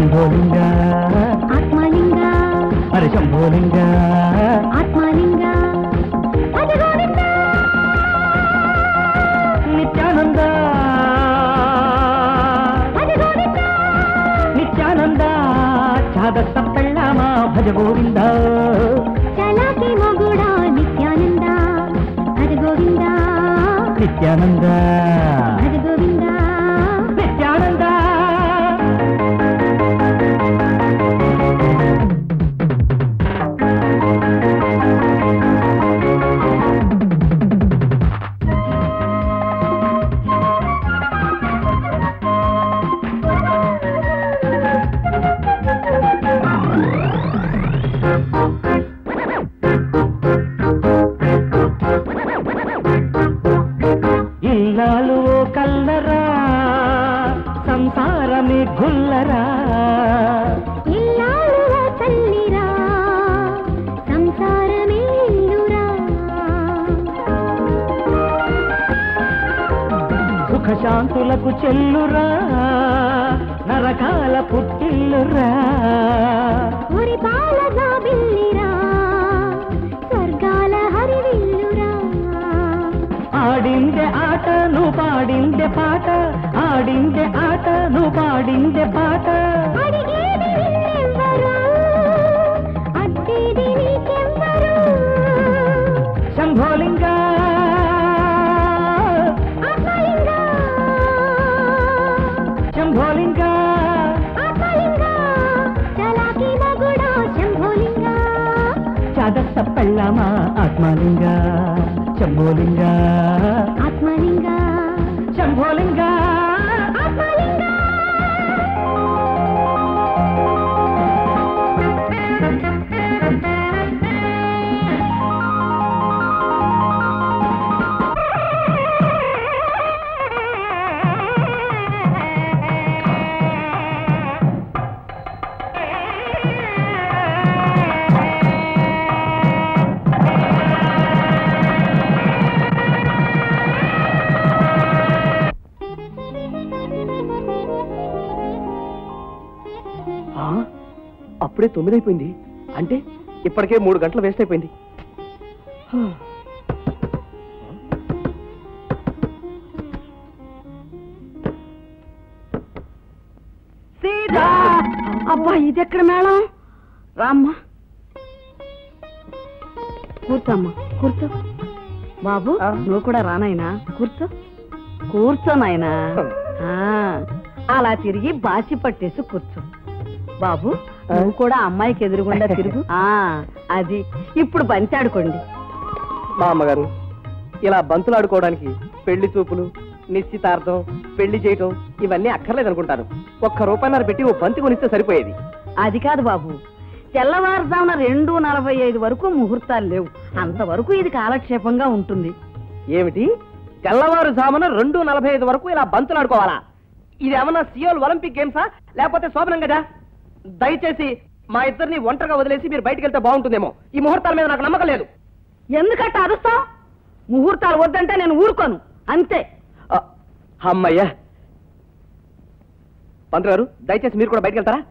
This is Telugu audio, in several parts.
శంభోలింగ ఆత్మలింగ అరే శంభోలింగ ఆత్మలింగ భజ గోవింద నిత్యానంద భజ గోవింద నిత్యానంద చాదస్త పెళ్ళామా భజ గోవింద చలాకి మొగుడా నిత్యానంద భజ గోవింద నిత్యానంద భజ గోవింద నిత్యానంద ఇల్లాలు ఓ కల్లరా సంసారమే గుల్లరా ఇల్లాలు ఓ తల్లిరా సంసారమే ఇల్లురా సుఖశాంతులకు చెల్లురా నరకాల పుట్టిల్లురా ఒరి పాలగా బిల్లిరా స్వర్గాల హరివిల్లురా ఆడిందే ఆట నువ్వు పాడిందే పాట ఆడిందే ఆట నువ్వు పాడిందే పాట అడిగేది నిన్నెవ్వరు అడ్డేది నీకెవ్వరు శంభోలింగ ఆత్మలింగ శంభోలింగ ఆత్మలింగ చలాకి మగుడా శంభోలింగ చాదస్త పెళ్ళామా ఆత్మలింగ శంభోలింగ ఆత్మలింగ శంభోలింగ ఆత్మలింగ ఆ, అప్పుడే తొమ్మిది అయిపోయింది అంటే ఇప్పటికే మూడు గంటలు వేస్ట్ అయిపోయింది సీతా అబ్బా ఇది ఎక్కడ మేళం రామ్మా కూర్చోమ్మా కూర్చో బాబు ఆ. నువ్వు కూడా రానాయనా కూర్చో కూర్చో నాయనా ఆ, అలా తిరిగి బాచి పట్టేసి కూర్చో బాబు నువ్వు కూడా అమ్మాయికి ఎదురుగుండా తిరుగు ఆ అది ఇప్పుడు బంచాడుకోండి మా అమ్మగారు ఇలా బంతులు ఆడుకోవడానికి పెళ్లి చూపులు నిశ్చితార్థం పెళ్లి చేయటం ఇవన్నీ అక్కర్లేదు అనుకుంటాను ఒక్క రూపాయన్నర పెట్టి ఓ బంతి కొనిస్తే సరిపోయేది అది కాదు బాబు తెల్లవారుజామున రెండు నలభై ఐదు వరకు ముహూర్తాలు లేవు అంతవరకు ఇది కాలక్షేపంగా ఉంటుంది ఏమిటి తెల్లవారుజామున రెండు నలభై ఐదు వరకు ఇలా బంతులు ఆడుకోవాలా ఇది ఏమన్నా సియోల్ ఒలింపిక్ గేమ్సా లేకపోతే శోభనం కదా దయచేసి మా ఇద్దరిని ఒంటరిగా వదిలేసి మీరు బయటికి వెళ్తే బాగుంటుందేమో ఈ ముహూర్తాల మీద నాకు నమ్మకం లేదు ఎందుకంటే అరుస్తావు ముహూర్తాలు వద్దంటే నేను ఊరుకోను అంతే ఆ, అమ్మయ్యా పంతులు గారు దయచేసి మీరు కూడా బయటికి వెళ్తారా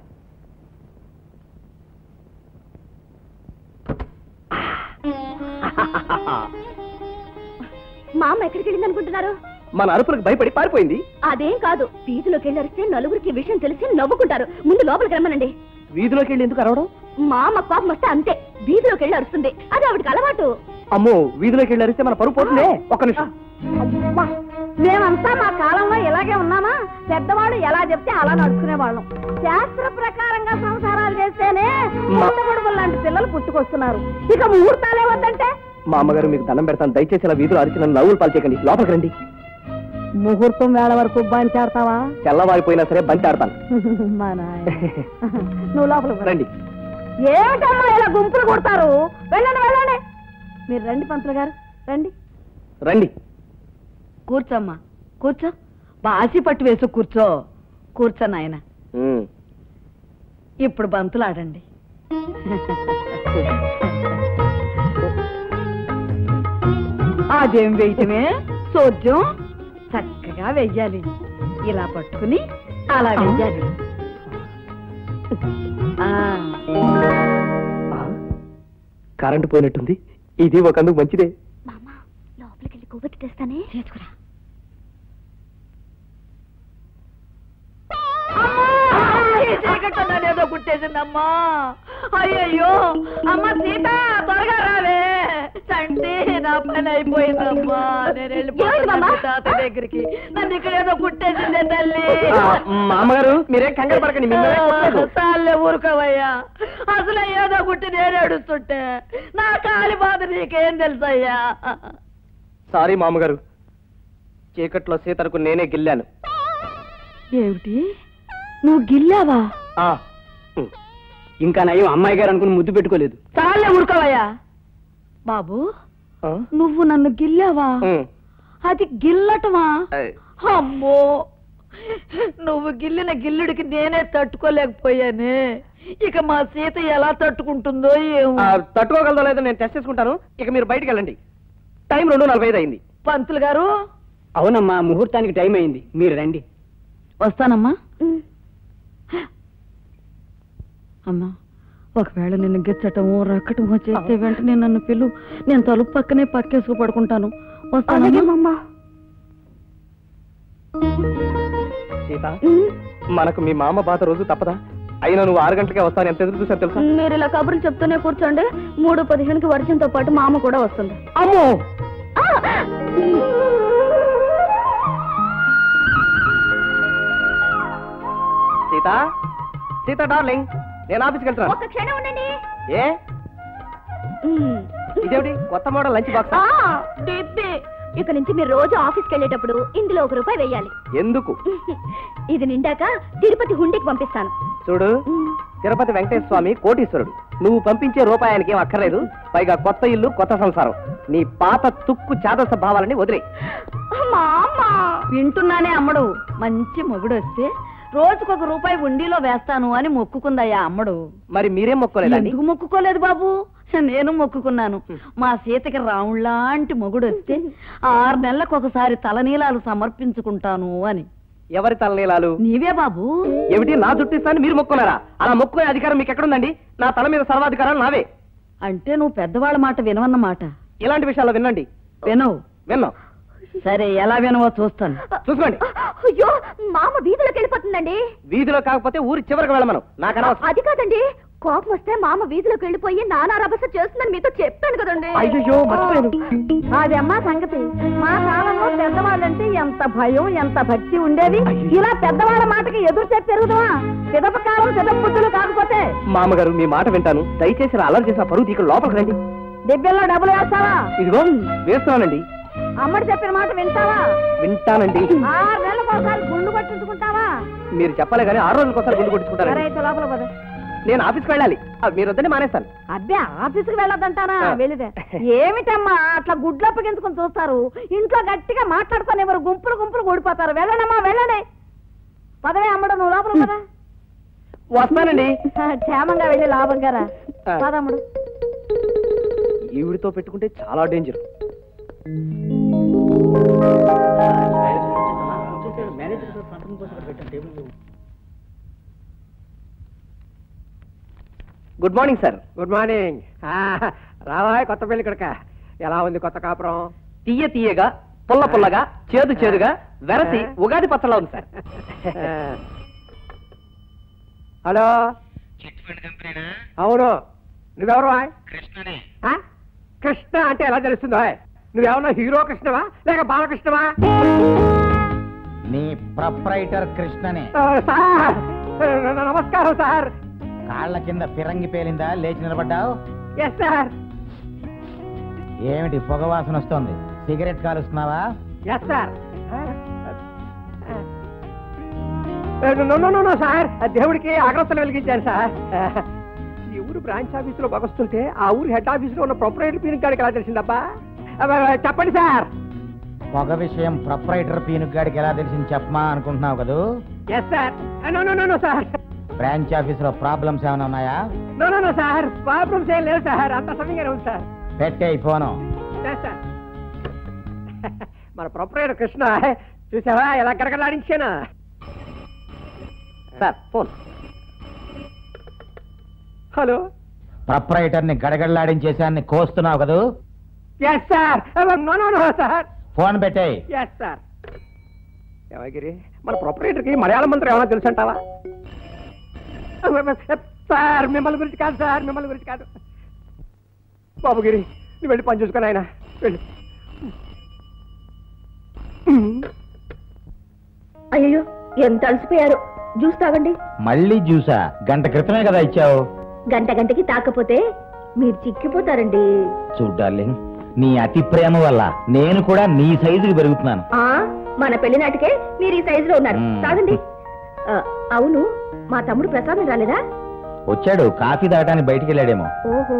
మా అమ్మ ఎక్కడికి వెళ్ళింది అనుకుంటున్నారు మన అరుపులకు భయపడి పారిపోయింది అదేం కాదు వీధిలోకి వెళ్ళి అరిస్తే నలుగురికి విషయం తెలిసి నవ్వుకుంటారు ముందు లోపలికి రమ్మనండి వీధిలోకి వెళ్ళి ఎందుకు అరవడం మా అమ్మ పాపం వస్తే అంతే వీధిలోకి వెళ్ళి అరుస్తుంది అది ఆవిడకి అలవాటు అమ్మో వీధిలోకి వెళ్ళి అరిస్తే మన పరువు పోతుందే ఒక్క నిమిషం అబ్బా, మేమంతా మా కాలంలో ఇలాగే ఉన్నామా పెద్దవాళ్ళు ఎలా చెప్తే అలా నడుచుకునే వాళ్ళం శాస్త్ర ప్రకారంగా సంసారాలు చేస్తేనే మా- పుట్టగొడుగులు లాంటి పిల్లలు పుట్టుకొస్తున్నారు ఇక ముహూర్తాలే వద్దంటే మా అమ్మగారు మీకు దండం పెడతాను దయచేసి ఇలా వీధిలో అరిచి నన్ను నవ్వులు పాల్చేయకండి లోపలికి రండి ముహూర్తం వేళ వరకు బంచాడతావా తెల్లవారిపోయినా సరే బంతి ఆడతాను మా నాయన నువ్వు లోపలికి రా. రండి ఏమిటమ్మా ఇలా గుంపులు కొడతారు వెళ్ళండి వెళ్ళండి మీరు రండి పంతులు గారు రండి రండి కూర్చోమ్మా కూర్చో బాసి పట్టు వేసు కూర్చో కూర్చో నాయన ఉమ్. ఇప్పుడు బంతులు ఆడండి అదేం వేయటమే సోద్యం చక్కగా వెయ్యాలి ఇలా పట్టుకుని అలా వెయ్యాలి ఆ, ఆ, కరెంటు పోయినట్టుంది ఇది ఒక అందుకు మంచిదే మామ లోపలికి వెళ్ళి కొవ్వొత్తి తెస్తానే చేసుకురా ఈ చీకట్లో నన్నేదో కుట్టేసిందమ్మా అయ్యయ్యో అమ్మ సీత త్వరగా రావే చంటి నా పని అయిపోయిందమ్మా నేను ఏమిటి వెళ్ళిపోతున్నాను మామ? తాత దగ్గరికి నన్ను ఇక్కడ ఏదో కుట్టేసిందే తల్లి ఆ, మా అమ్మగారు మీరేం కంగారు పడకండి మిమ్మల్ని కొట్టలేదు. చాలే ఊరుకోవయ్యా అసలు ఏదో కుట్టి నేను ఏడుస్తుంటే నా కాలి బాధ నీకేం తెలుసయ్యా సారీ మామగారు చీకట్లో సీతరకు నేనే గిల్లాను ఏమిటి నువ్వు గిల్లావా ఆ, ఉమ్. ఇంకా నయం అమ్మాయి గారు అనుకుని ముద్దు పెట్టుకోలేదు చాలే ఊరుకోవయ్యా బాబు ఆ? నువ్వు నన్ను గిల్లావా ఉమ్. అది గిల్లటమా ఏయ్, అమ్మో నువ్వు గిల్లిన గిల్లుడికి నేనే తట్టుకోలేకపోయానే ఇక మా సీత ఎలా తట్టుకుంటుందో ఏమో ఆ, తట్టుకోగలదో లేదో నేను టెస్ట్ చేసుకుంటాను ఇక మీరు బయటికి వెళ్ళండి టైం రెండు నలభై ఐదు అయింది పంతులు గారు అవునమ్మా ముహూర్తానికి టైం అయింది మీరు రండి వస్తానమ్మా అమ్మా ఒకవేళ నిన్ను గిచ్చటమో రక్కటమో చేస్తే వెంటనే నన్ను పిలు నేను తలుపు పక్కనే పక్కేసుకు పడుకుంటాను అలాగే వస్తానమ్మా మామ సీత మనకు మీ మామ బాధ రోజు తప్పదా అయినా నువ్వు ఆరు గంటలకే వస్తాను ఎంత ఎదురు చూసాను తెలుసా మీరు ఇలా కబుర్లు చెప్తూనే కూర్చోండి మూడు పదిహేనుకి వర్షంతో పాటు మామ కూడా వస్తుంది అమ్మో ఆ! సీత సీత డార్లింగ్ నేను ఆఫీస్కి వెళ్తున్నాను ఒక్క క్షణం ఉండండి ఏ ఇదేమిటి కొత్త మోడల్ లంచ్ బాక్స్ ఆ, డిబ్బి. ఇక నుంచి మీరు రోజు ఆఫీస్కి వెళ్ళేటప్పుడు ఇందులో ఒక రూపాయి వేయాలి ఎందుకు ఇది నిండాక తిరుపతి హుండీకి పంపిస్తాను చూడు తిరుపతి వెంకటేశ్వర స్వామి కోటీశ్వరుడు నువ్వు పంపించే రూపాయానికి ఏం అక్కర్లేదు పైగా కొత్త ఇల్లు కొత్త సంసారం నీ పాత తుక్కు చాదస భావాలని వదిలే మామ వింటున్నానే అమ్మడు మంచి మొగుడు వస్తే రోజుకొక రూపాయి ఉండిలో వేస్తాను అని మొక్కుకుందయ్యా అమ్మడు మరి మీరేం మొక్కలేదండి ఎందుకు మొక్కుకోలేదు బాబు నేను మొక్కుకున్నాను మా సీతకి రావుళ్లాంటి మొగుడు వస్తే ఆరు నెలలకు ఒకసారి తలనీలాలు సమర్పించుకుంటాను అని ఎవరి తలనీలాలు నీవే బాబు ఏమిటి నా జుట్టిస్తాను మీరు మొక్కున్నారా అలా మొక్కునే అధికారం మీకు ఎక్కడుందండి నా తల మీద సర్వాధికారాలు నావే అంటే నువ్వు పెద్దవాళ్ళ మాట వినవన్నమాట ఇలాంటి విషయాల్లో వినండి వినవు విన్నాం సరే ఎలా వినవో చూస్తాను చూసుకోండి అయ్యో మామ వీధిలోకి వెళ్ళిపోతుందండి వీధిలో కాకపోతే ఊరి చివరికి వెళ్ళమను నాకు అనవసరం అది కాదండి కోపం వస్తే మామ వీధిలోకి వెళ్ళిపోయి నానా రభస చేస్తుందని మీతో చెప్పాను కదండి అయ్యయ్యో, మర్చిపోయాను. అది అమ్మా సంగతి మా కాలంలో పెద్దవాళ్ళంటే ఎంత భయం ఎంత భక్తి ఉండేది ఇలా పెద్దవాళ్ళ మాటకి ఎదురు చెప్పి పెరుగుదామా పిదప కాలం పిదప బుద్ధులు కాకపోతే మామగారు మీ మాట వింటాను దయచేసి ఇలా అల్లరి చేసిన పరువు ఇక్కడ లోపలికి రండి దెబ్బెల్లో డబ్బులు వేస్తావా ఇదిగో వేస్తున్నానండి అమ్మడి చెప్పిన మాట వింటావా వింటానండి ఆరు నెలలకు ఒకసారి గుండు పట్టించుకుంటావా మీరు చెప్పలే కానీ ఆరు రోజులకు ఒకసారి గుండు కొట్టుకుంటారండి సరే అయితే లోపల పద నేను ఆఫీస్కి వెళ్ళాలి అది మీరు వద్దని మానేస్తాను అబ్బే ఆఫీసుకి వెళ్ళొద్దంటానా ఆ. వెళ్ళిదే ఏమిటమ్మా అట్లా గుడ్లు అప్పగించుకొని చూస్తారు ఇంట్లో గట్టిగా మాట్లాడుకొని ఎవరు గుంపులు గుంపులు ఓడిపోతారు వెళ్ళనమ్మా వెళ్ళండి పదవే అమ్మడు నువ్వు లోపల పద వస్తానండి క్షేమంగా వెళ్ళి లాభంగా రా ఆ. పదమ్ముడు ఈవిడితో పెట్టుకుంటే చాలా danger good morning sir good morning రావా కొత్త పెళ్లి కొడక ఎలా ఉంది కొత్త కాపురం తీయ తీయగా పుల్ల పుల్లగా చేదు చేదుగా వెరసి ఉగాది పచ్చలా ఉంది సార్ హలో అవును నువ్వెవరు ఆ? కృష్ణ అంటే ఎలా తెలుస్తుందో నువ్వేమన్నా హీరో కృష్ణవా లేక బాలకృష్ణవా నీ ప్రొప్రైటర్ కృష్ణనే ఆ, సార్ న- నమస్కారం సార్ కాళ్ళ కింద ఫిరంగి పేలిందా లేచి నిలబడ్డావు ఎస్ సార్ ఏమిటి పొగవాసన వస్తోంది సిగరెట్ కాలుస్తున్నావా yes sir no no no no sir దేవుడికి అగ్రత్తలు వెలిగించాను సార్ ఈ ఊరు బ్రాంచ్ ఆఫీసులో బగొస్తుంటే ఆ ఊరు హెడ్ ఆఫీసులో ఉన్న ప్రొపరేటర్ పీని కాడికి ఎలా తెలిసిందబ్బా అబ్బా, చెప్పండి సార్ పొగ విషయం ప్రొప్రైటర్ పీనుగాడికి ఎలా తెలిసింది చెప్పమా అనుకుంటున్నావు కదూ yes sir no no no no sir branch office లో ప్రాబ్లమ్స్ ఏమైనా ఉన్నాయా no no no sir problems ఏం లేవు సార్ అంత సమయంగానే ఉంది సార్ పెట్టే ఈ ఫోను ఎస్ సార్ మన ప్రొపరేటర్ కృష్ణ చూసావా ఎలా కరకలాడించానా సార్ ఫోన్ హలో ప్రొపరైటర్ ని గడగడలాడించేసాన్ని కోస్తున్నావు కదూ yes sir no no no sir phone పెట్టేయ్ ఎస్ సార్ ఏమగిరి మన ప్రొపరేటర్కి మలయాళం మంత్రం ఏమైనా తెలుసు అంటావా సార్ మిమ్మల్ని గురించి కాదు సార్ మిమ్మల్ని గురించి కాదు బాబుగిరి నువ్వు వెళ్ళి పని చూసుకొని ఆయన వెళ్ళి అయ్యో ఎంత అలసిపోయారు జ్యూస్ తాగండి మళ్ళీ జ్యూసా గంట క్రితమే కదా ఇచ్చావు గంట గంటకి తాకపోతే మీరు చిక్కిపోతారండి చూడు డార్లింగ్ నీ అతి ప్రేమ వల్ల నేను కూడా నీ సైజుకి పెరుగుతున్నాను ఆ మన పెళ్లి నాటికే మీరు ఈ సైజులో ఉన్నారు మ్మ్. తాగండి ఆ, అవును మా తమ్ముడు ప్రసాదం రాలేదా వచ్చాడు కాఫీ తాగడానికి బయటికి వెళ్ళాడేమో ఓహో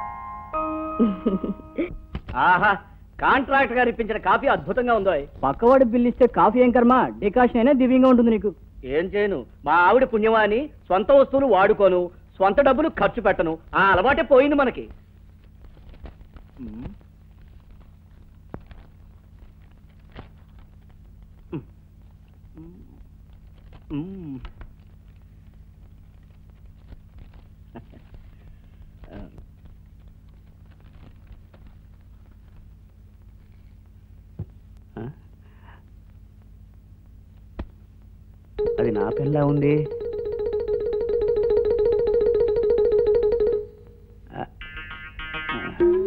ఆహా కాంట్రాక్ట్ గారు ఇప్పించిన కాఫీ అద్భుతంగా ఉందో పక్కవాడు బిల్లు ఇస్తే కాఫీ ఏం కర్మ డికాషన్ అయినా దివ్యంగా ఉంటుంది నీకు ఏం చేయను మా ఆవిడ పుణ్యమాని సొంత వస్తువులు వాడుకోను సొంత డబ్బులు ఖర్చు పెట్టను ఆ అలవాటే పోయింది మనకి మ్మ్. మ్మ్. ఆ? అది నా పిల్ల ఉంది ఆ. ఆ.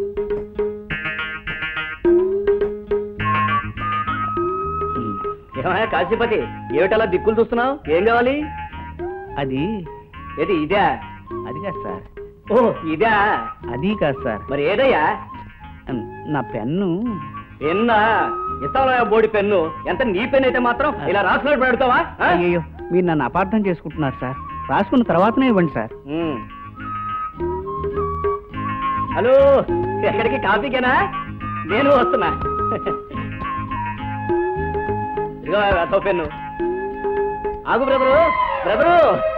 ఉమ్. ఏమయ్యా కాశీపతి ఏమిటలా దిక్కులు చూస్తున్నావు ఏం కావాలి అది ఏది ఇదే అది కాదు సార్ ఓ ఇదా అది కాదు సార్ మరి ఏదయ్యా నా పెన్ను పెన్నా ఇస్తావా బోడి పెన్ను ఎంత నీ పెన్ అయితే మాత్రం ఇలా రాసుకున్నట్టు పెడతావా అయ్యో మీరు నన్ను అపార్థం చేసుకుంటున్నారు సార్ రాసుకున్న తర్వాతనే ఇవ్వండి సార్ ఉమ్. హలో ఎక్కడికి కాఫీకేనా నేను వస్తున్నా ఇదిగో అతో పెన్ను ఆగు బ్రదరు బ్రదరు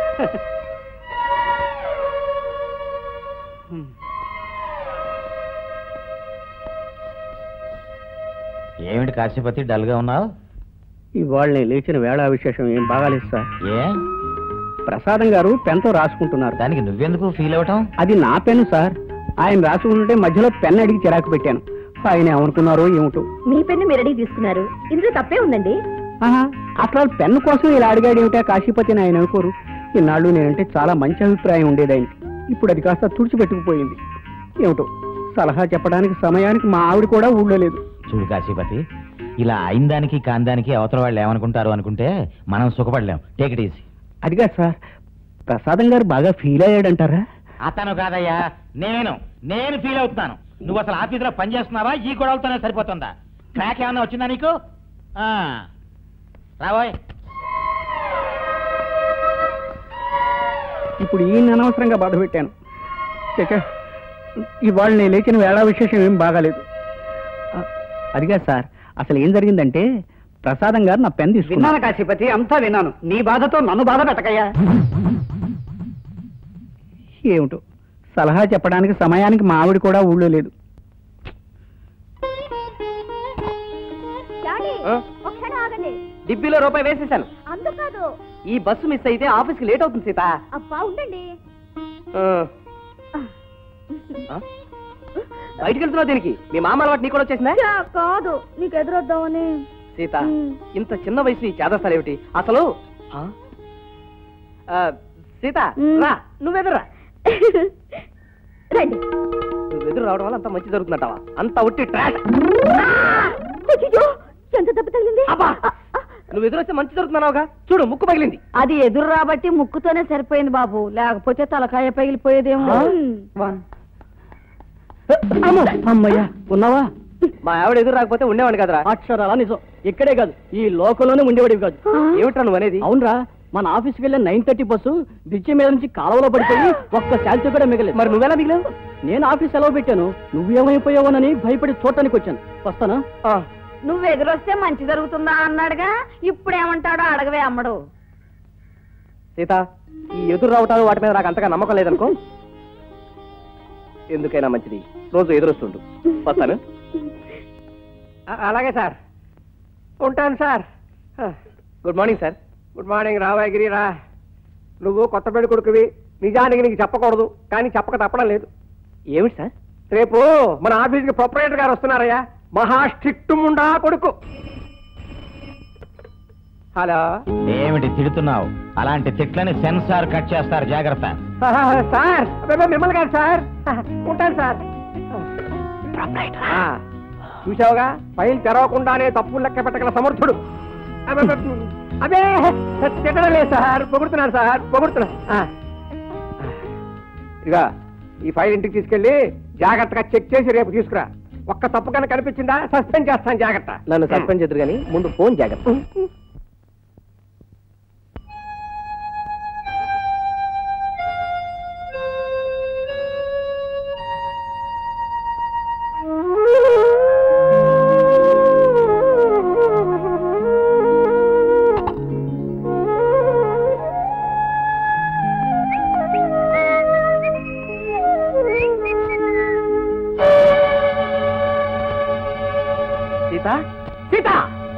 ఏమిటి కాశీపతి డల్ గా ఉన్నావు ఇవాళ నేను లేచిన వేళ విశేషం ఏం బాగాలేదు సార్ ఏ ప్రసాదం గారు పెన్తో రాసుకుంటున్నారు దానికి నువ్వెందుకు ఫీల్ అవటం అది నా పెన్ను సార్ ఆయన రాసుకుంటుంటే మధ్యలో పెన్ అడిగి చిరాకు పెట్టాను ఆయన ఏమనుకున్నారో ఏమిటో మీ పెన్ను మీరు అడిగి తీసుకున్నారు ఇందులో తప్పే ఉందండి ఆహా, అసలు ఆ పెన్ను కోసం ఇలా అడిగాడు ఏమిటా కాశీపతిని ఆయన అనుకోరు ఇన్నాళ్ళు నేనంటే చాలా మంచి అభిప్రాయం ఉండేది ఆయనకి ఇప్పుడు అది కాస్త తుడిచిపెట్టుకుపోయింది ఏమిటో సలహా చెప్పడానికి సమయానికి మా ఆవిడ కూడా ఊళ్ళో లేదు చూడు కాశీపతి ఇలా అయిందానికి కాందానికి అవతల వాళ్ళు ఏమనుకుంటారు అనుకుంటే మనం సుఖపడలేం టేక్ ఇట్ ఈజీ అదిగా సార్ ప్రసాదం గారు బాగా ఫీల్ అయ్యాడంటారా అతను కాదయ్యా నేను నేను ఫీల్ అవుతున్నాను నువ్వు అసలు ఆఫీసులో పని చేస్తున్నావా ఈ గొడవలతోనే సరిపోతుందా ట్రాక్ ఏమన్నా వచ్చిందా నీకు ఆ, రాబోయ్ ఇప్పుడు ఈయన అనవసరంగా బాధ పెట్టాను చచ్చా, ఇవాళ నేను లేచిన వేళ విశేషం ఏం బాగాలేదు ఆ, అదిగా సార్ అసలు ఏం జరిగిందంటే ప్రసాదం గారు నా పెన్ విన్నాను తీసుకున్నాను కాశీపతి అంతా విన్నాను నీ బాధతో నన్ను బాధ పెట్టకయ్యా ఏమిటో సలహా చెప్పడానికి సమయానికి మా ఆవిడ కూడా ఊళ్ళో లేదు ఆ? ఒకసారి ఆగండి డిబ్బీలో రూపాయి వేసేసాను అందుకాదు ఈ బస్సు మిస్ అయితే ఆఫీస్కి లేట్ అవుతుంది సీత అబ్బా ఉండండి ఆ. ఆ? బయటికి వెళ్తున్నావు దీనికి మీ మామ అలవాటు నీకు కూడా వచ్చేసిందా చా, కాదు నీకు ఎదురొద్దామని సీత మ్. ఇంత చిన్న వయసు ఈ చేదస్తారేమిటి అసలు ఆ? ఆ, సీత మ్. రా నువ్వెదురా రండి నువ్వు ఎదురు రావడం వల్ల అంత మంచి జరుగుతుందంటావా అంత ఉట్టి ట్రాక్ అయ్యో, ఎంత దెబ్బ తగిలింది అబ్బా నువ్వు ఎదురొస్తే మంచి జరుగుతున్నావుగా చూడు ముక్కు పగిలింది అది ఎదురు రాబట్టి ముక్కుతోనే సరిపోయింది బాబు లేకపోతే తలకాయ పగిలిపోయేదేమో అమ్మో, అమ్మయ్యా ఉన్నావా మా ఆవిడ ఎదురు రాకపోతే ఉండేవాడిని కదరా అక్షరాలా నిజం ఇక్కడే కాదు ఈ లోకంలోనే ఉండేవాడివి కాదు ఏమిట్రా నువ్వు అనేది అవునరా మన ఆఫీస్కి వెళ్ళిన నైన్ థర్టీ బస్సు బ్రిడ్జి మీద నుంచి కాలువలో పడిపోయి ఒక్క శాంతి కూడా మిగలేదు మరి నువ్వెలా మిగిలావు నేను ఆఫీస్ సెలవు పెట్టాను నువ్వేమైపోయావోనని భయపడి చూడటానికి వచ్చాను వస్తానా ఆ, నువ్వు ఎదురొస్తే మంచి జరుగుతుందా అన్నాడుగా ఇప్పుడు ఏమంటాడో అడగవే అమ్మడు సీత ఈ ఎదురు రావటాలు వాటి మీద నాకు అంతగా నమ్మకం లేదనుకో ఎందుకైనా మంచిది రోజు ఎదురొస్తుండు వస్తాను అలాగే సార్ ఉంటాను sir good morning sir good morning రావాగిరి రా నువ్వు కొత్త పెళ్లి కొడుకువి నిజానికి నీకు చెప్పకూడదు కానీ చెప్పక తప్పడం లేదు ఏమిటి సార్ రేపు మన ఆఫీస్కి ప్రొపరేటర్ గారు వస్తున్నారయ్యా మహా స్ట్రిక్ట్ ముండా కొడుకు హలో ఏమిటి తిడుతున్నావు అలాంటి తిట్లని సెన్సార్ కట్ చేస్తారు జాగ్రత్త సార్ అబ్బబ్బే, మిమ్మల్ని కాదు సార్ ఉంటాను సార్ ఆ, చూసావుగా ఫైల్ తెరవకుండానే తప్పులు లెక్క పెట్టగల సమర్థుడు అబ్బబ్బే, అదే తిట్టడం లేదు సార్ పొగుడుతున్నాను సార్ పొగుడుతున్నాను ఆ. ఇదిగా ఈ ఫైల్ ఇంటికి తీసుకెళ్ళి జాగ్రత్తగా చెక్ చేసి రేపు తీసుకురా ఒక్క తప్పు కనుక కనిపించిందా సస్పెండ్ చేస్తాను జాగ్రత్త నన్ను సస్పెండ్ చేద్దరు కానీ ముందు ఫోన్ జాగ్రత్త సీత సీత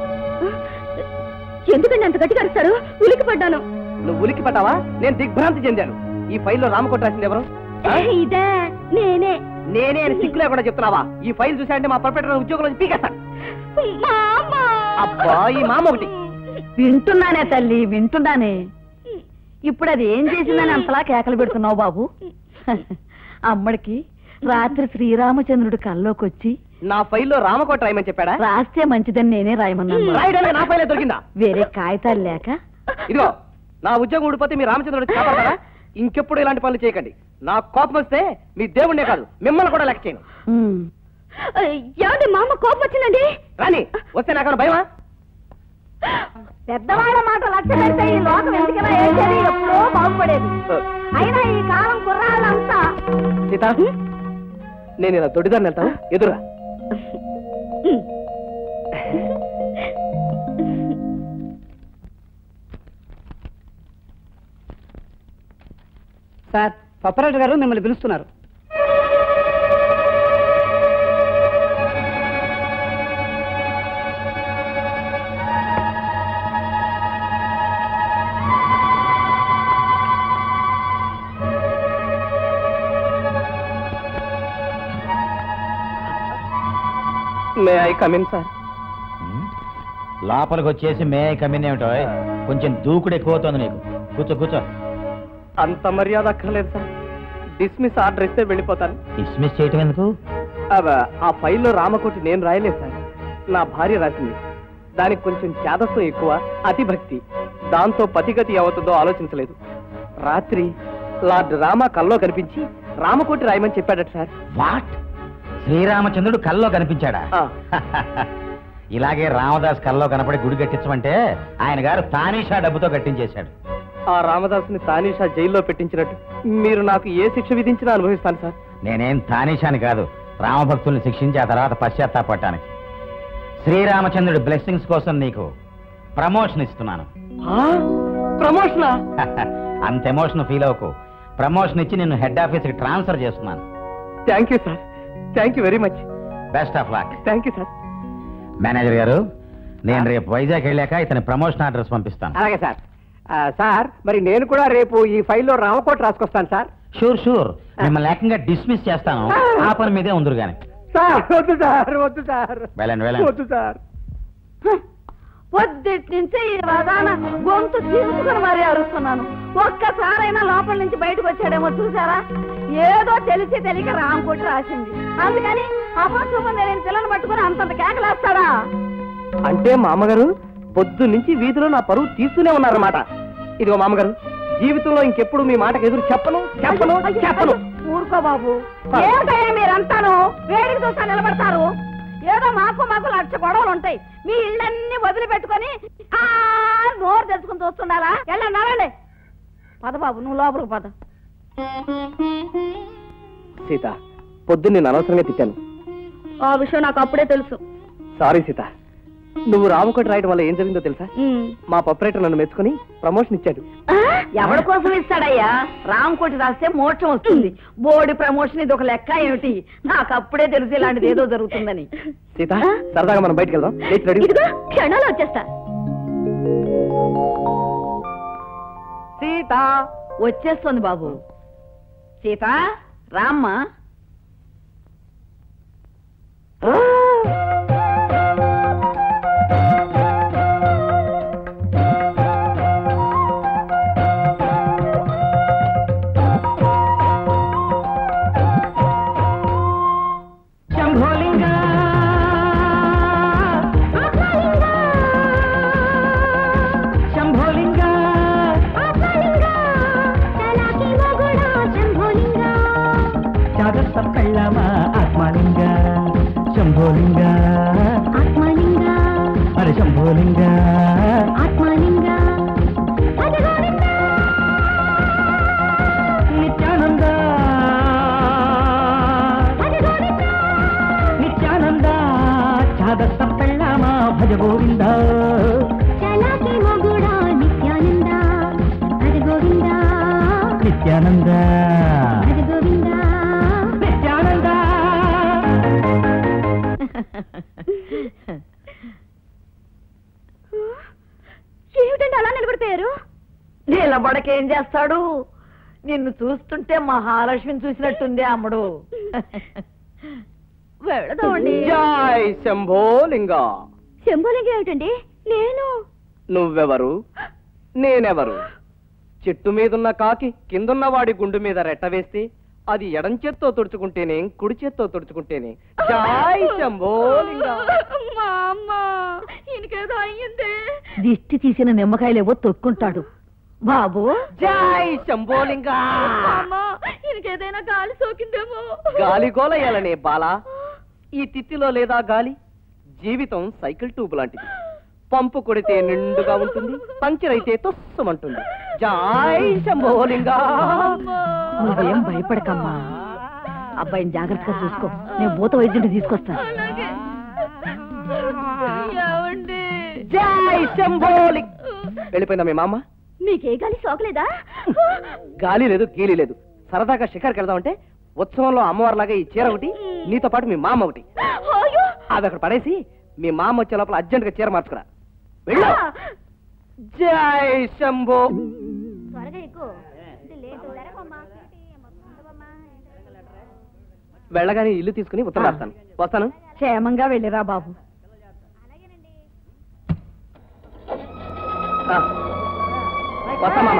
ఎందుకండి అంత గట్టిగా అరుస్తారు ఉలికి పడ్డాను నువ్వు ఉలికి పడ్డావా నేను దిగ్భ్రాంతి చెందాను ఈ ఫైల్లో రామకోట రాసింది ఎవరు ఆ? ఇదే నేనే నేనే అని సిగ్గు లేకుండా చెప్తున్నావా ఈ ఫైల్ చూసాయంటే మా పర్పరేటర్ ఉద్యోగం నుంచి పీకేస్తాను మామ అబ్బా ఈ మామ ఒకటి వింటున్నానే తల్లి వింటున్నానే ఇప్పుడు అది ఏం చేసిందని అంతలా కేకలు పెడుతున్నావు బాబు అమ్మడికి రాత్రి శ్రీరామచంద్రుడు కల్లోకి వచ్చి నా ఫైల్లో రామకోట రాయమని చెప్పాడా రాస్తే మంచిదని నేనే రాయమన్నాను రాయడానికి నా ఫైలే దొరికిందా వేరే కాగితాలు లేక ఇదిగో నా ఉద్యోగం ఊడిపోతే మీ రామచంద్రుడు వచ్చి కాపాడతారా ఇంకెప్పుడు ఇలాంటి పనులు చేయకండి నా కోపం వస్తే మీ దేవుణ్ణే కాదు మిమ్మల్ని కూడా లెక్క చేయను ఉమ్. ఏమండి మామ కోపం వచ్చిందండి రాని వస్తే నాకన్నా భయమా పెద్దవాళ్ళ మాట లక్ష్య పెడితే ఈ లోకం ఎందుకలా ఏడ్చేది ఎప్పుడో బాగుపడేది అయినా ఈ కాలం కుర్రాళ్ళంతా సీత నేను ఇలా దొడ్డిదాన్ని వెళ్తాను ఎదురా సార్ ఆపరేటర్ గారు మిమ్మల్ని పిలుస్తున్నారు మే ఐ కమిన్ సార్ ఉమ్. లోపలికి వచ్చేసి మే కమిన్ ఏమిటో కొంచెం దూకుడు ఎక్కువవుతోంది నీకు కూర్చో కూర్చో అంత మర్యాద అక్కర్లేదు సార్ డిస్మిస్ ఆర్డర్ ఇస్తే వెళ్ళిపోతాను డిస్మిస్ చేయటం ఎందుకు అవ, ఆ ఫైల్లో రామకోటి నేను రాయలేదు సార్ నా భార్య రాసింది దానికి కొంచెం చేదస్తం ఎక్కువ అతి భక్తి దాంతో పతిగతి ఏమవుతుందో ఆలోచించలేదు రాత్రి లార్డ్ రామ కల్లో కనిపించి రామకోటి రాయమని చెప్పాడట సార్ వాట్ శ్రీరామచంద్రుడు కల్లో కనిపించాడా ఆ. ఇలాగే రామదాస్ కల్లో కనపడి గుడి కట్టించమంటే ఆయన గారు తానీషా డబ్బుతో కట్టించేశాడు ఆ రామదాసుని తానీషా జైల్లో పెట్టించినట్టు మీరు నాకు ఏ శిక్ష విధించినా అనుభవిస్తాను సార్ నేనేం తానీషాని కాదు రామభక్తుల్ని శిక్షించి ఆ తర్వాత పశ్చాత్తాపడటానికి శ్రీరామచంద్రుడి బ్లెస్సింగ్స్ కోసం నీకు ప్రమోషన్ ఇస్తున్నాను ప్రమోషనా అంత ఎమోషన్ ఫీల్ అవ్వకు ప్రమోషన్ ఇచ్చి నిన్ను హెడ్ ఆఫీస్కి ట్రాన్స్ఫర్ చేస్తున్నాను thank you sir thank you very much best of luck thank you sir manager garu నేను రేపు వైజాగ్ వెళ్ళాక ఇతని ప్రమోషన్ అడ్రస్ పంపిస్తాను అలాగే సార్ ఆ, సార్ మరి నేను కూడా రేపు ఈ ఫైల్లో రామకోట రాసుకొస్తాను సార్ షూర్ షూర్ మిమ్మల్ని ఏకంగా డిస్మిస్ చేస్తాను ఆ పని మీదే ఉందరు గాని సార్ వద్దు సార్ వద్దు సార్ వెళ్ళండి వెళ్ళండి వద్దు సార్ పొద్దుటి నుంచి ఈ రదాన గొంతు తీసుకుని మరీ అరుస్తున్నాను ఒక్కసారైనా లోపల నుంచి బయటకు వచ్చాడేమో చూసారా ఏదో తెలిసి తెలియక రామకోటి రాసింది అందుకని అపశుభం తెలియని పిల్లలు పట్టుకుని అంతంత కేకలేస్తాడా అంటే మామగారు పొద్దు నుంచి వీధిలో నా పరువు తీస్తూనే ఉన్నారన్నమాట ఇదిగో మామగారు జీవితంలో ఇంకెప్పుడు మీ మాటకు ఎదురు చెప్పను చెప్పను అయ్యో, చెప్పను అయ్యో, ఊరుకో బాబు ఏమిటయ్యా మీరంతాను వేడికి చూస్తా నిలబడతారు ఏదో మాకు మాకు లక్ష గొడవలు ఉంటాయి మీ ఇళ్ళన్నీ వదిలిపెట్టుకొని ఆ నోరు తెచ్చుకుని చూస్తున్నారా వెళ్ళండి నడండి పద బాబు నువ్వు లోపలికి పద సీత పొద్దు నేను అనవసరంగా తిట్టాను ఆ విషయం నాకు అప్పుడే తెలుసు సారీ సీత నువ్వు రామకోటి రాయడం వల్ల ఏం జరిగిందో తెలుసా ఉమ్. మా పపరేటర్ నన్ను మెచ్చుకొని ప్రమోషన్ ఇచ్చాడు ఎవరి కోసం ఇస్తాడయ్యా రామకోటి రాస్తే మోక్షం వస్తుంది బోడి ప్రమోషన్ ఇది ఒక లెక్క ఏమిటి నాకు అప్పుడే తెలుసు ఇలాంటిది ఏదో జరుగుతుందని సీత సరదాగా మనం బయటికి వెళ్దాం లేచి రెడీ ఇదిగో క్షణాలు వచ్చేస్తా సీత సీత వచ్చేస్తుంది బాబు సీత రామ్మా శంభోలింగ శంభోలింగ జాగ్రత్త పెళ్ళమా ఆత్మలింగ శంభోలింగ అరే శంభోలింగ నిత్యానంద నిత్యానంద జాగ్రత్త పెళ్ళమా భజ గోవింద నిత్యానంద నిత్యానంద ఏమిటండి అలా నిలబడిపోయారు నిలబడకేం చేస్తాడు నిన్ను చూస్తుంటే మహాలక్ష్మిని చూసినట్టుంది అమ్ముడు వెళదామండి జై శంభోలింగ శంభులింగం ఏమిటండి నేను నువ్వెవరు నేనెవరు చెట్టు మీదున్న కాకి కిందున్న వాడి గుండు మీద రెట్ట వేస్తే అది ఎడం చేత్తో తుడుచుకుంటేనే కుడి చేత్తో తుడుచుకుంటేనే జై శంభోలింగ మా అమ్మ ఈయనకేదో అయ్యింది దిష్టి తీసిన నిమ్మకాయలేవో తొక్కుంటాడు బాబు జై శంభోలింగ అమ్మ ఈయనకేదైనా గాలి సోకిందేమో గాలిగోలయ్యాలనే బాల ఈ తిత్తిలో లేదా గాలి జీవితం సైకిల్ ట్యూబ్ లాంటిది పంపు కొడితే నిండుగా ఉంటుంది పంచర్ అయితే తొస్సమంటుంది జై శంభోలింగ నువ్వేం భయపడకమ్మా అబ్బాయిని జాగ్రత్తగా చూసుకో నేను భూత వైద్యుడిని తీసుకొస్తాను అలాగే ఏమండి జై శంభోలింగ వెళ్ళిపోయిందా మీ మామ మీకే గాలి సోకలేదా గాలి లేదు గీలి లేదు సరదాగా షికార్కి వెళ్దామంటే ఉత్సవంలో అమ్మవారిలాగా ఈ చీర ఒకటి నీతో పాటు మీ మామ ఒకటి అయ్యో అది అక్కడ పడేసి మీ మామ వచ్చే లోపల అర్జెంట్ గా చీర మార్చుకురా వెళ్ళు జై శంభో త్వరగా ఎక్కువ వెళ్ళగానే ఇల్లు తీసుకుని ఉత్తరం రాస్తాను వస్తాను క్షేమంగా వెళ్ళిరా బాబు ఆ. వస్తా మామ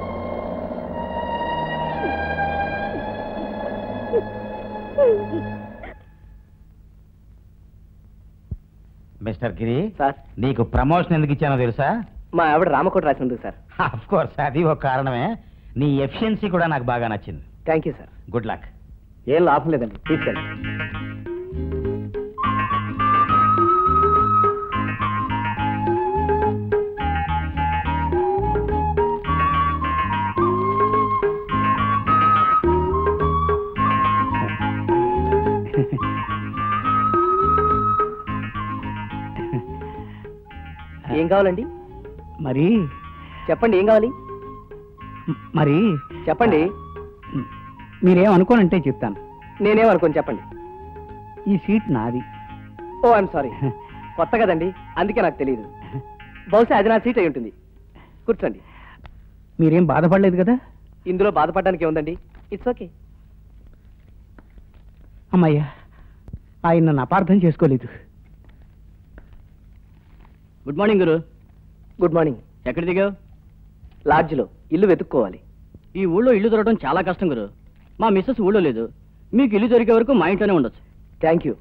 మిస్టర్ గిరి సార్ నీకు ప్రమోషన్ ఎందుకు ఇచ్చానో తెలుసా మా ఆవిడ రామకోట రాసింది సార్ ఆఫ్ కోర్స్ అది ఒక కారణమే నీ ఎఫిషియన్సీ కూడా నాకు బాగా నచ్చింది thank you sir good luck ఏం లాభం లేదండి తీసుకెళ్ళి ఏం కావాలండి మరి చెప్పండి ఏం కావాలి మరి చెప్పండి మీరేం అనుకోనంటే చెప్తాను నేనేమనుకోను చెప్పండి ఈ సీట్ నాది ఓ ఐఎమ్ సారీ కొత్త కదండి అందుకే నాకు తెలియదు బహుశా అది నా సీట్ అయి ఉంటుంది కూర్చోండి మీరేం బాధపడలేదు కదా ఇందులో బాధపడడానికి ఏముందండి ఇట్స్ ఓకే అమ్మయ్యా ఆయన నన్ను అపార్థం చేసుకోలేదు గుడ్ మార్నింగ్ గురు గుడ్ మార్నింగ్ ఎక్కడ దిగావు లాడ్జ్లో ఇల్లు వెతుక్కోవాలి ఈ ఊళ్ళో ఇల్లు దొరకడం చాలా కష్టం గురు మా మిస్సెస్ ఊళ్ళో లేదు మీకు ఇల్లు దొరికే వరకు మా ఇంట్లోనే ఉండొచ్చు thank you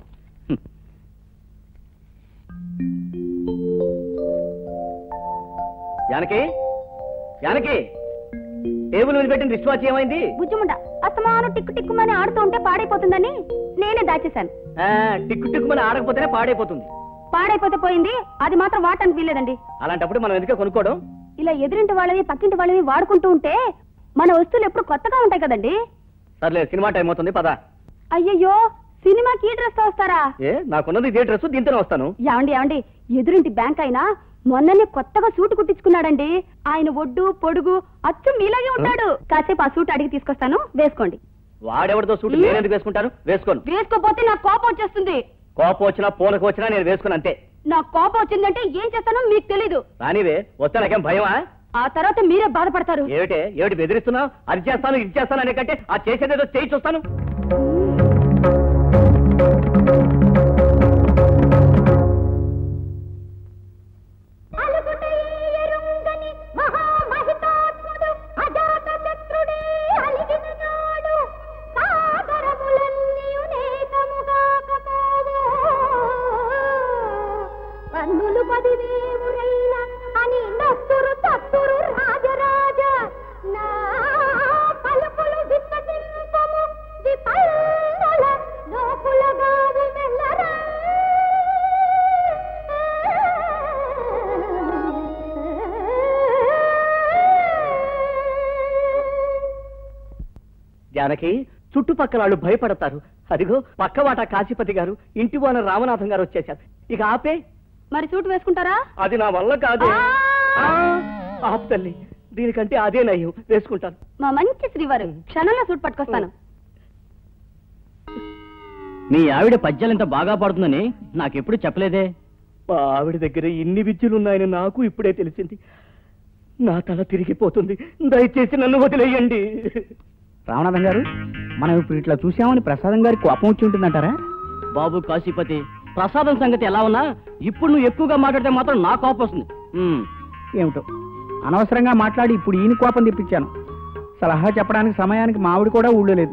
Janaki Janaki table మీద పెట్టిన రిస్ట్ వాచ్ ఏమైంది బుజ్జుముండ అస్తమానం టిక్కు టిక్కుమని ఆడుతూ ఉంటే పాడైపోతుందని నేనే దాచేశాను ఆ, టిక్కు టిక్కుమని ఆడకపోతేనే పాడైపోతుంది పాడైపోతే పోయింది అది మాత్రం వాడటానికి వీల్లేదండి అలాంటప్పుడు మనం ఎందుకే కొనుక్కోవడం ఇలా ఎదురింటి వాళ్ళవి పక్కింటి వాళ్ళవి వాడుకుంటూ ఉంటే మన వస్తువులు ఎప్పుడు కొత్తగా ఉంటాయి కదండి సర్లే సినిమా టైం అవుతుంది పద అయ్యయ్యో సినిమాకి ఈ డ్రెస్ తో వస్తారా ఏ నాకున్నది ఇదే డ్రెస్ దీంతోనే వస్తాను ఏమండి ఏమండి ఎదురింటి బ్యాంక్ అయినా మొన్ననే కొత్తగా సూట్ కుట్టించుకున్నాడండి ఆయన ఒడ్డు పొడుగు అచ్చు మీలాగే ఉంటాడు కాసేపు ఆ సూట్ అడిగి తీసుకొస్తాను వేసుకోండి వాడెవరితో సూట్ నేను ఎందుకు వేసుకుంటాను వేసుకోను వేసుకోపోతే నాకు కోపం వచ్చేస్తుంది కోపం వచ్చినా పూనకు వచ్చినా నేను వేసుకుని అంతే నాకు కోపం వచ్చిందంటే ఏం చేస్తానో మీకు తెలీదు రానివే వస్తే నాకేం భయమా ఆ తర్వాత మీరే బాధపడతారు ఏమిటే ఏమిటి బెదిరిస్తున్నావు అది చేస్తాను ఇది చేస్తాను అనే కంటే ఆ చేసేదేదో చేయి చూస్తాను కన్నులు పదివేవురైన అని నత్తురు తత్తురు రాజరాజ నా పలుకులు విశ్వసింపము విపల్లుల లోకులగావు మెల్లరా జానకి చుట్టుపక్కల వాళ్ళు భయపడతారు అదిగో పక్కవాట కాశీపతి గారు ఇంటి వాన రామనాథం గారు వచ్చేశారు ఇక ఆపే మరి సూట్ వేసుకుంటారా అది నా వల్ల కాదు ఆ! ఆపు తల్లి దీనికంటే అదే నయ్యం వేసుకుంటాను మా మంచి శ్రీవారు క్షణంలో సూట్ పట్టుకొస్తాను మీ ఆవిడ పద్యాలు ఎంత బాగా పాడుతుందని నాకెప్పుడు చెప్పలేదే మా ఆవిడ దగ్గర ఇన్ని విద్యలున్నాయని నాకు ఇప్పుడే తెలిసింది నా తల తిరిగిపోతుంది దయచేసి నన్ను వదిలేయండి రామనాథం గారు మనం ఇప్పుడు ఇట్లా చూసామని ప్రసాదం గారికి కోపం వచ్చి ఉంటుందంటారా బాబు కాశీపతి ప్రసాదం సంగతి ఎలా ఉన్నా ఇప్పుడు నువ్వు ఎక్కువగా మాట్లాడితే మాత్రం నా కోపం వస్తుంది ఉమ్. ఏమిటో అనవసరంగా మాట్లాడి ఇప్పుడు ఈయన కోపం తెప్పించాను సలహా చెప్పడానికి సమయానికి మావిడి కూడా ఊళ్ళో లేదు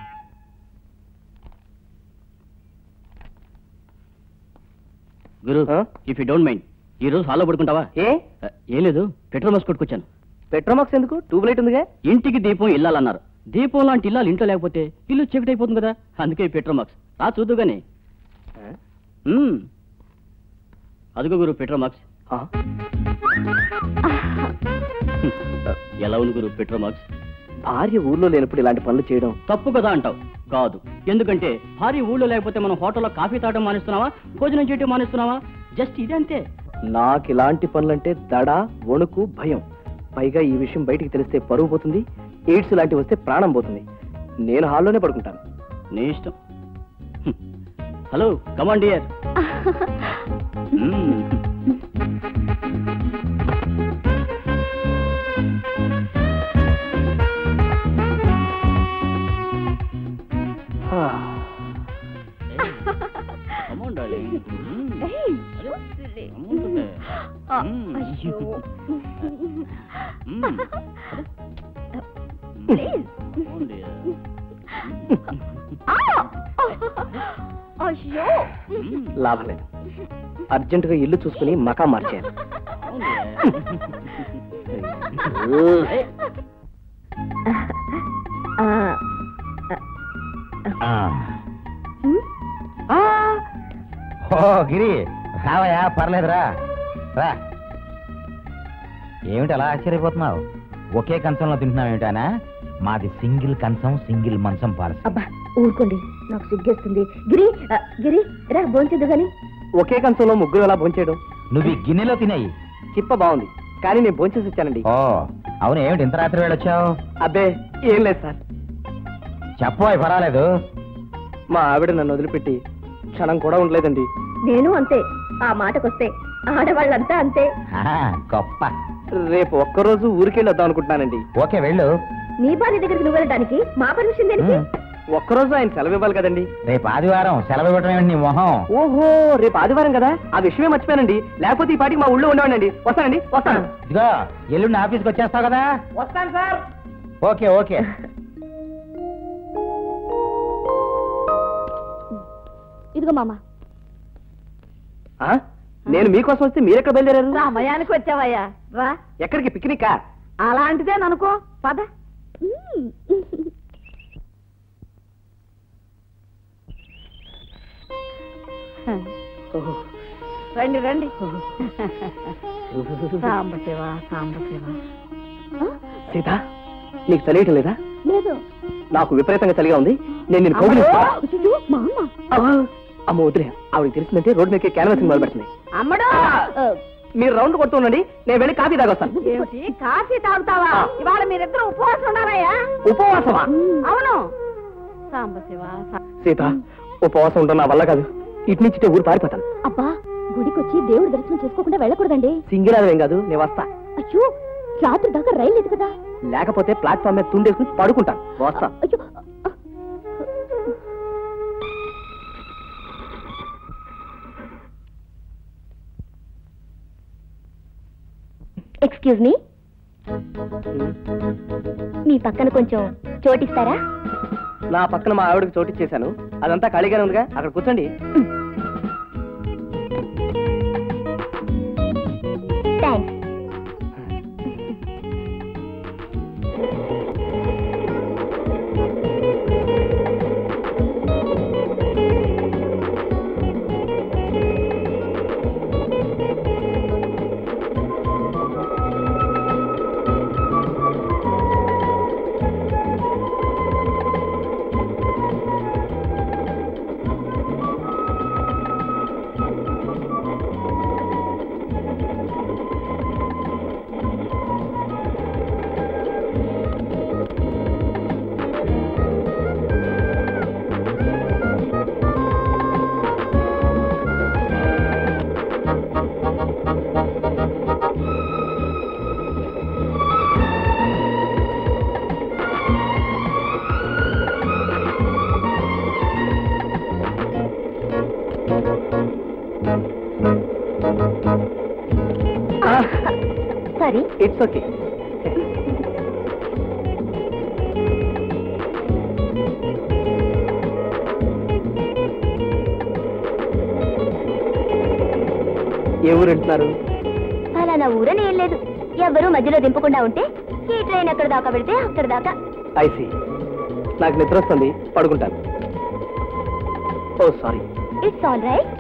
గురు ఆ? ఇఫ్ యూ డోంట్ మైండ్ ఈ రోజు హాల్లో పడుకుంటావా ఏ ఆ, ఏం లేదు పెట్రోల్ మస్ కొట్టుకొచ్చాను పెట్రోమాక్స్ ఎందుకు ట్యూబ్ లైట్ ఉందిగా ఇంటికి దీపం ఇల్లాలన్నారు దీపం లాంటి ఇల్లాలు ఇంట్లో లేకపోతే ఇల్లు చీకటి అయిపోతుంది కదా అందుకే ఈ పెట్రోమాక్స్ రా చూద్దు గాని మ్మ్. అదిగో గురు పెట్రోమాక్స్ ఆ? ఎలా ఉంది గురు పెట్రోమాక్స్ భార్య ఊర్లో లేనప్పుడు ఇలాంటి పనులు చేయడం తప్పు కదా అంటావు కాదు ఎందుకంటే భార్య ఊళ్ళో లేకపోతే మనం హోటల్లో కాఫీ తాగడం మానేస్తున్నావా భోజనం చేయడం మానేస్తున్నావా జస్ట్ ఇదే అంతే నాకు ఇలాంటి పనులంటే దడ వణుకు భయం పైగా ఈ విషయం బయటికి తెలిస్తే పరువు పోతుంది ఎయిడ్స్ లాంటివి వస్తే ప్రాణం పోతుంది నేను హాల్లోనే పడుకుంటాను నీ ఇష్టం హ్మ్. Hello command dear command darling అయ్యో లాభం లేదు అర్జెంటుగా ఇల్లు చూసుకుని మకా మార్చేయాలి ఓ గిరి రావయ్యా పర్లేదురా రా ఏమిటి అలా ఆశ్చర్యపోతున్నావు ఒకే కంచంలో తింటున్నావు ఏమిటానా మాది సింగిల్ కంచం సింగిల్ మంచం పాలసీ అబ్బా ఊరుకోండి నాకు సిగ్గేస్తుంది గిరి ఆ, గిరి రా భోంచదు గాని ఒకే కంచంలో ముగ్గురు ఎలా భోంచేయడం నువ్వు ఈ గిన్నెలో తినేయి చిప్ప బాగుంది కానీ నేను భోంచేసి వచ్చానండి ఓ అవును ఏమిటి ఇంత రాత్రి వెళ్ళొచ్చావు అబ్బే ఏం లేదు సార్ చెప్పబోయ్ పర్వాలేదు మా ఆవిడ నన్ను వదిలిపెట్టి క్షణం కూడా ఉండలేదండి నేను అంతే ఆ మాటకొస్తే ఆడవాళ్ళంతా అంతే ఆహా, గొప్ప రేపు ఒక్కరోజు ఊరికెళ్ళి వద్దాం అనుకుంటున్నానండి ఓకే వెళ్ళు నీ భార్య దగ్గరికి నువ్వు వెళ్ళడానికి మా పర్మిషన్ దేనికి ఉమ్. ఒక్కరోజు ఆయన సెలవు ఇవ్వాలి కదండి రేపు ఆదివారం సెలవు ఇవ్వటం ఏమిటి నీ మొహం ఓహో రేపు ఆదివారం కదా ఆ విషయమే మర్చిపోయానండి లేకపోతే ఈ పాటికి మా ఊళ్ళో ఉండేవాడండి వస్తానండి వస్తాను ఇదిగో ఎల్లుండి ఆఫీస్కి వచ్చేస్తావు కదా వస్తాను సార్ ఓకే ఓకే ఇదిగో మామ ఆ? నేను మీకోసం వస్తే మీరెక్కడ బయలుదేరారు సమయానికి వచ్చావయ్యా రా ఎక్కడికి పిక్నికా అలాంటిదేననుకో పద రండి రండి సాంబశివ సాంబశివ సీత నీకు చలియటం లేదా లేదు నాకు విపరీతంగా చలిగా ఉంది నేను నేను కౌగిలిస్తా అయ్యో, మా అమ్మ అమ్మా. అమ్మ వదిలే ఆవిడకి తెలిసిందంటే రోడ్డు మీద క్యాన్వాసింగ్ మొదలు పెడుతుంది అమ్మడు మీరు రౌండ్ కొడుతూ ఉండండి నేను వెళ్ళి కాఫీ తాగొస్తాను ఏమిటి కాఫీ తాగుతావా ఇవాళ మీరిద్దరు ఉపవాసం ఉన్నారయ్యా ఉపవాసమా అవును సాంబశివ సా- సీత ఉపవాసం ఉండడం నా వల్ల కాదు ఇటు నుంచి ఇటే ఊరు పారిపోతాను అబ్బా గుడికొచ్చి దేవుడి దర్శనం చేసుకోకుండా వెళ్ళకూడదండి సింగిల్ ఏం కాదు నేను వస్తా అయ్యో రాత్రి దాకా రైలు లేదు కదా లేకపోతే ప్లాట్ఫామ్ మీద తుండేసుకుని పడుకుంటాను వస్తా అయ్యో ఎక్స్క్యూజ్ మీ మీ పక్కన కొంచెం చోటిస్తారా నా పక్కన మా ఆవిడకి చోటిచ్చేశాను అదంతా ఖాళీగానే ఉందిగా అక్కడ కూర్చోండి థ్యాంక్స్ సారీ ఇట్స్ ఓకే ఏ ఊరు వెళ్తున్నారు ఫలానా ఊరని ఏం లేదు ఎవరు మధ్యలో దింపకుండా ఉంటే ఈ ట్రైన్ ఎక్కడ దాకా వెళ్తే అక్కడ దాకా ఐసి నాకు నిద్ర వస్తుంది పడుకుంటాను oh sorry it's all right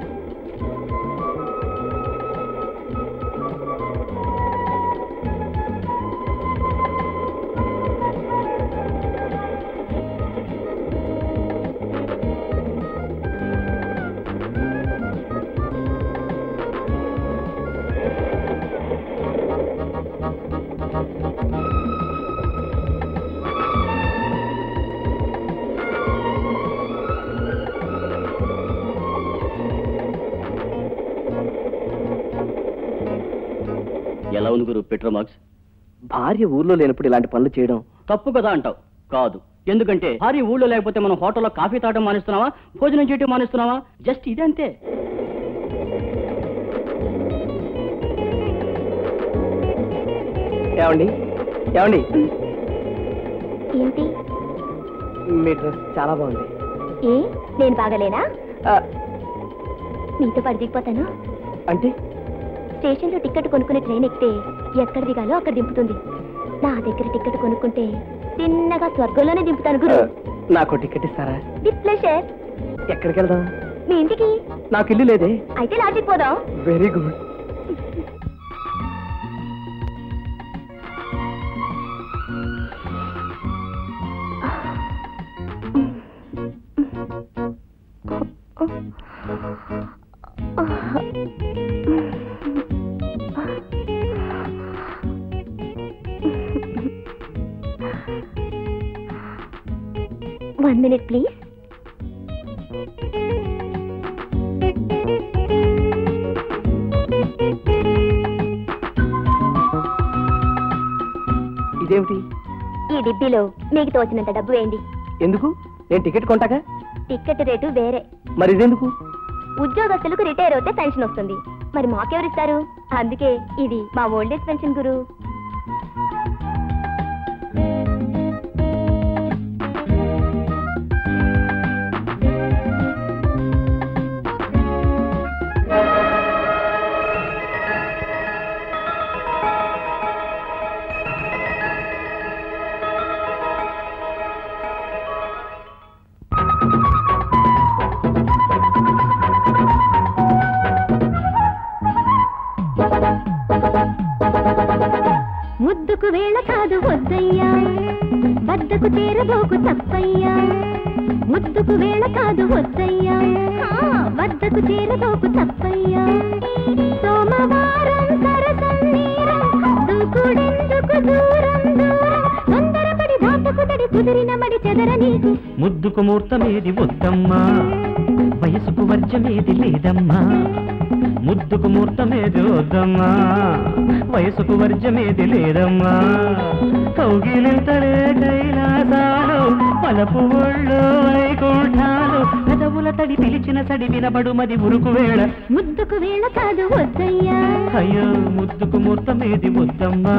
ఎలా ఉంది గురు పెట్రోమాక్స్ భార్య ఊర్లో లేనప్పుడు ఇలాంటి పనులు చేయడం తప్పు కదా అంటావు కాదు ఎందుకంటే భారీ ఊళ్ళో లేకపోతే మనం హోటల్లో కాఫీ తాగడం మానేస్తున్నావా భోజనం చేయటం మానేస్తున్నావా జస్ట్ ఇదే అంతే ఏమండి ఏమండి ఏంటి మీ డ్రెస్ చాలా బాగుంది ఏ నేను బాగలేనా ఆ, మీతో పాటు దిగిపోతాను అంటే స్టేషన్లో టికెట్ కొనుక్కునే ట్రైన్ ఎక్కితే ఎక్కడ దిగాలో అక్కడ దింపుతుంది నా దగ్గర టికెట్ కొనుక్కుంటే తిన్నగా స్వర్గంలోనే దింపుతాను ఆ, గురు నాకు టికెట్ ఇస్తారా విత్ ప్లెషర్ ఎక్కడికి వెళ్దాం మీ ఇంటికి నాకు ఇల్లు లేదే అయితే లాడ్జికి పోదాం very good one minute please ఇదేమిటి ఈ డిబ్బీలో మీకు తోచినంత డబ్బు వేయండి ఎందుకు నేను టికెట్ కొంటాగా టికెట్ రేటు వేరే మరి ఇదెందుకు ఉద్యోగస్తులకు రిటైర్ అవుతే పెన్షన్ వస్తుంది మరి మాకెవరిస్తారు అందుకే ఇది మా ఓల్డ్ ఏజ్ పెన్షన్ గురు ముద్దుకు వేళ కాదు వద్దయ్యా వద్దకు చేరబోకు తప్పయ్యా ముద్దుకు వేళ కాదు వద్దయ్యా వద్దకు చేరబోకు తప్పయ్యా సోమవారం సరసం నీరం దూకుడెందుకు దూరం దూరం తొందరపడి దాటకు తడి కుదిరిన మడి చెదర నీకు ముద్దుకు ముహూర్తమేది వద్దమ్మా వయసుకు వర్జమేది లేదమ్మా ముద్దుకు ముహూర్తమేది వద్దమ్మా వయసుకు వర్జమేది లేదమ్మా కౌగిలింతలే కైలాసాలు పలపు ఒళ్ళు వైకుంఠాలు పెదవుల తడి పిలిచిన సడి వినబడు మది ఉరుకు వేళ ముద్దుకు వేళ కాదు వద్దయ్యా అయ్యో ముద్దుకు ముహూర్తమేది వద్దమ్మా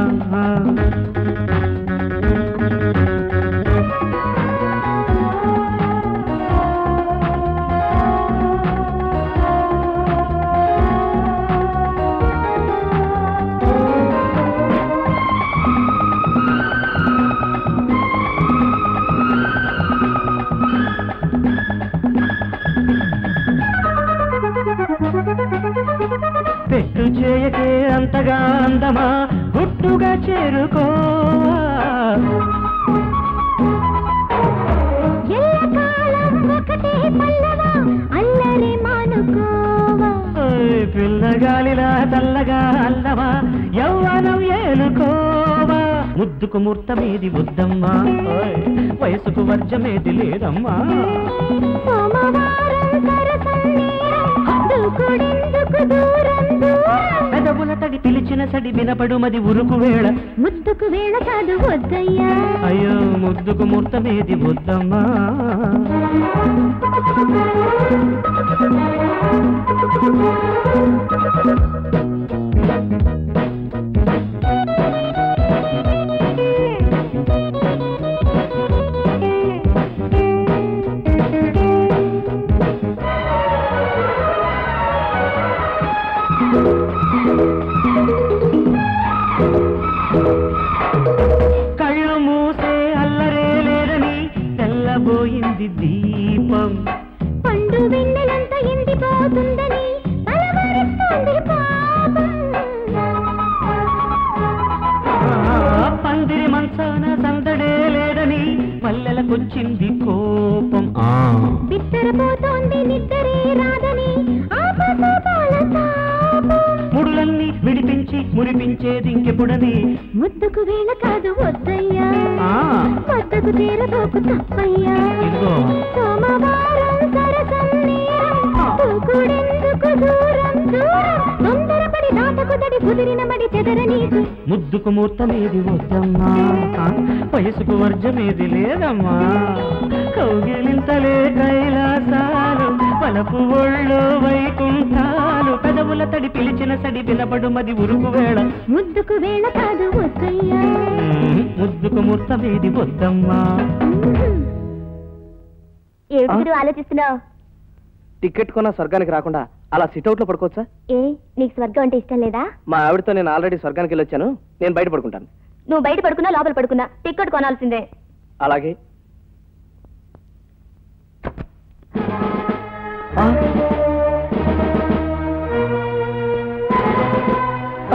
పెట్టు చేయకే అంతగా అందమా గుట్టుగా చేరుకోవా ఎల్లకాలం ఒకటే పల్లవా అల్లరి మానుకోవా ఓయ్ పిల్లగాలిలా చల్లగా అల్లవా యవ్వనం ఏలుకోవా ముద్దుకు ముహూర్తమేది వద్దమ్మా ఓయ్ వయసుకు వర్జమేది లేదమ్మా సోమవారం సరసన్నీరం దూకుడెందుకు దూరం దూరం పెదవుల తడి పిలిచిన సడి వినపడు మది ఉరుకు వేళ ముద్దుకు వేళ కాదు వద్దయ్యా అయ్యో ముద్దుకు ముహూర్తమేది వద్దమ్మా కళ్ళు మూసే అల్లరే లేదని తెల్లబోయింది దీపం పండు వెన్నెలంత ఎండిపోతుందని బలవరిస్తోంది పాపం ఆ, పందిరి మంచాన సందడే లేదని పల్లెలకొచ్చింది కోపం ఆ. బిత్తరపోతోంది నిద్దరే రాదని ఆపసోపాల తాపం ముడులన్నీ విడిపించి మురిపించేది ఇంకెప్పుడని ముద్దుకు వేళ కాదు వద్దయ్యా ఆ, వద్దకు చేరబోకు తప్పయ్యా ఇదిగో సోమవారం సరసం నేరం దూకుడెందుకు దూరం దూరం తొందరపడి దాటకు తడి కుదిరిన మడి చెదర నీకు ముద్దుకు మూర్తమేది వద్దమ్మా ఆ, వయసుకు వర్జమేది లేదమ్మా కౌగిలింతలే కైలాసాలు పలపు ఒళ్ళు వైకుంఠాలు పెదవుల తడి పిలిచిన సడి వినపడు మది ఉరుకు వేళ ముద్దుకు వేళ కాదు వద్దయ్యా ఉమ్, ముద్దుకు మూర్తమేది వద్దమ్మా ఏమిటి ఆలోచిస్తున్నావు టికెట్ కొన్న స్వర్గానికి రాకుండా అలా సిట్అవుట్ లో పడుకోవచ్చా ఏ నీకు స్వర్గం అంటే ఇష్టం లేదా మా ఆవిడతో నేను ఆల్రెడీ స్వర్గానికి వెళ్ళొచ్చాను నేను బయట పడుకుంటాను నువ్వు బయట పడుకున్నా లోపల పడుకున్నా టికెట్ కొనాల్సిందే అలాగే ఆ. ఆ.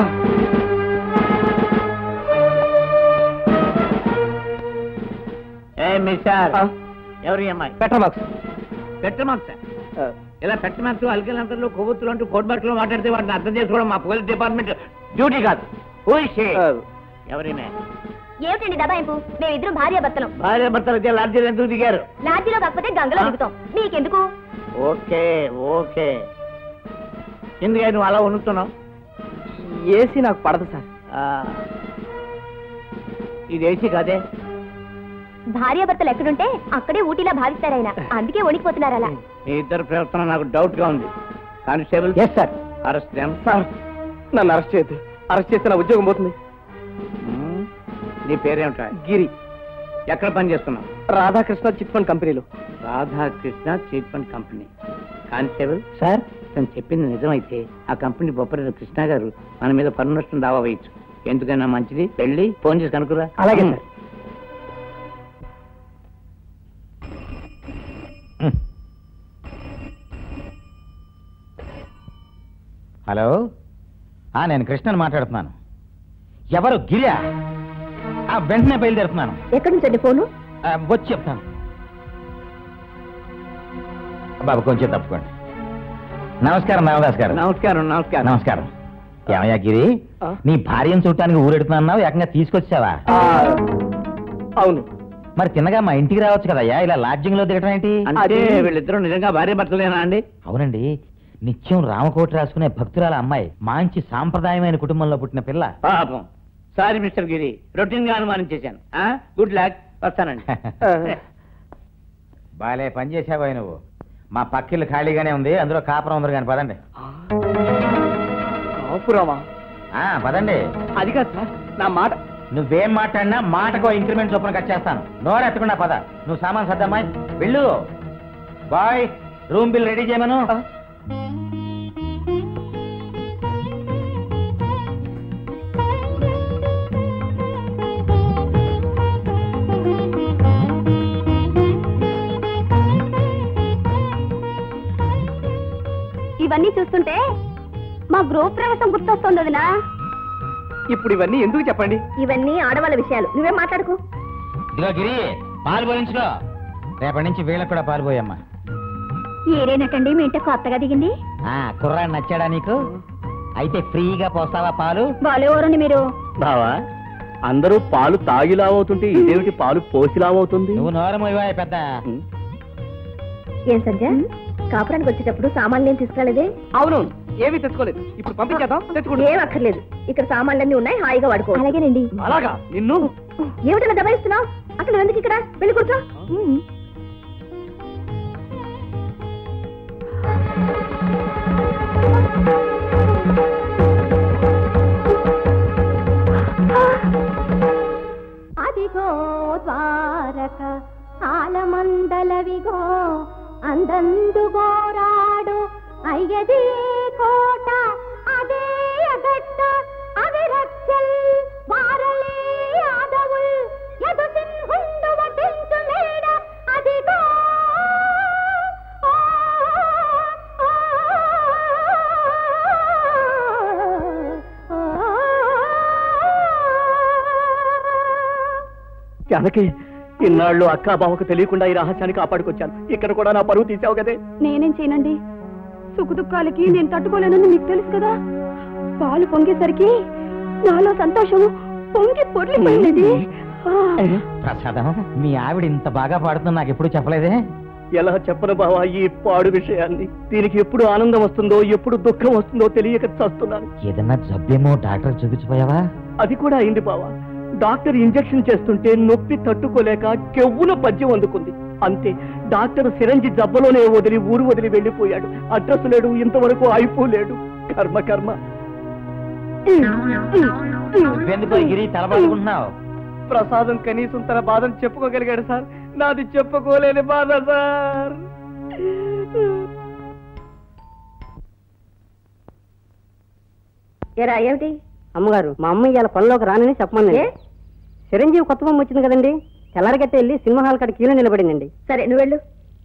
ఏ మిస్టర్ ఆ. ఎవరి అమ్మాయి పెట్రోల్ బాక్స్ పెట్టమాక్ సార్ ఆ, ఇలా పెట్టమాక్స్ అల్కలంతలు కొవ్వొత్తులు అంటూ కోడ్ భాషలో మాట్లాడితే వాటిని అర్థం చేసుకోవడం మా పోలీస్ డిపార్ట్మెంట్ డ్యూటీ కాదు Who is she? ఆ, ఎవరిమే ఏమిటండి దబాయింపు మేమిద్దరం భార్య భర్తలం భార్య భర్తలు అయితే లాడ్జీలు ఎందుకు దిగారు లాడ్జీలో కాకపోతే గంగలో ఆ. దిగుతాం నీకెందుకు ఓకే ఓకే ఎందుకని నువ్వు అలా ఉనుకుతున్నావు ఏసీ నాకు పడదు సార్ ఆ, ఇది ఏసీ కాదే భార్య భర్తలు ఎక్కడుంటే అక్కడే ఊటీలా భావిస్తారాయన అందుకే వణికిపోతున్నారు అలా మీ ఇద్దరు ప్రవర్తన నాకు డౌట్ గా ఉంది constable yes sir arrest sir నన్ను అరెస్ట్ చేయొద్దు అరెస్ట్ చేస్తే నా ఉద్యోగం పోతుంది నీ పేరేమిటా గిరి ఎక్కడ పని చేస్తున్నావు రాధాకృష్ణ చిట్ ఫండ్ కంపెనీలో Radhakrishna cheat fund company constable sir తను చెప్పింది నిజమైతే ఆ కంపెనీ బొప్పరి కృష్ణ గారు మన మీద పన్ను నష్టం దావా వేయచ్చు ఎందుకైనా మంచిది వెళ్ళి ఫోన్ చేసి కనుక్కురా అలాగే సార్ హలో ఆ, నేను కృష్ణని మాట్లాడుతున్నాను ఎవరు గిరియా ఆ, వెంటనే బయలుదేరుతున్నాను ఎక్కడి నుంచి ఫోను ఆ, వచ్చి చెప్తాను బాబు కొంచెం తప్పుకోండి నమస్కారం రామదాస్ గారు నమస్కారం నమస్కారం నమస్కారం ఏమయ్యా గిరి ఆ? నీ భార్యను చూడటానికి ఊరెడుతున్నావు ఏకంగా తీసుకొచ్చావా ఆ, అవును మరి తిన్నగా మా ఇంటికి రావచ్చు కదయ్యా ఇలా లాడ్జింగ్ లో దిగటం ఏంటి అంటే వీళ్ళిద్దరూ నిజంగా భార్య భర్తలేనా అండి అవునండి నిత్యం రామకోటి రాసుకునే భక్తురాల అమ్మాయి మంచి సాంప్రదాయమైన కుటుంబంలో పుట్టిన పిల్ల పాపం సారీ మిస్టర్ గిరి రొటీన్ గా అనుమానించేశాను గుడ్ లక్ వస్తానండి బాలే పని చేసావా నువ్వు మా పక్కిల్లు ఖాళీగానే ఉంది అందులో కాపురం ఉంది కానీ పదండి కాపురామా ఆ, పదండి అది కాదు సార్ నా మాట నువ్వేం మాట్లాడినా మాటకో ఇంక్రిమెంట్ చొప్పున కట్ చేస్తాను నోరెత్తకుండా పద నువ్వు సామాన్ సర్దమ్మాయి వెళ్ళు బాయ్ రూమ్ బిల్ రెడీ చేయమను ఇవన్నీ చూస్తుంటే మా గ్రూప్ ప్రవేశం గుర్తొస్తుంది వదినా ఇప్పుడు ఇవన్నీ ఎందుకు చెప్పండి ఇవన్నీ ఆడవాళ్ళ విషయాలు నువ్వేం మాట్లాడుకో ఇదిగో గిరి పాలు పోయించుకో రేపటి నుంచి వీళ్ళకి కూడా పాలు పోయమ్మా ఏరేనటండి మీ ఇంట కొత్తగా దిగింది ఆ, కుర్రాడు నచ్చాడా నీకు అయితే ఫ్రీగా పోస్తావా పాలు బాలేవరండి మీరు బావా అందరూ పాలు తాగి లావవుతుంటే ఇదేమిటి పాలు పోసి లావవుతుంది నువ్వు నోరమోయవా పెద్ద ఏం సంజయ్ కాపురానికి వచ్చేటప్పుడు సామాన్లు ఏం తీసుకురాలేదే అవును ఏమీ తెచ్చుకోలేదు ఇప్పుడు పంపించేద్దాం తెచ్చుకోండి ఏం అక్కర్లేదు ఇక్కడ సామాన్లన్నీ ఉన్నాయి హాయిగా వాడుకో అలాగేనండి అలాగా నిన్ను ఏమిటలా దబాయిస్తున్నావు అసలు ఎందుకు ఇక్కడ వెళ్ళి కూర్చో అదిగో ద్వారక ఆలమందలవిగో అందందుగోరాడు అయ్యది కోట అదే అగట్ట అవి రక్షల్ వారలే యాదవుల్ ఎదు సింహుండు వటించు మేడ అదిగో జానకి ఇన్నాళ్ళు అక్కా బావకు తెలియకుండా ఈ రహస్యాన్ని కాపాడుకొచ్చాను ఇక్కడ కూడా నా పరువు తీసావు కదే నేనేం చేయనండి సుఖదుఖాలకి నేను తట్టుకోలేనని మీకు తెలుసు కదా పాలు పొంగేసరికి నాలో సంతోషం పొంగి పొర్లిపోయినది ప్రసాదం మీ ఆవిడ ఇంత బాగా పాడుతుందో నాకు ఎప్పుడు చెప్పలేదే ఎలా చెప్పను బావా ఈ పాడు విషయాన్ని దీనికి ఎప్పుడు ఆనందం వస్తుందో ఎప్పుడు దుఃఖం వస్తుందో తెలియక చస్తున్నాను ఏదన్నా జబ్బేమో డాక్టర్ చూపించిపోయావా అది కూడా అయింది బావా డాక్టర్ ఇంజెక్షన్ చేస్తుంటే నొప్పి తట్టుకోలేక కెవ్వున పద్యం అందుకుంది అంతే డాక్టర్ సిరంజి జబ్బలోనే వదిలి ఊరు వదిలి వెళ్ళిపోయాడు అడ్రస్ లేడు ఇంతవరకు అయిపోలేడు కర్మ కర్మ నువ్వెందుకు గిరి తలపడుకుంటున్నావు ప్రసాదం కనీసం తన బాధను చెప్పుకోగలిగాడు సార్ నాది చెప్పుకోలేని బాధ సార్ ఎరా ఏమిటి అమ్మగారు మా అమ్మ ఇవాళ పనిలోకి రానని చెప్పమని ఏ? చిరంజీవి కొత్త బొమ్మ వచ్చింది కదండి తెల్లారగట్ట వెళ్ళి సినిమా హాల్ కాడ కీలో నిలబడిందండి సరే నువ్వు వెళ్ళు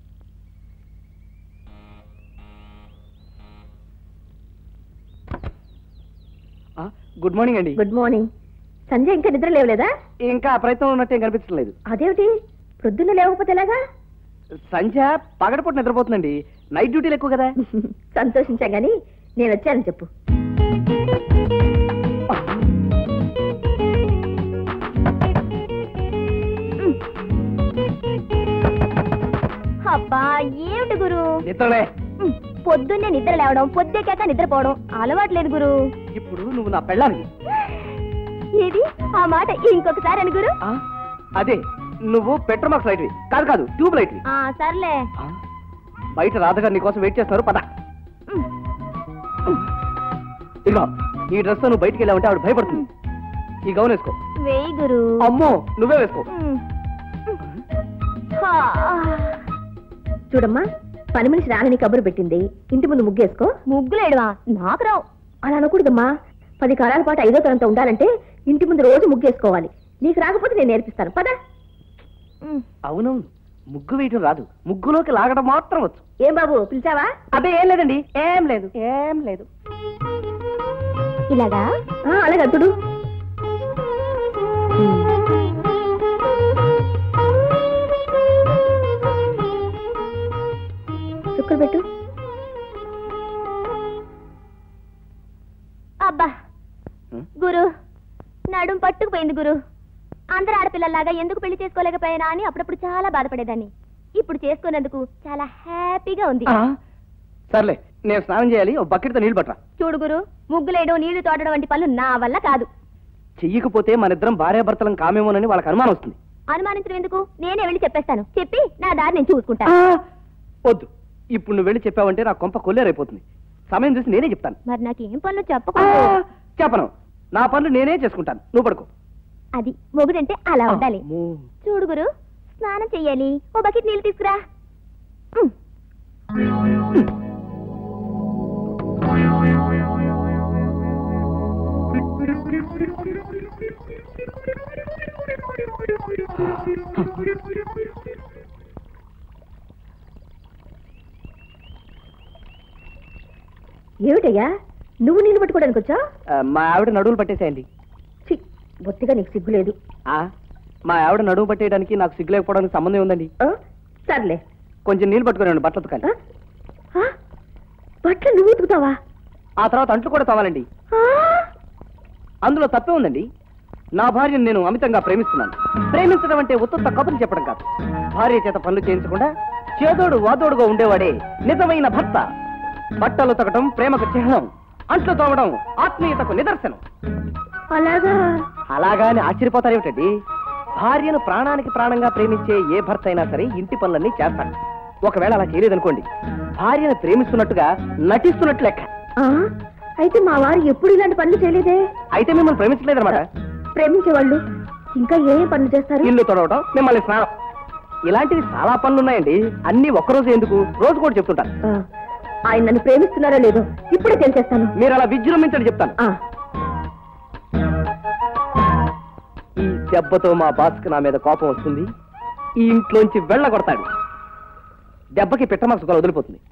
గుడ్ మార్నింగ్ అండి గుడ్ మార్నింగ్ సంజయ్ ఇంకా నిద్ర లేవలేదా ఇంకా ఆ ప్రయత్నం ఉన్నట్టు కనిపించలేదు అదేమిటి ప్రొద్దున్న లేవకపోతే ఎలాగా సంధ్య పగడపూట నిద్రపోతుందండి నైట్ డ్యూటీలు ఎక్కువ కదా సంతోషించాం గాని నేను వచ్చానని చెప్పు అబ్బా ఏమిటి గురు నిద్రలే పొద్దున్నే నిద్ర లేవడం పొద్దుకేక నిద్రపోవడం అలవాట్లేదు గురు ఇప్పుడు నువ్వు నా పెళ్ళానికి ఏది ఆ మాట ఇంకొకసారి అని గురు ఆ, అదే నువ్వు పెట్రోమాక్స్ లైట్వి కాదు కాదు ట్యూబ్ లైట్వి ఆ సర్లే ఆ, బయట రాధగారు నీ కోసం వెయిట్ చేస్తున్నారు పద ఇదిగో ఈ డ్రెస్ నువ్వు బయటికి వెళ్ళావంటే ఆవిడ భయపడుతుంది ఈ గౌన్ వేసుకో వేయి గురు అమ్మో నువ్వే వేసుకో చూడమ్మా పని మనిషి రానని కబురు పెట్టింది ఇంటి ముందు ముగ్గేసుకో ముగ్గులేడువా నాకు రావు అలా అనకూడదమ్మా పది కాలాల పాటు ఐదో తరంతో ఉండాలంటే ఇంటి ముందు రోజు ముగ్గేసుకోవాలి నీకు రాకపోతే నేను నేర్పిస్తాను పద అవును ముగ్గు వేయటం రాదు ముగ్గులోకి లాగడం మాత్రం వచ్చు ఏం బాబు పిలిచావా అబ్బే ఏం లేదండి ఏం లేదు ఏం లేదు ఇలాగా అలాగే అతుడు చుక్కలు పెట్టు అబ్బా గురు నడుం పట్టుకుపోయింది గురు అందరు ఆడపిల్లల్లాగా ఎందుకు పెళ్లి చేసుకోలేకపోయినా అని అప్పుడప్పుడు చాలా బాధపడేదాన్ని ఇప్పుడు చేసుకున్నందుకు చాలా హ్యాపీగా ఉంది ఆ, సర్లే నేను స్నానం చేయాలి ఓ బకెట్తో నీళ్ళు పట్టరా చూడు గురు ముగ్గులేయడం నీళ్లు తోడడం వంటి పనులు నా వల్ల కాదు చెయ్యకపోతే మన ఇద్దరం భార్యాభర్తలం కామేమోనని వాళ్ళకి అనుమానం వస్తుంది అనుమానించడం ఎందుకు నేనే వెళ్ళి చెప్పేస్తాను చెప్పి నా దారి నేను చూసుకుంటా ఆ, వద్దు ఇప్పుడు నువ్వు వెళ్ళి చెప్పావంటే నా కొంప కొల్లేరైపోతుంది సమయం చూసి నేనే చెప్తాను మరి నాకు ఏం పనులు ఆ, చెప్పకూడదు చెప్పను నా పనులు నేనే చేసుకుంటాను నువ్వు పడుకో అది మొగుడంటే అలా ఉండాలి అమ్మో. చూడు గురు స్నానం చెయ్యాలి ఓ బకెట్ నీళ్ళు తీసుకురా ఉమ్. ఏమిటయ్యా నువ్వు నీళ్ళు పట్టుకోవడానికి వచ్చా ఆ, మా ఆవిడ నడువులు పట్టేసేయండి బొత్తిగా నీకు సిగ్గు లేదు ఆ, మా ఆవిడ నడుము పట్టేయడానికి నాకు సిగ్గు లేకపోవడానికి సంబంధం ఉందండి ఆ? సర్లే కొంచెం నీళ్ళు పట్టుకురండి బట్టలు ఉతకాలి ఆ? ఆ? బట్టలు నువ్వు ఉతుకుతావా ఆ తర్వాత అంట్లు కూడా తవ్వాలండి ఆ? అందులో తప్పే ఉందండి నా భార్యను నేను అమితంగా ప్రేమిస్తున్నాను ప్రేమించడం అంటే ఉత్తత్త కబుర్లు చెప్పడం కాదు భార్య చేత పనులు చేయించకుండా చేదోడు వాదోడుగా ఉండేవాడే నిజమైన భర్త బట్టలు తగటం ప్రేమకు చిహ్నం అంట్లు తోమడం ఆత్మీయతకు నిదర్శనం అలాగా అలాగా అని ఆశ్చర్యపోతారేమిటండి భార్యను ప్రాణానికి ప్రాణంగా ప్రేమించే ఏ భర్త అయినా సరే ఇంటి పనులన్నీ చేస్తాడు ఒకవేళ అలా చేయలేదనుకోండి భార్యను ప్రేమిస్తున్నట్టుగా నటిస్తున్నట్లు లెక్క ఆ? అయితే మా వారు ఎప్పుడు ఇలాంటి పనులు చేయలేదే అయితే మిమ్మల్ని ప్రేమించలేదన్నమాట ప్రేమించే వాళ్ళు ఇంకా ఏ ఏ పనులు చేస్తారు ఇల్లు తొడవటం మిమ్మల్ని స్నానం ఇలాంటివి చాలా పనులు ఉన్నాయండి అన్ని ఒక్కరోజు ఎందుకు రోజు కూడా చెప్తుంటారు ఆ, ఆయన నన్ను ప్రేమిస్తున్నారో లేదో ఇప్పుడే తెలిసేస్తాను మీరు అలా విజృంభించండి చెప్తాను ఆ, ఈ దెబ్బతో మా బాస్కి నా మీద కోపం వస్తుంది ఈ ఇంట్లోంచి వెళ్ళగొడతాడు దెబ్బకి పిట్టమక్సుకొని వదిలిపోతుంది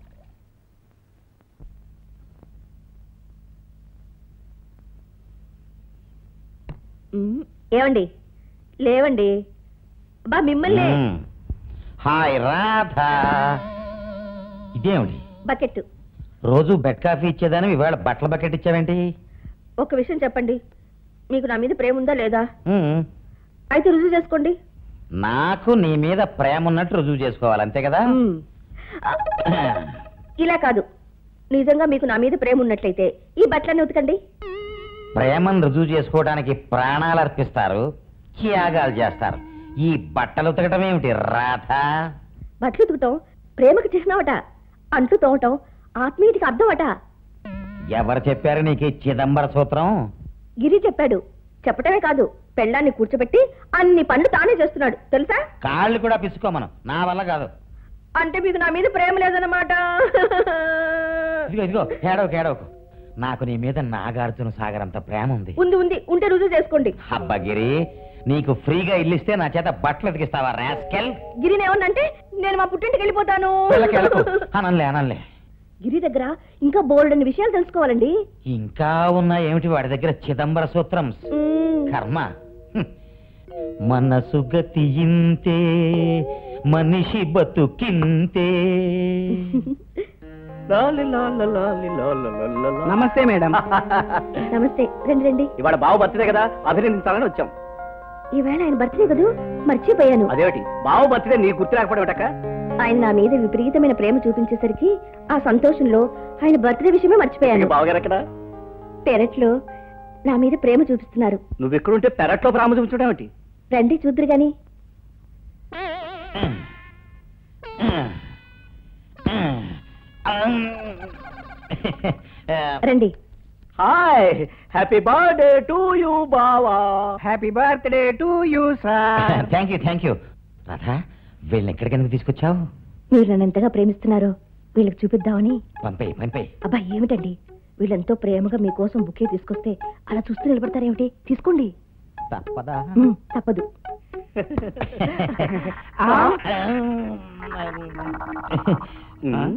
ఉమ్, ఏమండి లేవండి బా మిమ్మల్ని మ్మ్. హాయ్ రాధా ఇదేమిటి బకెట్ రోజు బెడ్ కాఫీ ఇచ్చేదాని ఇవాళ బట్టల బకెట్ ఇచ్చావేంటి ఒక విషయం చెప్పండి మీకు నా మీద ప్రేమ ఉందా లేదా మ్మ్. అయితే రుజువు చేసుకోండి నాకు నీ మీద ప్రేమ ఉన్నట్టు రుజువు చేసుకోవాలి అంతే కదా ఉమ్. ఆ, ఇలా కాదు నిజంగా మీకు నా మీద ప్రేమ ఉన్నట్లయితే ఈ బట్టలన్నీ ఉతకండి ప్రేమను రుజువు చేసుకోవడానికి ప్రాణాలు అర్పిస్తారు త్యాగాలు చేస్తారు ఈ బట్టలు ఉతకటం ఏమిటి రాధా బట్టలు ఉతుకుతాం ప్రేమకు చిహ్నమట అంట్లు తోవటం ఆత్మీయతకి అర్థం అట ఎవరు చెప్పారు నీకు ఈ చిదంబర సూత్రం గిరి చెప్పాడు చెప్పటమే కాదు పెళ్ళాన్ని కూర్చోబెట్టి అన్ని పనులు తానే చేస్తున్నాడు తెలుసా కాళ్ళు కూడా పిసుకోమను నా వల్ల కాదు అంటే మీకు నా మీద ప్రేమ లేదన్నమాట ఇదిగో ఇదిగో ఏడవకు ఏడవకు నాకు నీ మీద నాగార్జున సాగర్ అంత ప్రేమ ఉంది ఉంది ఉంది ఉంటే రుజువు చేసుకోండి అబ్బగిరి నీకు ఫ్రీగా ఇల్లిస్తే నా చేత బట్టలు ఉతికిస్తావా రాస్కెల్ గిరిని ఏమన్నంటే నేను మా పుట్టింటికి వెళ్ళిపోతాను వెళ్ళకెళ్ళకు. అనలే అనలే గిరి దగ్గర ఇంకా బోల్డ్ అన్ని విషయాలు తెలుసుకోవాలండి ఇంకా ఉన్న ఏమిటి వాడి దగ్గర చిదంబర సూత్రం మ్మ్. కర్మ హ్మ్. మనసు గతి ఇంతే మనిషి బతుకింతే నమస్తే మేడం నమస్తే రండి రండి ఇవాళ బావ బర్త్డే కదా అభినందించాలని వచ్చాం ఈవేళ ఆయన బర్త్డే కదూ మర్చిపోయాను అదేమిటి బావ బర్త్డే నీ గుర్తు రాకపోవడం ఏటక్క? ఆయన నా మీద విపరీతమైన ప్రేమ చూపించేసరికి ఆ సంతోషంలో ఆయన బర్త్డే విషయమే ఈ మర్చిపోయాను బావగారు ఎక్కడ పెరట్లో నా మీద ప్రేమ చూపిస్తున్నారు నువ్వు ఎక్కడుంటే పెరట్లో ప్రామ చూపించడం ఏమిటి రండి చూద్దరు గాని రండి hi happy birthday to you బావా happy birthday to you sir thank you thank you Radha వీళ్ళని ఎక్కడికి ఎందుకు తీసుకొచ్చావు మీరు నన్ను ఎంతగా ప్రేమిస్తున్నారో వీళ్ళకి చూపిద్దామని పంపేయి పంపేయి అబ్బా ఏమిటండి వీళ్ళెంతో ప్రేమగా మీకోసం బుకే తీసుకొస్తే అలా చూస్తూ నిలబడతారేమిటి తీసుకోండి తప్పదా ఉమ్, తప్పదు ఉమ్.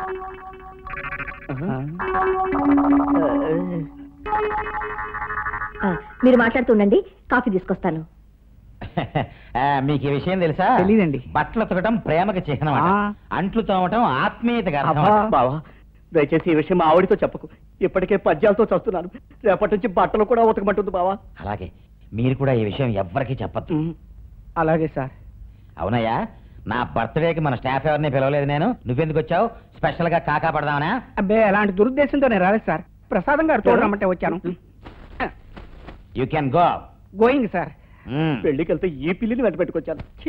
ఆ, మీరు మాట్లాడుతుండండి కాఫీ తీసుకొస్తాను ఆ, మీకు ఈ విషయం తెలుసా తెలీదండి. బట్టలు ఉతకటం ప్రేమకి చిహ్నం అట. ఆ. అంట్లు తోమటం ఆత్మీయతగా అర్థం అబ్బా, అట. బావా దయచేసి ఈ విషయం మా ఆవిడితో చెప్పకు ఇప్పటికే పద్యాలతో చస్తున్నాను రేపటి నుంచి బట్టలు కూడా ఉతకమంటుంది బావా అలాగే మీరు కూడా ఈ విషయం ఎవ్వరికీ చెప్పద్దు అలాగే సార్ అవునయ్యా నా బర్త్డేకి మన స్టాఫ్ ఎవరిని పిలవలేదు నేను నువ్వెందుకు వచ్చావు స్పెషల్ గా కాకా పడదామనా అబ్బే అలాంటి దురుద్దేశంతో నేను రాలేదు సార్ ప్రసాదం గారు చూడరమ్మంటే వచ్చాను you can go going sir పెళ్లికి వెళ్తే ఈ పిల్లిని వెంట పెట్టుకొచ్చాను ఛీ!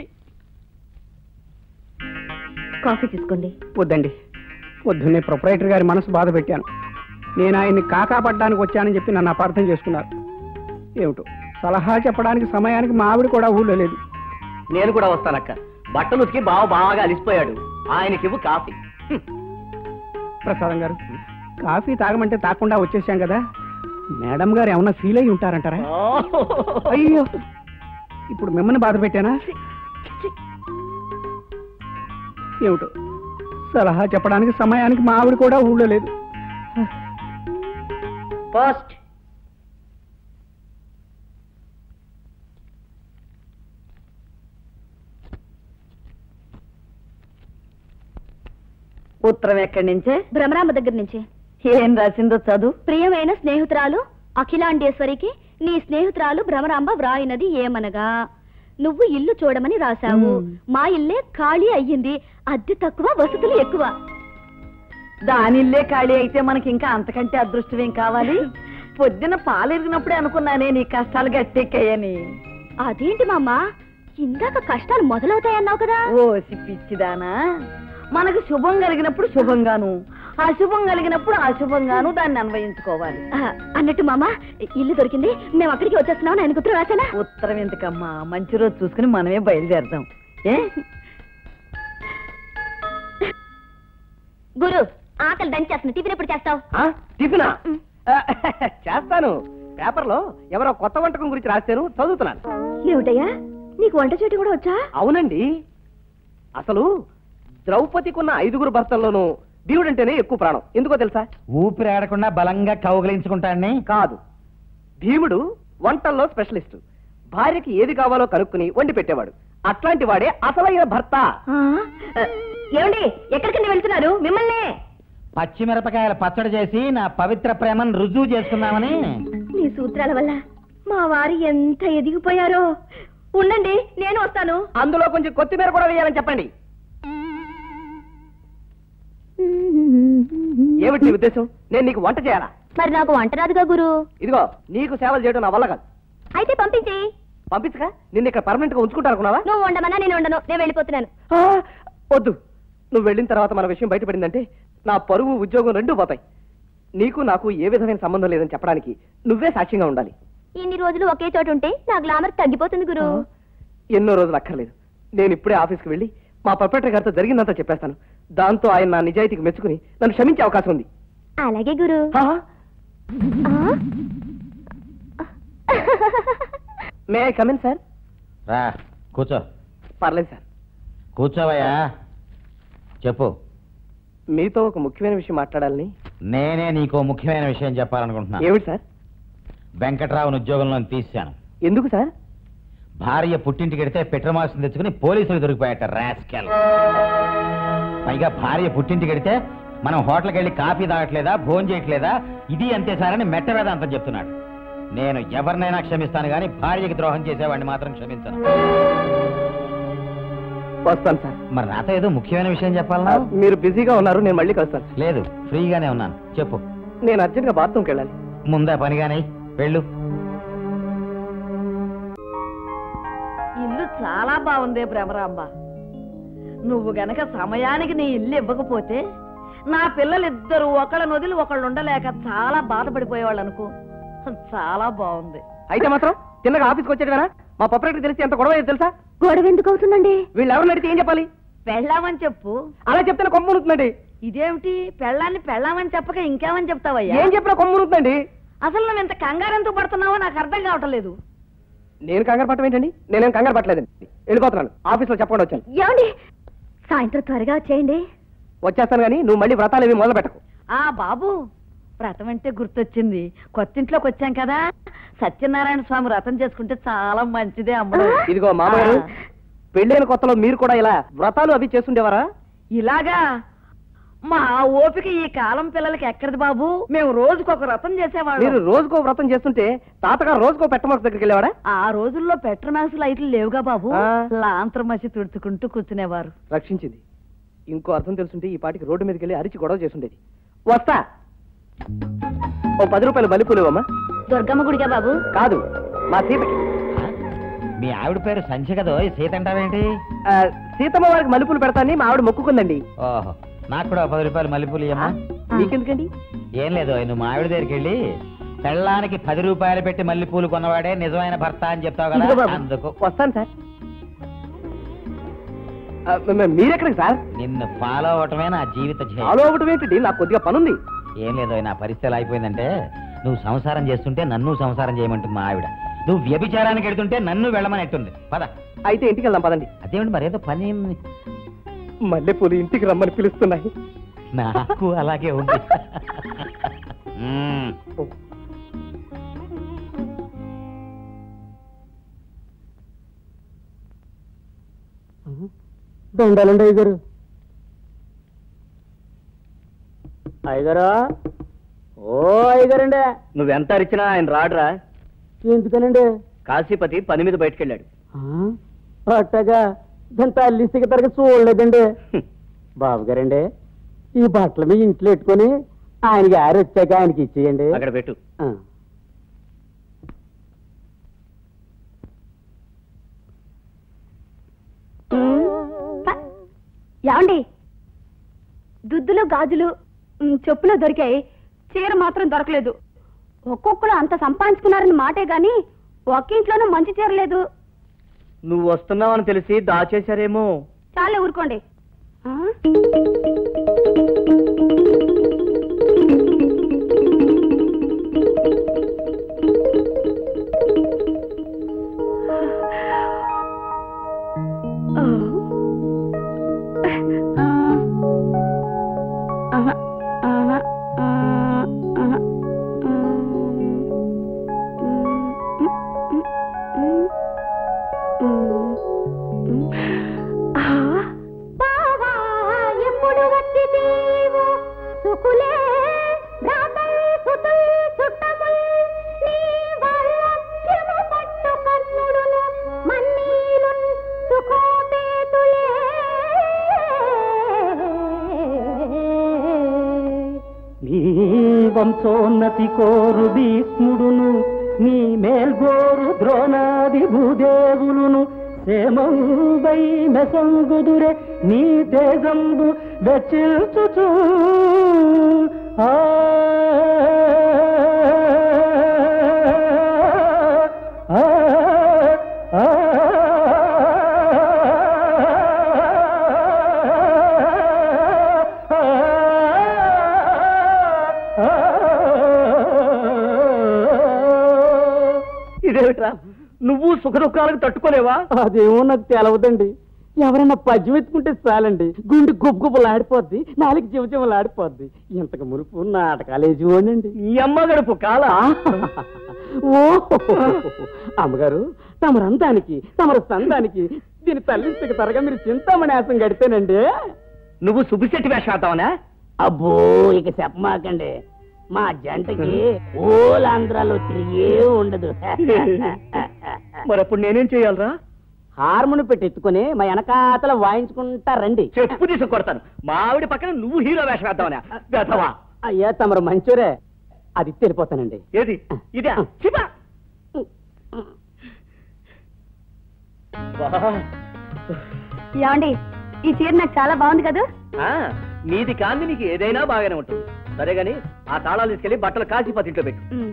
కాఫీ తీసుకోండి వద్దండి పొద్దున్నే ప్రొపరేటర్ గారి మనసు బాధ పెట్టాను నేను ఆయన్ని కాకా పడ్డానికి వచ్చానని చెప్పి నన్ను అపార్థం చేసుకున్నారు ఏమిటో సలహా చెప్పడానికి సమయానికి మా ఆవిడ కూడా ఊళ్ళో లేదు నేను కూడా వస్తానక్క బట్టలు ఉతికి బావ బాగా అలిసిపోయాడు ఆయనకివ్వు కాఫీ హ్మ్. ప్రసాదం గారు కాఫీ తాగమంటే తాకుండా వచ్చేసాం కదా మేడం గారు ఏమన్నా ఫీల్ అయి ఉంటారంటారా అయ్యో ఇప్పుడు మిమ్మల్ని బాధ పెట్టానా ఏమిటో సలహా చెప్పడానికి సమయానికి మా ఆవిడ కూడా ఊళ్ళో లేదు ఫస్ట్ ఉత్తరం ఎక్కడి నుంచే భ్రమరాంబ దగ్గర నుంచి ఏం రాసిందో చదువు ప్రియమైన స్నేహితురాలు అఖిలాండేశ్వరికి నీ స్నేహితురాలు భ్రమరాంబ వ్రాయినది ఏమనగా నువ్వు ఇల్లు చూడమని రాశావు మ్మ్. మా ఇల్లే ఖాళీ అయ్యింది అద్దె తక్కువ వసతులు ఎక్కువ దానిల్లే ఖాళీ అయితే మనకి ఇంకా అంతకంటే అదృష్టం ఏం కావాలి పొద్దున పాలెరిగినప్పుడే అనుకున్నానే నీ కష్టాలు గట్టెక్కాయని అదేంటి మామ ఇందాక కష్టాలు మొదలవుతాయన్నావు కదా ఓసి పిచ్చిదానా మనకు శుభం కలిగినప్పుడు శుభంగాను అశుభం కలిగినప్పుడు అశుభంగాను దాన్ని అన్వయించుకోవాలి ఆ, అన్నట్టు మామ ఇల్లు దొరికింది మేము అక్కడికి వచ్చేస్తున్నాం ఆయన ఉత్తరం రాశానా ఉత్తరం ఎందుకమ్మా మంచి రోజు చూసుకుని మనమే బయలుదేరదాం ఏ గురు ఆకలి దంచేస్తుంది టిఫిన్ ఎప్పుడు చేస్తావు ఆ, టిఫినా ఆ, చేస్తాను పేపర్లో ఎవరో కొత్త వంటకం గురించి రాశారు చదువుతున్నాను ఏమిటయ్యా నీకు వంట చేయటం కూడా వచ్చా అవునండి అసలు ద్రౌపదికున్న ఐదుగురు భర్తల్లోనూ భీముడంటేనే ఎక్కువ ప్రాణం ఎందుకో తెలుసా ఊపిరి ఆడకుండా బలంగా కౌగిలించుకుంటాన్ని కాదు భీముడు వంటల్లో స్పెషలిస్ట్ భార్యకి ఏది కావాలో కనుక్కుని వండి పెట్టేవాడు అట్లాంటి వాడే అసలైన భర్త ఆ, ఏమండి ఎక్కడికండి వెళ్తున్నారు మిమ్మల్ని పచ్చిమిరపకాయల పచ్చడి చేసి నా పవిత్ర ప్రేమను రుజువు చేసుకుందామని నీ సూత్రాల వల్ల మా వారు ఎంత ఎదిగిపోయారో ఉండండి నేను వస్తాను అందులో కొంచెం కొత్తిమీర కూడా వేయాలని చెప్పండి ఏమిటి నీ ఉద్దేశం నేను నీకు వంట చేయాలా మరి నాకు వంట రాదుగా గురు ఇదిగో నీకు సేవలు చేయడం నా వల్ల కాదు అయితే పంపించి పంపించగా నిన్ను ఇక్కడ పర్మనెంట్ గా ఉంచుకుంటానుకున్నావా నువ్వు ఉండమన్నా నేను ఉండను నేను వెళ్ళిపోతున్నాను ఆ, వద్దు నువ్వు వెళ్ళిన తర్వాత మన విషయం బయటపడిందంటే నా పరువు ఉద్యోగం రెండూ పోతాయి నీకు నాకు ఏ విధమైన సంబంధం లేదని చెప్పడానికి నువ్వే సాక్ష్యంగా ఉండాలి ఇన్ని రోజులు ఒకే చోట ఉంటే నా గ్లామర్ తగ్గిపోతుంది గురు ఎన్నో రోజులు అక్కర్లేదు నేను ఇప్పుడే ఆఫీస్కి వెళ్ళి మా ప్రొపరేటర్ గారితో జరిగిందంతా చెప్పేస్తాను దాంతో ఆయన నా నిజాయితీకి మెచ్చుకుని నన్ను క్షమించే అవకాశం ఉంది అలాగే గురు ఆ? ఆ? మే ఐ కమిన్ సార్ రా కూర్చో పర్లేదు సార్ కూర్చోవయ్యా చెప్పు మీతో ఒక ముఖ్యమైన విషయం మాట్లాడాలని నేనే నీకో ముఖ్యమైన విషయం చెప్పాలనుకుంటున్నా ఏమిటి సార్ వెంకట్రావుని ఉద్యోగంలో తీశాను ఎందుకు సార్ భార్య పుట్టింటికి వెడితే పెట్రోమాల్స్ని తెచ్చుకుని పోలీసులు దొరికిపోయాట రాస్కెల్ పైగా భార్య పుట్టింటికి వెడితే మనం హోటల్కి వెళ్ళి కాఫీ తాగట్లేదా భోజనం చేయట్లేదా ఇది అంతే సారని మెట్ట వేదాంతం చెప్తున్నాడు నేను ఎవరినైనా క్షమిస్తాను కానీ భార్యకి ద్రోహం చేసేవాడిని మాత్రం క్షమించను వస్తాను సార్ మరి నాతో ఏదో ముఖ్యమైన విషయం చెప్పాలన్నా మీరు బిజీగా ఉన్నారు నేను మళ్ళీ కలుస్తాను లేదు ఫ్రీగానే ఉన్నాను చెప్పు నేను అర్జెంట్గా బాత్రూమ్కి వెళ్ళాలి ముందా పనిగానే వెళ్ళు ఇల్లు చాలా బాగుందే భ్రమరాంబ నువ్వు గనక సమయానికి నీ ఇల్లు ఇవ్వకపోతే నా పిల్లలిద్దరూ ఒకళ్ళని వదిలి ఒకళ్ళు ఉండలేక చాలా బాధపడిపోయేవాళ్ళు అనుకో చాలా బాగుంది అయితే మాత్రం చిన్నగా ఆఫీస్కి వచ్చేటవేనా మా ప్రొపరేటర్ తెలిసి ఎంత గొడవ అయ్యేది తెలుసా గొడవ ఎందుకు అవుతుందండి వీళ్ళు ఎవరిని అడిగితే ఏం చెప్పాలి పెళ్ళామని చెప్పు అలా చెప్తే కొమ్ము ఉంటుందండి ఇదేమిటి పెళ్ళాన్ని పెళ్ళామని చెప్పక ఇంకేమని చెప్తావయ్యా ఏం చెప్పినా కొమ్ము ఉంటుందండి అసలు నువ్వు ఇంత కంగారెందుకు పడుతున్నావో నాకు అర్థం కావటం లేదు నేను కంగారు పట్టడం ఏంటండి నేనేం కంగారు పట్టలేదండి వెళ్ళిపోతున్నాను ఆఫీస్లో చెప్పకుండా వచ్చాను ఏమండి సాయంత్రం త్వరగా వచ్చేయండి వచ్చేస్తాను కానీ నువ్వు మళ్ళీ వ్రతాలు ఏవి మొదలు పెట్టకు ఆ బాబు వ్రతం అంటే గుర్తొచ్చింది కొత్తింట్లోకి వచ్చాం కదా సత్యనారాయణ స్వామి వ్రతం చేసుకుంటే చాలా మంచిదే అమ్మడు ఇదిగో మామగారు ఆ, పెళ్ళైన కొత్తలో మీరు కూడా ఇలా వ్రతాలు అవి చేస్తుండేవారా ఇలాగా మా ఓపిక ఈ కాలం పిల్లలకి ఎక్కడిది బాబు మేము రోజుకొక రథం మీరు చేసేవాళ్ళం రోజుకో వ్రతం చేస్తుంటే తాతగారు రోజుకో పెట్టమర్స్ దగ్గరికి వెళ్ళేవాడా ఆ రోజుల్లో పెట్రోమాక్స్ లైట్లు లేవుగా బాబు ఆ. లాంతరం మసి తుడుచుకుంటూ కూర్చునేవారు రక్షించింది ఇంకో అర్థం తెలుసుంటే ఈ పాటికి రోడ్డు మీదకి వెళ్ళి అరిచి గొడవ చేసుండేది వస్తా ఓ పది రూపాయలు బలిపూలు ఇవ్వమ్మా దుర్గమ్మ గుడిగా బాబు కాదు మా సీతకి మీ ఆవిడ పేరు సంచి కదా ఓయ్, సీత అంటావేంటి ఆ, సీతమ్మ వారికి మలుపులు పెడతాని మా ఆవిడ మొక్కుకుందండి ఓహో నాకు కూడా ఓ పది రూపాయలు మల్లెపూలు ఇయ్యమ్మా మీకెందుకండి ఏం లేదు ఓయ్, నువ్వు మా ఆవిడ దగ్గరికి వెళ్ళి పెళ్ళానికి పది రూపాయలు పెట్టి మల్లెపూలు కొన్నవాడే నిజమైన భర్త అని చెప్తావు ఇదిగో కదా బాబు. అందుకు వస్తాను సార్ ఆ, మ- మ- మీరెక్కడికి సార్ నిన్ను ఫాలో అవటమే నా జీవిత ధ్యేయం ఫాలో అవ్వటం ఏంటండి నాకు కొద్దిగా పనుంది ఏం లేదు ఓయ్, నా పరిస్థితి ఎలా అయిపోయిందంటే నువ్వు సంసారం చేస్తుంటే నన్ను సంసారం చేయమంటుంది మా ఆవిడ నువ్వు వ్యభిచారానికి వెళ్తుంటే నన్ను వెళ్ళమని ఎట్టుంది పద అయితే ఇంటికి వెళ్దాం పదండి అదేమిటి మరేదో పని ఉంది. మల్లెపూలు ఇంటికి రమ్మని పిలుస్తున్నాయి నాకు అలాగే ఉంది మ్మ్. దండాలండి అయ్యగారు అయ్యగారా ఓ అయ్యగారండి నువ్వెంత అరిచినా ఆయన రాడురా ఎందుకనండి కాశీపతి పని మీద బయటకెళ్ళాడు ఆ, అట్టగా దాని తల్లి సిగతరగా చూడలేదండి బాబు గారండి ఈ బట్టలు మీ ఇంట్లో పెట్టుకొని ఆయనకి ఆరి వచ్చాక ఆయనకి ఇచ్చేయండి అక్కడ పెట్టు ఆ. ఏమండి దుద్దులు గాజులు ఉమ్, చెప్పులు దొరికాయి చీర మాత్రం దొరకలేదు ఒక్కొక్కరు అంత సంపాదించుకున్నారని మాటే గాని ఒక్క ఇంట్లోనూ మంచి చీర లేదు నువ్వు వస్తున్నావని తెలిసి దాచేశారేమో చాలే ఊరుకోండి ఆ? ఆహా, ఆహా, ఆ, ఆహా, ఆ, ఉమ్, ఉమ్, ఉమ్, ఉమ్. ఆ, బావా, ఎప్పుడు వచ్చితీవు? సుకులే, భ్రాతల్, సుతుల్, చుట్టముల్, నీ వాల్లక్ష్యము పట్టు కన్నుడును, మన్నీలున్, సుఖోపేతులే. నీ వంశోన్నతి కోరు భీష్ముడును నీ మేల్గోరు ద్రోణాది భూదేవులును సేమంబై మెసంగుదురే నీ తేజంబు వెచ్చిల్చుచు ఆ ఆ, ఆ, ఇదేమిట్రా నువ్వు సుఖ దుఃఖాలకు తట్టుకోలేవా అదేమో నాకు తెలవదండి ఎవరైనా పద్యం ఎత్తుకుంటే చాలండి గుండె గుబ్బులు ఆడిపోద్ది నాలుగు జీవజీవలు ఆడిపోద్ది ఇంతకు మునుపు నాటకాలు వేసి ఓనండి ఈ అమ్మ గడుపు కాల ఓ అమ్మగారు తమరు అందానికి తమరు సందానికి దీని తల్లించక తరగా మీరు చింతామణి గడితేనండి నువ్వు సుబ్బిశెట్టి వేషం ఆడతావనా అబ్బో ఇక చెప్పమాకండి మా జంటకి ఓలాంధ్రాలో తిరిగే ఉండదు మరి అప్పుడు నేనేం చేయాలరా హార్మోని పెట్టి ఎత్తుకొని మా వెనకాతల వాయించుకుంటా రండి చెప్పు తీసుకు కొడతాను మా ఆవిడ పక్కన నువ్వు హీరో వేషం వేద్దామనే వేద్దావా అయ్యా తమరు మంచూరే అది తెలిపోతానండి ఏది ఇదే చిపా ఏమండి ఈ చీర నాకు చాలా బాగుంది కదా నీది కాంది నీకు ఏదైనా బాగానే ఉంటుంది సరే గాని ఆ తాళాలు తీసుకెళ్లి బట్టలు కాశీపతి ఇంట్లో పెట్టు ఉమ్.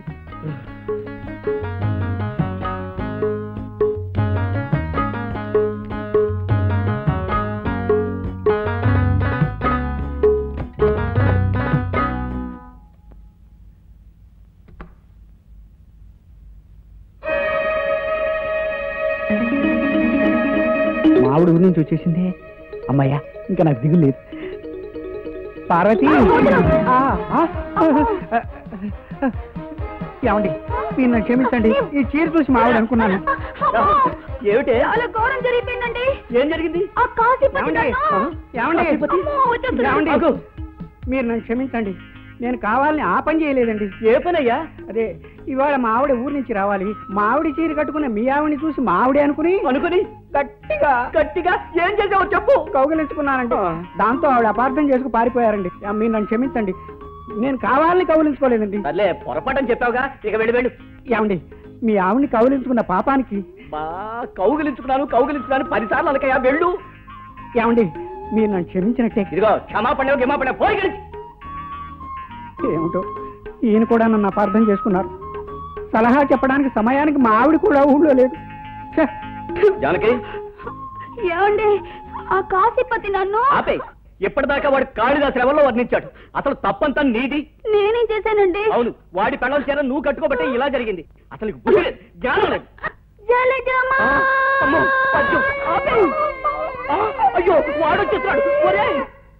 మావిడ ఊరి నుంచి వచ్చేసింది అమ్మయ్యా ఇంకా నాకు దిగులు లేదు పార్వతి ఆ, ఆ, ఏమండి మీరు నన్ను క్షమించండి ఈ చీర చూసి మావిడ అనుకున్నాను ఏమిటే చాలా ఘోరం జరిగిపోయిందండి ఏం జరిగింది ఆ కాశీపతి ఏమండి నన్ను- ఏమండి అమ్మో, వచ్చేస్తున్నాడు. ఏమండి ఆగు. మీరు నన్ను క్షమించండి నేను కావాలని ఆ పని చేయలేదండి ఏ పనయ్యా అదే ఇవాళ మా ఆవిడ ఊరి నుంచి రావాలి మా ఆవిడ చీర కట్టుకున్న మీ ఆవిడని చూసి మా ఆవిడే అనుకుని అనుకుని గట్టిగా గట్టిగా ఏం చేసావు చెప్పు కౌగిలించుకున్నానండి దాంతో ఆవిడ అపార్థం చేసుకు పారిపోయారండి ఆ, మీరు నన్ను క్షమించండి నేను కావాలని కౌగిలించుకోలేదండి సర్లే పొరపాటని చెప్పావుగా ఇక వెళ్ళి వెళ్ళు ఏమండి మీ ఆవిడని కౌగిలించుకున్న పాపానికి బా కౌగిలించుకున్నాను కౌగిలించుకున్నాను పదిసార్లు అనకయ్యా వెళ్ళు ఏమండి మీరు నన్ను క్షమించినట్టే ఇదిగో క్షమాపణ గిమాపణ పోయి గెలిచి ఏమిటో ఈయన కూడా నన్ను అపార్థం చేసుకున్నారు సలహా చెప్పడానికి సమయానికి మా ఆవిడ కూడా ఊళ్ళో లేదు ఛే! జానకి ఏమండి ఆ కాశీపతి నన్ను ఆపే ఇప్పటిదాకా వాడు కాళిదాసు ఎవరిలో వర్ణించాడు అసలు తప్పంతా నీది నేనేం చేశానండి అవును వాడి పెళ్ళం చేర నువ్వు కట్టుకోబట్టే ఇలా జరిగింది అసలు నీకు బుద్ధి లేదు, జ్ఞానం లేదు జలజమా ఆ, అమ్మో, అయ్యో, ఆపే. ఆ, అయ్యో వాడొచ్చేస్తున్నాడు ఒరేయ్.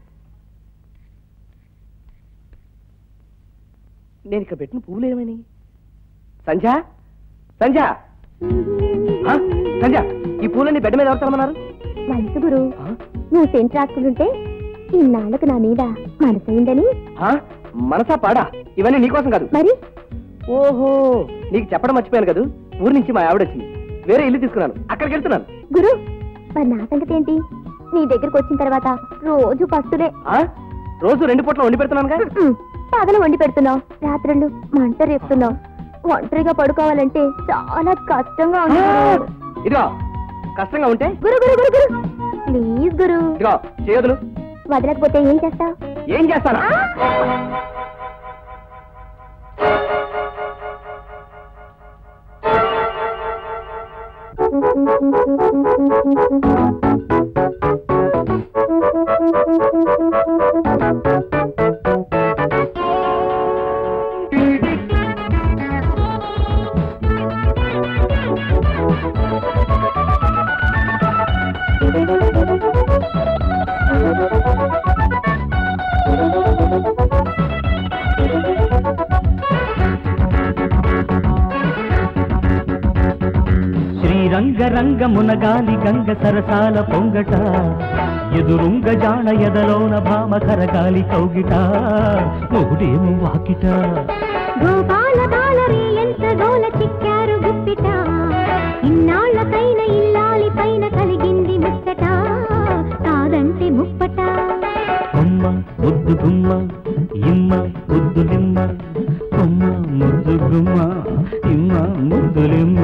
నేను ఇక్కడ పెట్టిన పువ్వులు ఏమని సంధ్య సంధ్య ఆ, సంధ్య ఈ పూలన్నీ బెడ్ మీద ఎవరుతామన్నారు మనసు గురు నువ్వు సెంట్ రాసుకుంటుంటే ఇన్నాళ్ళకు నా మీద మనసైందని మనసా పాడా ఇవన్నీ నీకోసం కాదు మరి ఓహో నీకు చెప్పడం మర్చిపోయాను కదా ఊరి నుంచి మా ఆవిడ వచ్చింది వేరే ఇల్లు తీసుకున్నాను అక్కడికి వెళ్తున్నాను గురు మరి నా సంగతి ఏంటి నీ దగ్గరకు వచ్చిన తర్వాత రోజు పస్తులే ఆ? రోజు రెండు పూట్ల వండి పెడుతున్నానుగా ఉమ్మ్. పగలు వండి పెడుతున్నావు రాత్రులు మంట రేపుతున్నావు ఒంటరిగా పడుకోవాలంటే చాలా కష్టంగా ఉంది గురు. ఇదిగో కష్టంగా ఉంటే గురు గురు గురు గురు ప్లీజ్ గురు ఇదిగో చేయదులు వదలకపోతే ఏం చేస్తావు ఏం చేస్తానా శ్రీరంగ రంగ మునగాలి గంగ సరసాల పొంగట ఎదురుంగ జాణ ఎదలోన భామ కరగాలి కౌగిట మొగుడేమో వాకిట గోపాల బాలరే ఎంత గోల చిక్కారు గుప్పిట ఇన్నాళ్ళకైన ఇల్లాలి పైన కలిగింది ముచ్చట కాదంటే ముప్పట కొమ్మ ముద్దు గుమ్మ ఇమ్మ ముద్దులిమ్మ కొమ్మ ముద్దు గుమ్మ ఇమ్మ ముద్దులిమ్మ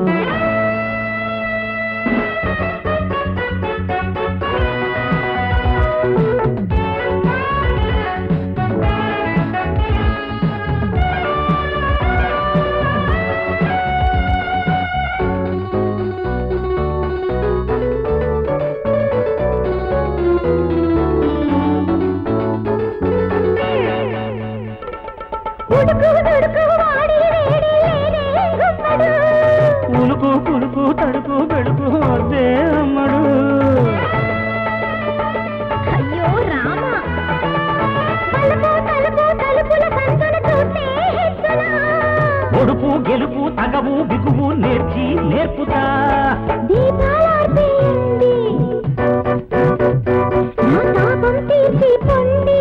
ఉడుకు దుడుకు వాడి వేడి లేడే గుమ్మడు ఉలుకు కులుకు తడుకు బెడుకు అదే అమ్మడు అయ్యో రామ తలుపు తలుపు తలుపుల సందున చూస్తే హెచ్చునా ఒడుపు గెలుపు తగవు బిగువు నేర్చి నేర్పుతా దీపాలార్పేయండి నా తాపం తీర్చి పొండి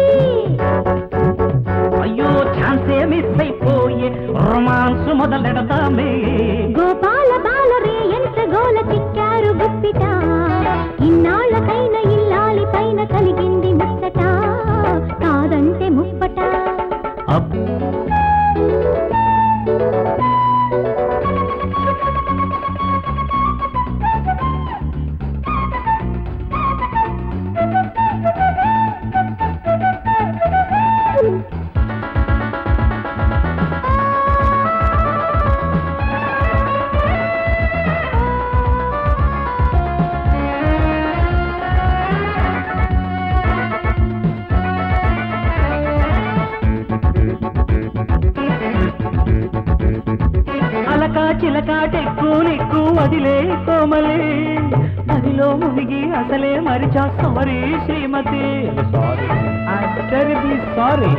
అయ్యో ఛాన్సే మిస్ అయిపోయే రొమాన్స్ మొదలెడతామే గోపాల బాలరే ఎంత గోల చిక్కారు గుప్పిట ఇన్నాళ్ళకైన ఇల్లాలి పైన కలిగింది ముచ్చట కాదంటే ముప్పట అబ్ అలక చిలక టెక్కు నెక్కు వదిలే కోమలే నదిలో మునిగి అసలే మరిచా సారీ శ్రీమతి సారీ ఐ సారీ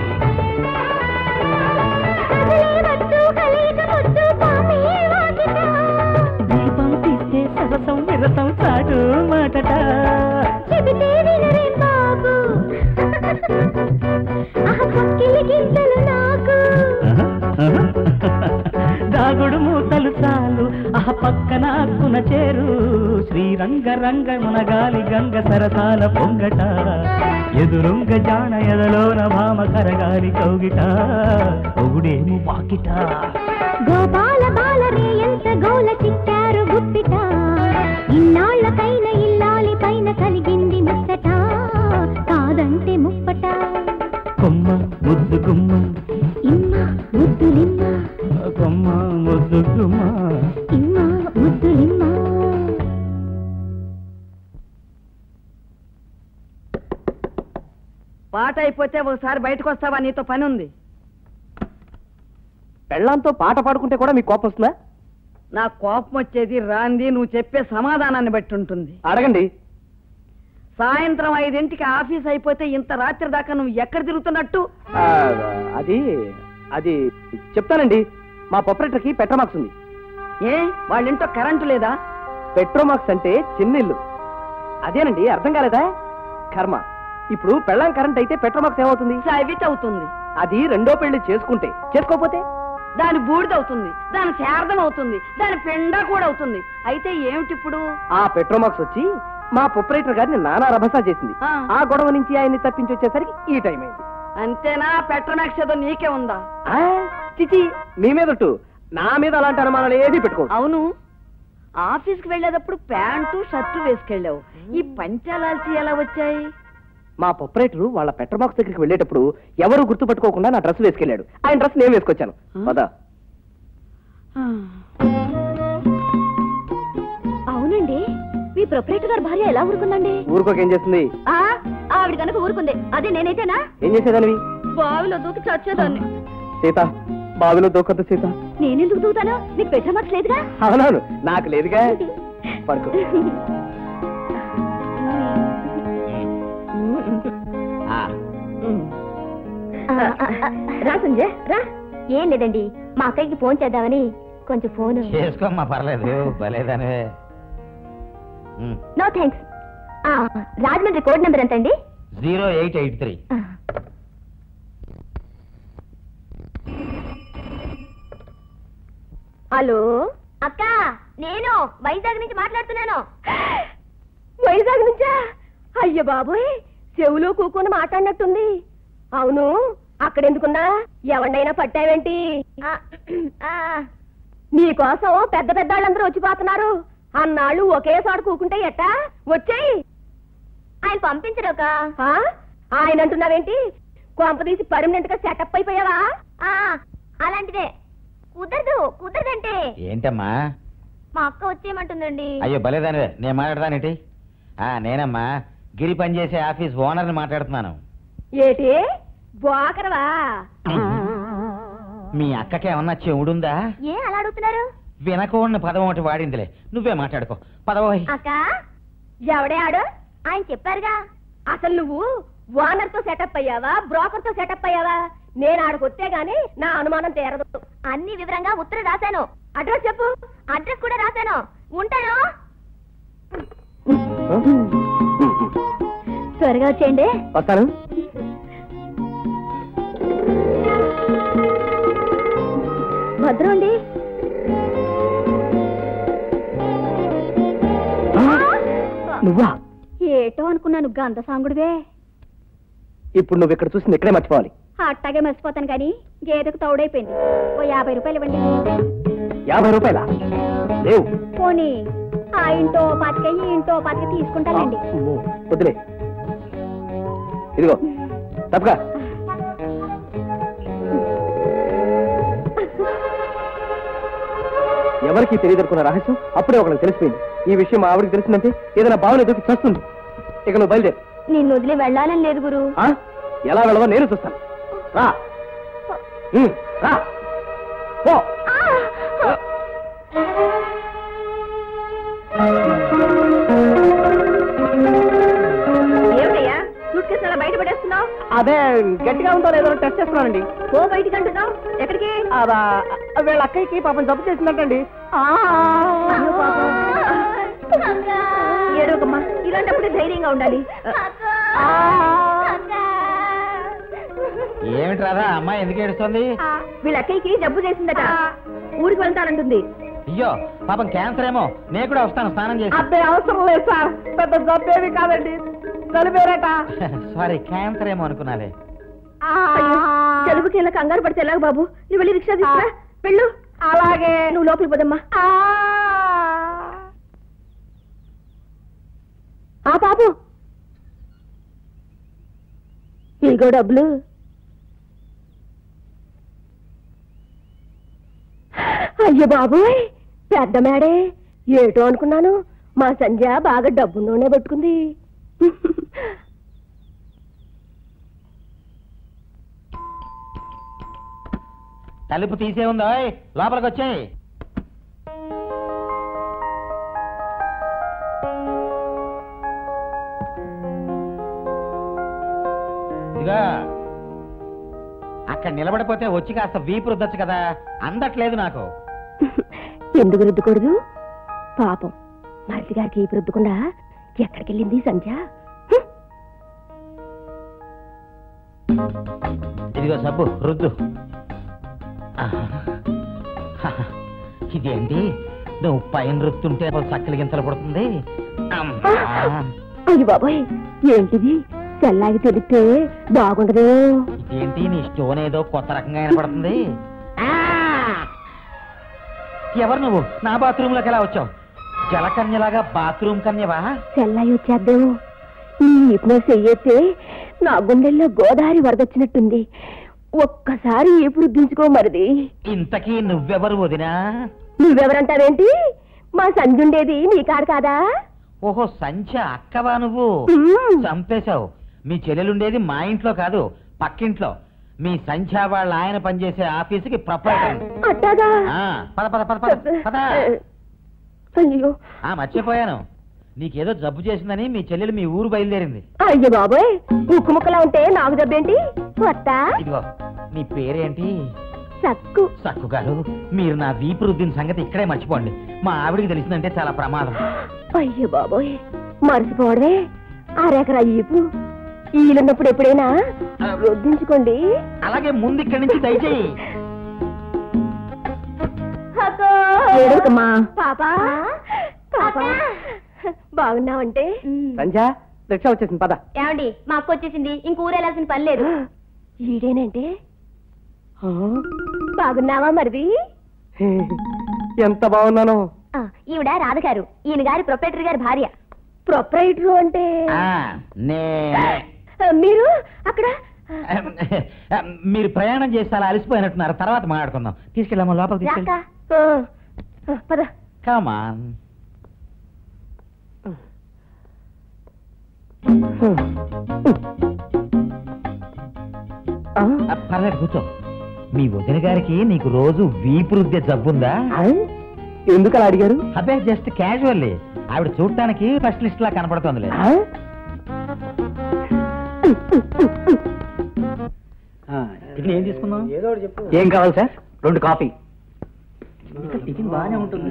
కదలేవద్దు కలయిక ముద్దు పాపే వాకిట దీపం తీస్తే సరసం విరసం చాటు మాటట చెబితే వినరే బాబు చేరు శ్రీరంగ రంగ మునగాలి గంగ సరసాల పొంగట ఎదురుంగ జాణ ఎదలోన భామ కరగాలి కౌగిట ఒగుడేమి వాకిట గోపాల బాలరే ఎంత గోల చిక్కారు గుప్పిట ఇన్నాళ్ళకైన ఇల్లాలి పైన కలిగింది ముచ్చట కాదంటే ముప్పట కొమ్మ ముద్దు గుమ్మ ఇమ్మ ముద్దులిమ్మ కొమ్మ ముద్దు గుమ్మ ఇమ్మ ముద్దులిమ్మ పాట అయిపోతే ఒకసారి బయటకు వస్తావా నీతో పని ఉంది పెళ్ళంతో పాట పాడుకుంటే కూడా మీకు కోపం వస్తుందా నా కోపం వచ్చేది రాంది నువ్వు చెప్పే సమాధానాన్ని బట్టి ఉంటుంది అడగండి సాయంత్రం ఐదింటికి ఆఫీస్ అయిపోతే ఇంత రాత్రి దాకా నువ్వు ఎక్కడ తిరుగుతున్నట్టు ఆ, అది అది చెప్తానండి మా పొపరేటర్కి పెట్రోమాక్స్ ఉంది ఏ వాళ్ళింటో కరెంటు లేదా పెట్రోమాక్స్ అంటే చిన్న ఇల్లు అదేనండి అర్థం కాలేదా కర్మ ఇప్పుడు పెళ్ళాం కరెంట్ అయితే పెట్రోమాక్స్ ఏమవుతుంది సవిట్ అవుతుంది అది రెండో పెళ్లి చేసుకుంటే చేసుకోకపోతే దాని బూడిద అవుతుంది దాని శారదం అవుతుంది దాని పెండ కూడా అవుతుంది అయితే ఏమిటి ఇప్పుడు ఆ పెట్రోమాక్స్ వచ్చి మా పొపరేటర్ గారిని నానా రభసా చేసింది ఆ. ఆ గొడవ నుంచి ఆయన్ని తప్పించి వచ్చేసరికి ఈ టైం అయింది అంతేనా పెట్రోమాక్స్ ఏదో నీకే ఉందా ఆ, చిచి మీ మీదట్టు నా మీద అలాంటి అనుమానాలు ఏది పెట్టుకో అవును ఆఫీస్కి వెళ్ళేటప్పుడు ప్యాంటు షర్టు వేసుకెళ్ళావు ఈ పంచాలాల్చి ఎలా వచ్చాయి మా పొపరేటర్ వాళ్ళ పెట్రోల్ బాక్స్ దగ్గరికి వెళ్ళేటప్పుడు ఎవరు గుర్తుపట్టుకోకుండా నా డ్రెస్ వేసుకెళ్ళాడు ఆయన డ్రెస్ నేను వేసుకొచ్చాను పదా అవునండి మీ ప్రొపరేటర్ గారి భార్య ఎలా ఊరుకుందండి ఊరుకోక ఏం చేస్తుంది ఆ ఆవిడ కనుక ఊరుకుంది అదే నేనైతేనా ఏం చేసేదానివి బావిలో దూకి చచ్చేదాన్ని సీత బావిలో దూకొద్దు సీత నేనెందుకు దూకుతాను నీకు పెట్టమక్స్ లేదుగా అవునవును నాకు లేదుగా పడుకో ఆ, రా సంజయ్ రా ఏం లేదండి మా అక్కయ్యకి ఫోన్ చేద్దామని కొంచెం ఫోన్ చేసుకోమ్మా పర్లేదు భలేదానివే um, no thanks Rajahmundry code number ఎంత అండి zero eight eight three hello అక్క నేను వైజాగ్ నుంచి మాట్లాడుతున్నాను వైజాగ్ నుంచా అయ్య బాబోయ్ చెవులో కూకొని మాట్లాడినట్టుంది అవును అక్కడెందుకున్నా ఎవరినైనా పట్టావేంటి నీకోసం పెద్ద పెద్ద వాళ్ళందరూ వచ్చిపోతున్నారు అన్నాళ్ళు ఒకే చోట కూకుంటే ఎట్టా వచ్చేయి ఆయన పంపించరుక ఆయన అంటున్నావేంటి కొంపదీసి పర్మనెంట్ గా సెటప్ అయిపోయావా అలాంటిదే కుదరదు కుదరదంటే ఏంటమ్మా మా అక్క వచ్చేయమంటుందండి అయ్యో భలేదానివే నేను మాట్లాడతానేటి ఆ నేనమ్మా గిరి పనిచేసే ఆఫీస్ ఓనర్ని మాట్లాడుతున్నాను ఏటి బోకరవా మీ అక్కకి ఏమన్నా చెవుడుందా ఏ అలా అడుగుతున్నారు వినకూడని పదం ఒకటి వాడిందిలే నువ్వే మాట్లాడుకో పదవోయ్ అక్క ఎవడే ఆడు ఆయన చెప్పారుగా అసలు నువ్వు ఓనర్ తో సెటప్ అయ్యావా బ్రోకర్ తో సెటప్ అయ్యావా నేను ఆడకొస్తే గాని నా అనుమానం తీరదు అన్ని వివరంగా ఉత్తరం రాశాను అడ్రస్ చెప్పు అడ్రస్ కూడా రాశాను ఉంటాను త్వరగా వచ్చేయండి వస్తాను భద్రం అండి నువ్వా ఏటో అనుకున్నాను గంధ సాంగుడివే ఇప్పుడు నువ్వు ఇక్కడ చూసింది ఇక్కడే మర్చిపోవాలి అట్టాగే మర్చిపోతాను కానీ గేదెకు తౌడైపోయింది ఓ యాభై రూపాయలు ఇవ్వండి యాభై రూపాయల లేవు పోనీ ఆ ఇంటో పాతిక ఈ ఇంటో పాతిక తీసుకుంటానండి అమ్మో, వదిలే ఇదిగో తప్పగా ఎవరికి తెలియదనుకున్న రహస్యం అప్పుడే ఒకరికి తెలిసిపోయింది ఈ విషయం మా ఆవిడకి తెలిసిందంటే ఏదైనా భావన దూకి చస్తుంది ఇక నువ్వు బయలుదేరు నిన్ను వదిలి వెళ్ళాలని లేదు గురు ఆ? ఎలా వెళ్ళవో నేను చూస్తాను రా ఉమ్, రా పో ఏమిటయ్యా సూట్ కేసు అలా బయట పడేస్తున్నావు అదే గట్టిగా ఉందో లేదో టెస్ట్ చేస్తున్నానండి పో బయటికి అంటున్నావు ఎక్కడికి అదా వీళ్ళ అక్కయ్యకి పాపం జబ్బు చేసిందంటండి ఏడవకమ్మా ఇలాంటప్పుడు ధైర్యంగా ఉండాలి ఏమిటి రాదా అమ్మాయి ఎందుకు ఏడుస్తుంది వీళ్ళ అక్కయ్యకి జబ్బు చేసిందట ఊరికి వెళ్తానంటుంది అయ్యో పాపం క్యాన్సర్ ఏమో నేను కూడా వస్తాను స్నానం చేసి అబ్బాయి అవసరం లేదు సార్ పెద్ద జబ్బేమి కాదండి చనిపోయారట సారీ క్యాన్సర్ ఏమో అనుకున్నాలే అయ్యో, జలుబుకి ఇలా కంగారు పడితే ఎలాగ బాబు నువ్వు వెళ్ళి రిక్షా తీసుకురా వెళ్ళు అలాగే నువ్వు లోపలికి పోదమ్మా ఆ బాబు ఇగో డబ్బులు అయ్యో బాబోయ్ పెద్ద మేడే ఏటో అనుకున్నాను మా సంధ్య బాగా డబ్బున్నోనే పట్టుకుంది తలుపు తీసే ఉందో లోపలికి వచ్చాయి ఇదిగా అక్కడ నిలబడిపోతే వచ్చి కాస్త వీపు రుద్దొచ్చు కదా అందట్లేదు నాకు ఎందుకు రుద్దకూడదు పాపం మరిది గారికి ఈ రుద్దకుండా ఎక్కడికి వెళ్ళింది సంధ్య హ్మ్. ఇదిగో సబ్బు రుద్దు ఆహా. ఇదేంటి నువ్వు పైన రుత్తుంటే సక్కలు గింతలు పడుతుంది అమ్మా. అయ్య బాబాయ్ ఏంటిది తెల్లాగి తెలిస్తే బాగుండదు ఇదేంటి నీ స్టోన్ ఏదో కొత్త రకంగా వినపడుతుంది ఆ! ఎవరు నువ్వు నా బాత్రూమ్ లోకి ఎలా వచ్చావు జలకన్యలాగా బాత్రూమ్ కన్యవా తెల్లాయి వచ్చేద్దాము ఈ ఈపున చెయ్యెత్తే నా గుండెల్లో గోదావరి వరదొచ్చినట్టుంది ఒక్కసారి ఈపు రుద్దించుకో మరిది ఇంతకీ నువ్వెవరు వదినా నువ్వెవరంటావేంటి మా సంజుండేది నీ కాడు కాదా ఓహో సంచ అక్కవా నువ్వు మ్మ్. చంపేశావు మీ చెల్లెలుండేది మా ఇంట్లో కాదు పక్కింట్లో మీ సంధ్య వాళ్ళ ఆయన పనిచేసే ఆఫీసుకి ప్రొపరేటర్ అట్టాగా పద పద పద పద పద అయ్యో ఆ మర్చిపోయాను నీకేదో జబ్బు చేసిందని మీ చెల్లెలు మీ ఊరు బయలుదేరింది అయ్యో బాబోయ్ ఉక్కు ముక్కలా ఉంటే నాకు దెబ్బేంటి కొత్త ఇదిగో నీ పేరేంటి సక్కు సక్కు గారు మీరు నా వీపు రుద్దిన సంగతి ఇక్కడే మర్చిపోండి మా ఆవిడికి తెలిసిందంటే చాలా ప్రమాదం అయ్యో బాబోయ్ మర్చిపోవడమే అరెకరా ఈపు ఈలున్నప్పుడు ఎప్పుడైనా రుద్దించుకోండి అలాగే ముందు ఇక్కడి నుంచి దయచేయి ఏడవకమ్మా పాపా పాపా బాగున్నావంటే సంధ్య రిక్షా వచ్చేసింది పద ఏమండి మా అక్క వచ్చేసింది ఇంక ఊరెళ్ళాల్సిన పని లేదు ఈడేనంటే బాగున్నావా మరిది ఎంత బాగున్నాను ఈవిడ రాధగారు ఈయన గారి ప్రొపరేటర్ గారి భార్య ప్రొపరేటర్ అంటే ఆ, నేనే. మీరు అక్కడ మీరు ప్రయాణం చేసి అలా అలసిపోయినట్టున్నారు తర్వాత మాట్లాడుకుందాం తీసుకెళ్ళామా లోపలికి రాక తీసుకెళ్ళి పద కమాన్ పర్లేదు కూర్చో మీ వదిన గారికి నీకు రోజు వీపు రుద్దే జబ్బుందా ఎందుకు అలా అడిగారు అబ్బే జస్ట్ క్యాజువల్లీ ఆవిడ చూడటానికి ఫస్ట్ లిస్ట్ లా కనపడుతోందిలే టిఫిన్ ఏం తీసుకుందాం ఏం కావాలి సార్ రెండు కాఫీ టిఫిన్ బాగానే ఉంటుంది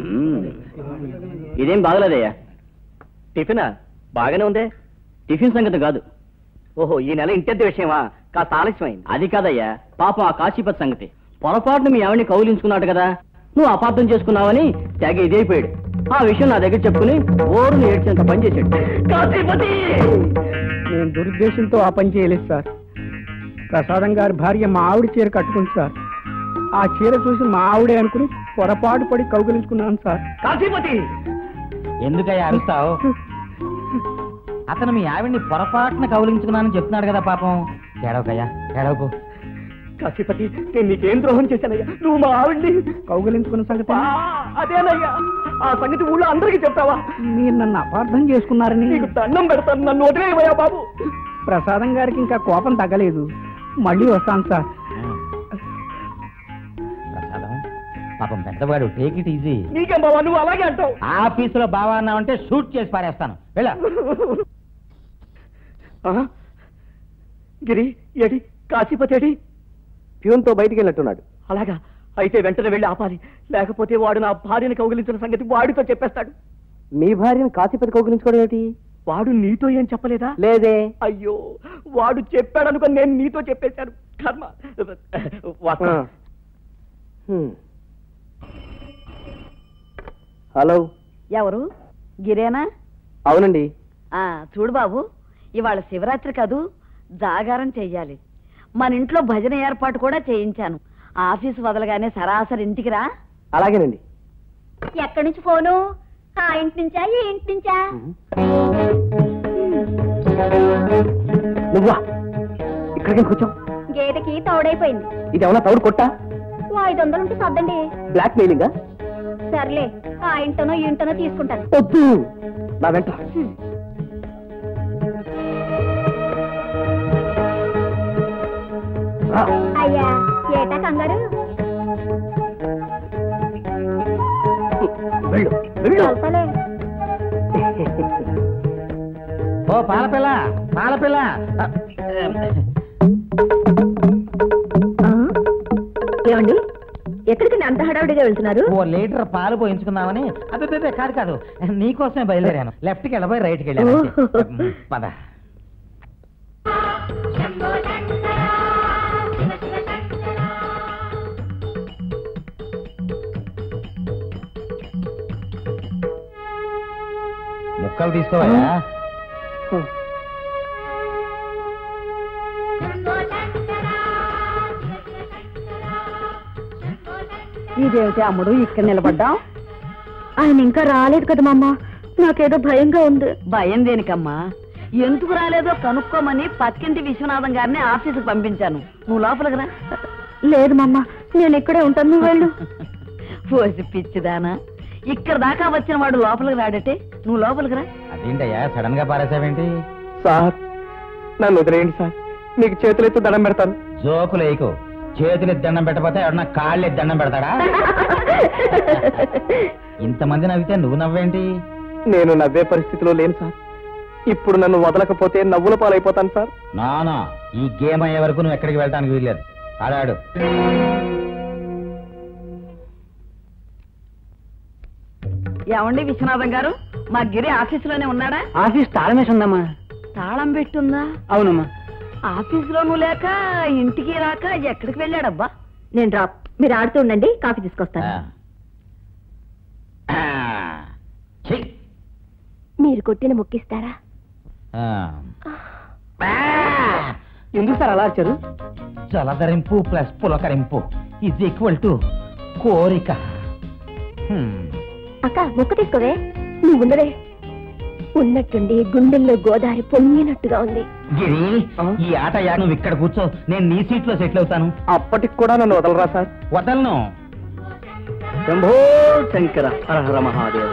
ఇదేం బాగలేదయ్యా టిఫినా బాగానే ఉందే టిఫిన్ సంగతి కాదు ఓహో ఈ నెల ఇంటెద్ద విషయమా కాస్త ఆలస్యమైంది అది కాదయ్యా పాపం ఆ కాశీపతి సంగతి పొరపాటున మీ ఆవిడని కౌలించుకున్నాడు కదా నువ్వు అపార్థం చేసుకున్నావని తెగ ఇదైపోయాడు ఆ విషయం నా దగ్గర చెప్పుకుని ఓరుని ఏడ్చేంత పని చేశాడు కాశీపతి నేను దురుద్దేశంతో ఆ పని చేయలేదు సార్ ప్రసాదం గారి భార్య మా ఆవిడ చీర కట్టుకుంది సార్ ఆ చీర చూసి మా ఆవిడే అనుకుని పొరపాటు పడి కౌగిలించుకున్నాను సార్ కాశీపతి ఎందుకయ్యా అరుస్తావు అతను మీ ఆవిడ్ని పొరపాటున కౌలించుకున్నానని చెప్తున్నాడు కదా పాపం ఏడవకయ్యా ఏడవకు కాశీపతి నేను నీకేం ద్రోహం చేశానయ్యా నువ్వు మా ఆవిడ్ని కౌగిలించుకున్న సంగతి ఆ, అదేనయ్యా ఆ సంగతి ఊళ్ళో అందరికీ చెప్తావా మీరు నన్ను అపార్థం చేసుకున్నారని నీకు దండం పెడతాను నన్ను వదిలేవయ్యా బాబు ప్రసాదం గారికి ఇంకా కోపం తగ్గలేదు మళ్ళీ వస్తాను సార్ ప్రసాదం పాపం పెద్దవాడు టేక్ ఇట్ ఈజీ నీకేం బాబా నువ్వు అలాగే అంటావు ఆఫీసులో బావా అన్నావంటే షూట్ చేసి పారేస్తాను వెళ్ళా ఆ? గిరి ఏడి కాశీపతి ఏడి ప్యూన్తో బయటికి వెళ్ళినట్టున్నాడు అలాగా అయితే వెంటనే వెళ్ళి ఆపాలి లేకపోతే వాడు నా భార్యని కౌగిలించిన సంగతి వాడితో చెప్పేస్తాడు మీ భార్యను కాశీపతి కౌగిలించుకోవడం ఏంటి వాడు నీతో ఏం చెప్పలేదా లేదే అయ్యో వాడు చెప్పాడు అనుకో నేను నీతో చెప్పేశాను కర్మ వస్తా. హలో ఎవరు గిరేనా అవునండి ఆ చూడు బాబు ఇవాళ శివరాత్రి కదూ జాగారం చెయ్యాలి మన ఇంట్లో భజన ఏర్పాటు కూడా చేయించాను ఆఫీస్ వదలగానే సరాసరి ఇంటికి రా అలాగేనండి ఎక్కడి నుంచి ఫోను ఆ ఇంటి నుంచా ఈ ఇంటి నుంచా నువ్వా ఇక్కడికి కూర్చో గేదెకి తౌడైపోయింది ఇది ఏమన్నా తౌడు కొట్టా ఓ ఐదు వందలు ఉంటే సర్దండి బ్లాక్ మెయిలింగా సర్లే ఆ ఇంటనో ఈ ఇంటనో తీసుకుంటాను వద్దు నా వెంట రా. అయ్యా ఏటా కంగారు వెళ్ళు వెళ్ళు కలపలే ఓ పాలపిల్ల పాలపిల్ల ఏమండి ఎక్కడికి అంత హడావుడిగా వెళ్తున్నారు ఓ లీటర్ పాలు పోయించుకుందామని అదే కాదు కాదు నీకోసమే బయలుదేరాను లెఫ్ట్ కి వెళ్ళబోయి రైట్ కి వెళ్ళాను అంతే. పద ముక్కలు తీసుకోవా ఇదేమిటి అమ్ముడు ఇక్కడ నిలబడ్డాం ఆయన ఇంకా రాలేదు కదా మామ నాకేదో భయంగా ఉంది భయం దేనికమ్మా ఎందుకు రాలేదో కనుక్కోమని పక్కింటి విశ్వనాథం గారిని ఆఫీసుకు పంపించాను నువ్వు లోపలికి రా లేదు మామ నేను ఇక్కడే ఉంటాను నువ్వు వెళ్ళు పోసి పిచ్చిదానా ఇక్కడ దాకా వచ్చిన వాడు లోపలికి రాడటే నువ్వు లోపలికి రా అదేంటయ్యా సడన్ గా పారేసావేంటి సార్ నన్ను వదిలేయండి సార్ మీకు చేతులెత్తు దండం పెడతాను జోకులు వేయకు చేతులు ఎత్తి దండం పెట్టకపోతే ఎవడన్నా కాళ్ళు ఎత్తి దండం పెడతాడా ఇంతమంది నవ్వితే నువ్వు నవ్వేంటి నేను నవ్వే పరిస్థితిలో లేను సార్ ఇప్పుడు నన్ను వదలకపోతే నవ్వుల పాలైపోతాను సార్ నానా ఈ గేమ్ అయ్యే వరకు నువ్వు ఎక్కడికి వెళ్ళడానికి వీల్లేదు ఆడాడు ఏమండి విశ్వనాథం గారు మా గిరి ఆఫీసులోనే ఉన్నాడా ఆఫీస్ తాళమేసి ఉందమ్మా తాళం పెట్టుందా అవునమ్మా ఆఫీసులోనూ లేక ఇంటికి రాక ఎక్కడికి వెళ్ళాడబ్బా నేను డ్రాప్ మీరు ఆడుతూ ఉండండి కాఫీ తీసుకొస్తాను ఆ. ఛీ. మీరు కొట్టిన ముక్కిస్తారా ఆ. ఎందుకు సార్ అలా వచ్చారు జలధరింపు ప్లస్ పులకరింపు ఈజ్ ఈక్వల్ టు కోరిక హ్మ్. అక్క ముక్క తీసుకోవే నువ్వు ఉండవే ఉన్నట్టుండి గుండెల్లో గోదావరి పొంగినట్టుగా ఉంది గిరి ఈ ఆట యా నువ్వు ఇక్కడ కూర్చో నేను నీ సీట్ లో సెటిల్ అవుతాను అప్పటికి కూడా నన్ను వదలరా సార్ వదలను శంభో శంకర హర హర మహాదేవ్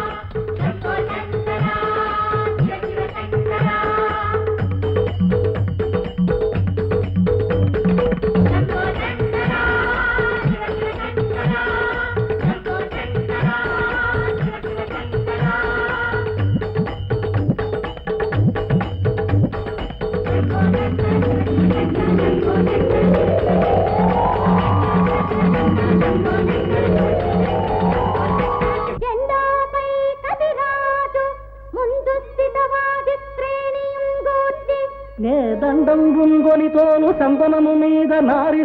జెండాపై కవిరాజు ముందు స్థితవాది శ్రేణియం గూర్చి నే దండం గుంగొలితోను సందనము మీద నారి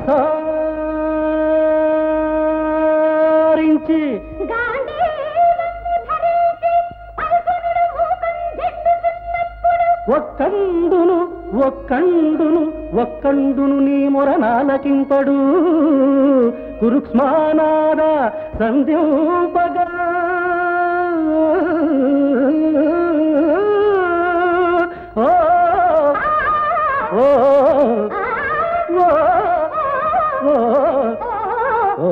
సారించి గాంధీవము ధరించి పల్గొనుడు మూకం జెండుతున్నప్పుడు ఒక్కండును ఒక్కండును ఒక్కండును నీ మొరనాలకింపడు కురుక్ష్మానాద సంధ్యోపగా ఓ ఓ ఓ ఓ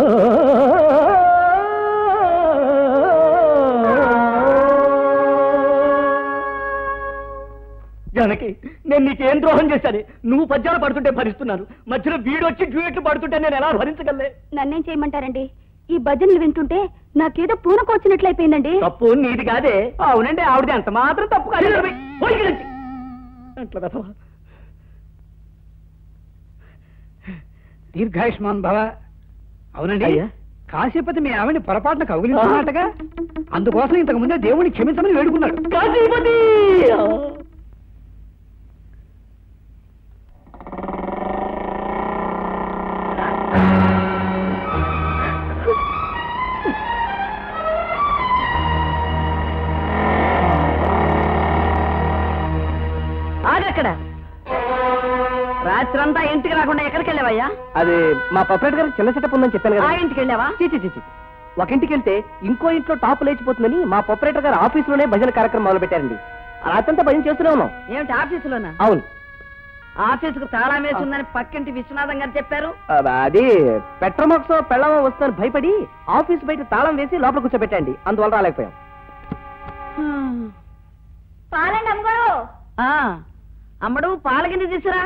జానకి నేను నీకేం ద్రోహం చేశాను నువ్వు పద్యాలు పడుతుంటే భరిస్తున్నాను మధ్యలో వీడొచ్చి డ్యూయట్లు పడుతుంటే నేను ఎలా భరించగలే నన్నేం చేయమంటారండి ఈ భజనలు వింటుంటే నాకేదో పూనకొచ్చినట్లయిపోయిందండి తప్పు నీది కాదే అవునండి ఆవిడది అంత మాత్రం తప్పు కాదు పోయి ఇక్కడి నుంచి. అట్లా తప్ప దీర్ఘాయుష్మాన్ భవ అవునండి అయ్యా. కాశీపతి మీ ఆవిడని పొరపాటున కౌగిలించుకున్నట్టుగా అందుకోసం ఇంతకు ముందే దేవుడిని క్షమించమని వేడుకున్నాడు కాశీపతి రాత్రంతా ఇంటికి రాకుండా ఎక్కడికి వెళ్ళావయ్యా అది మా పపరేట్ గారికి చిన్న సెటప్ ఉందని చెప్పాను ఆ కదా ఇంటికి వెళ్ళావా చీ, చీ, చీ, చీ. ఒక ఇంటికి వెళ్తే ఇంకో ఇంట్లో టాప్ లేచిపోతుందని మా పొపరేటర్ గారు ఆఫీసులోనే భజన కార్యక్రమం మొదలు పెట్టారండి రాత్రంతా భజన చేస్తూనే ఉన్నాం ఏమిటి ఆఫీసులోనా అవును ఆఫీసుకు తాళం వేసి ఉందని పక్కింటి విశ్వనాథం గారు చెప్పారు ఆ, అది పెట్రోమాక్స్ పెళ్ళం వస్తుందని భయపడి ఆఫీస్ బయట తాళం వేసి లోపల కూర్చోబెట్టండి అందువల్ల రాలేకపోయాం పాలండి అమ్మగారు ఆ, అమ్మడు పాల గిన్నె తీసురా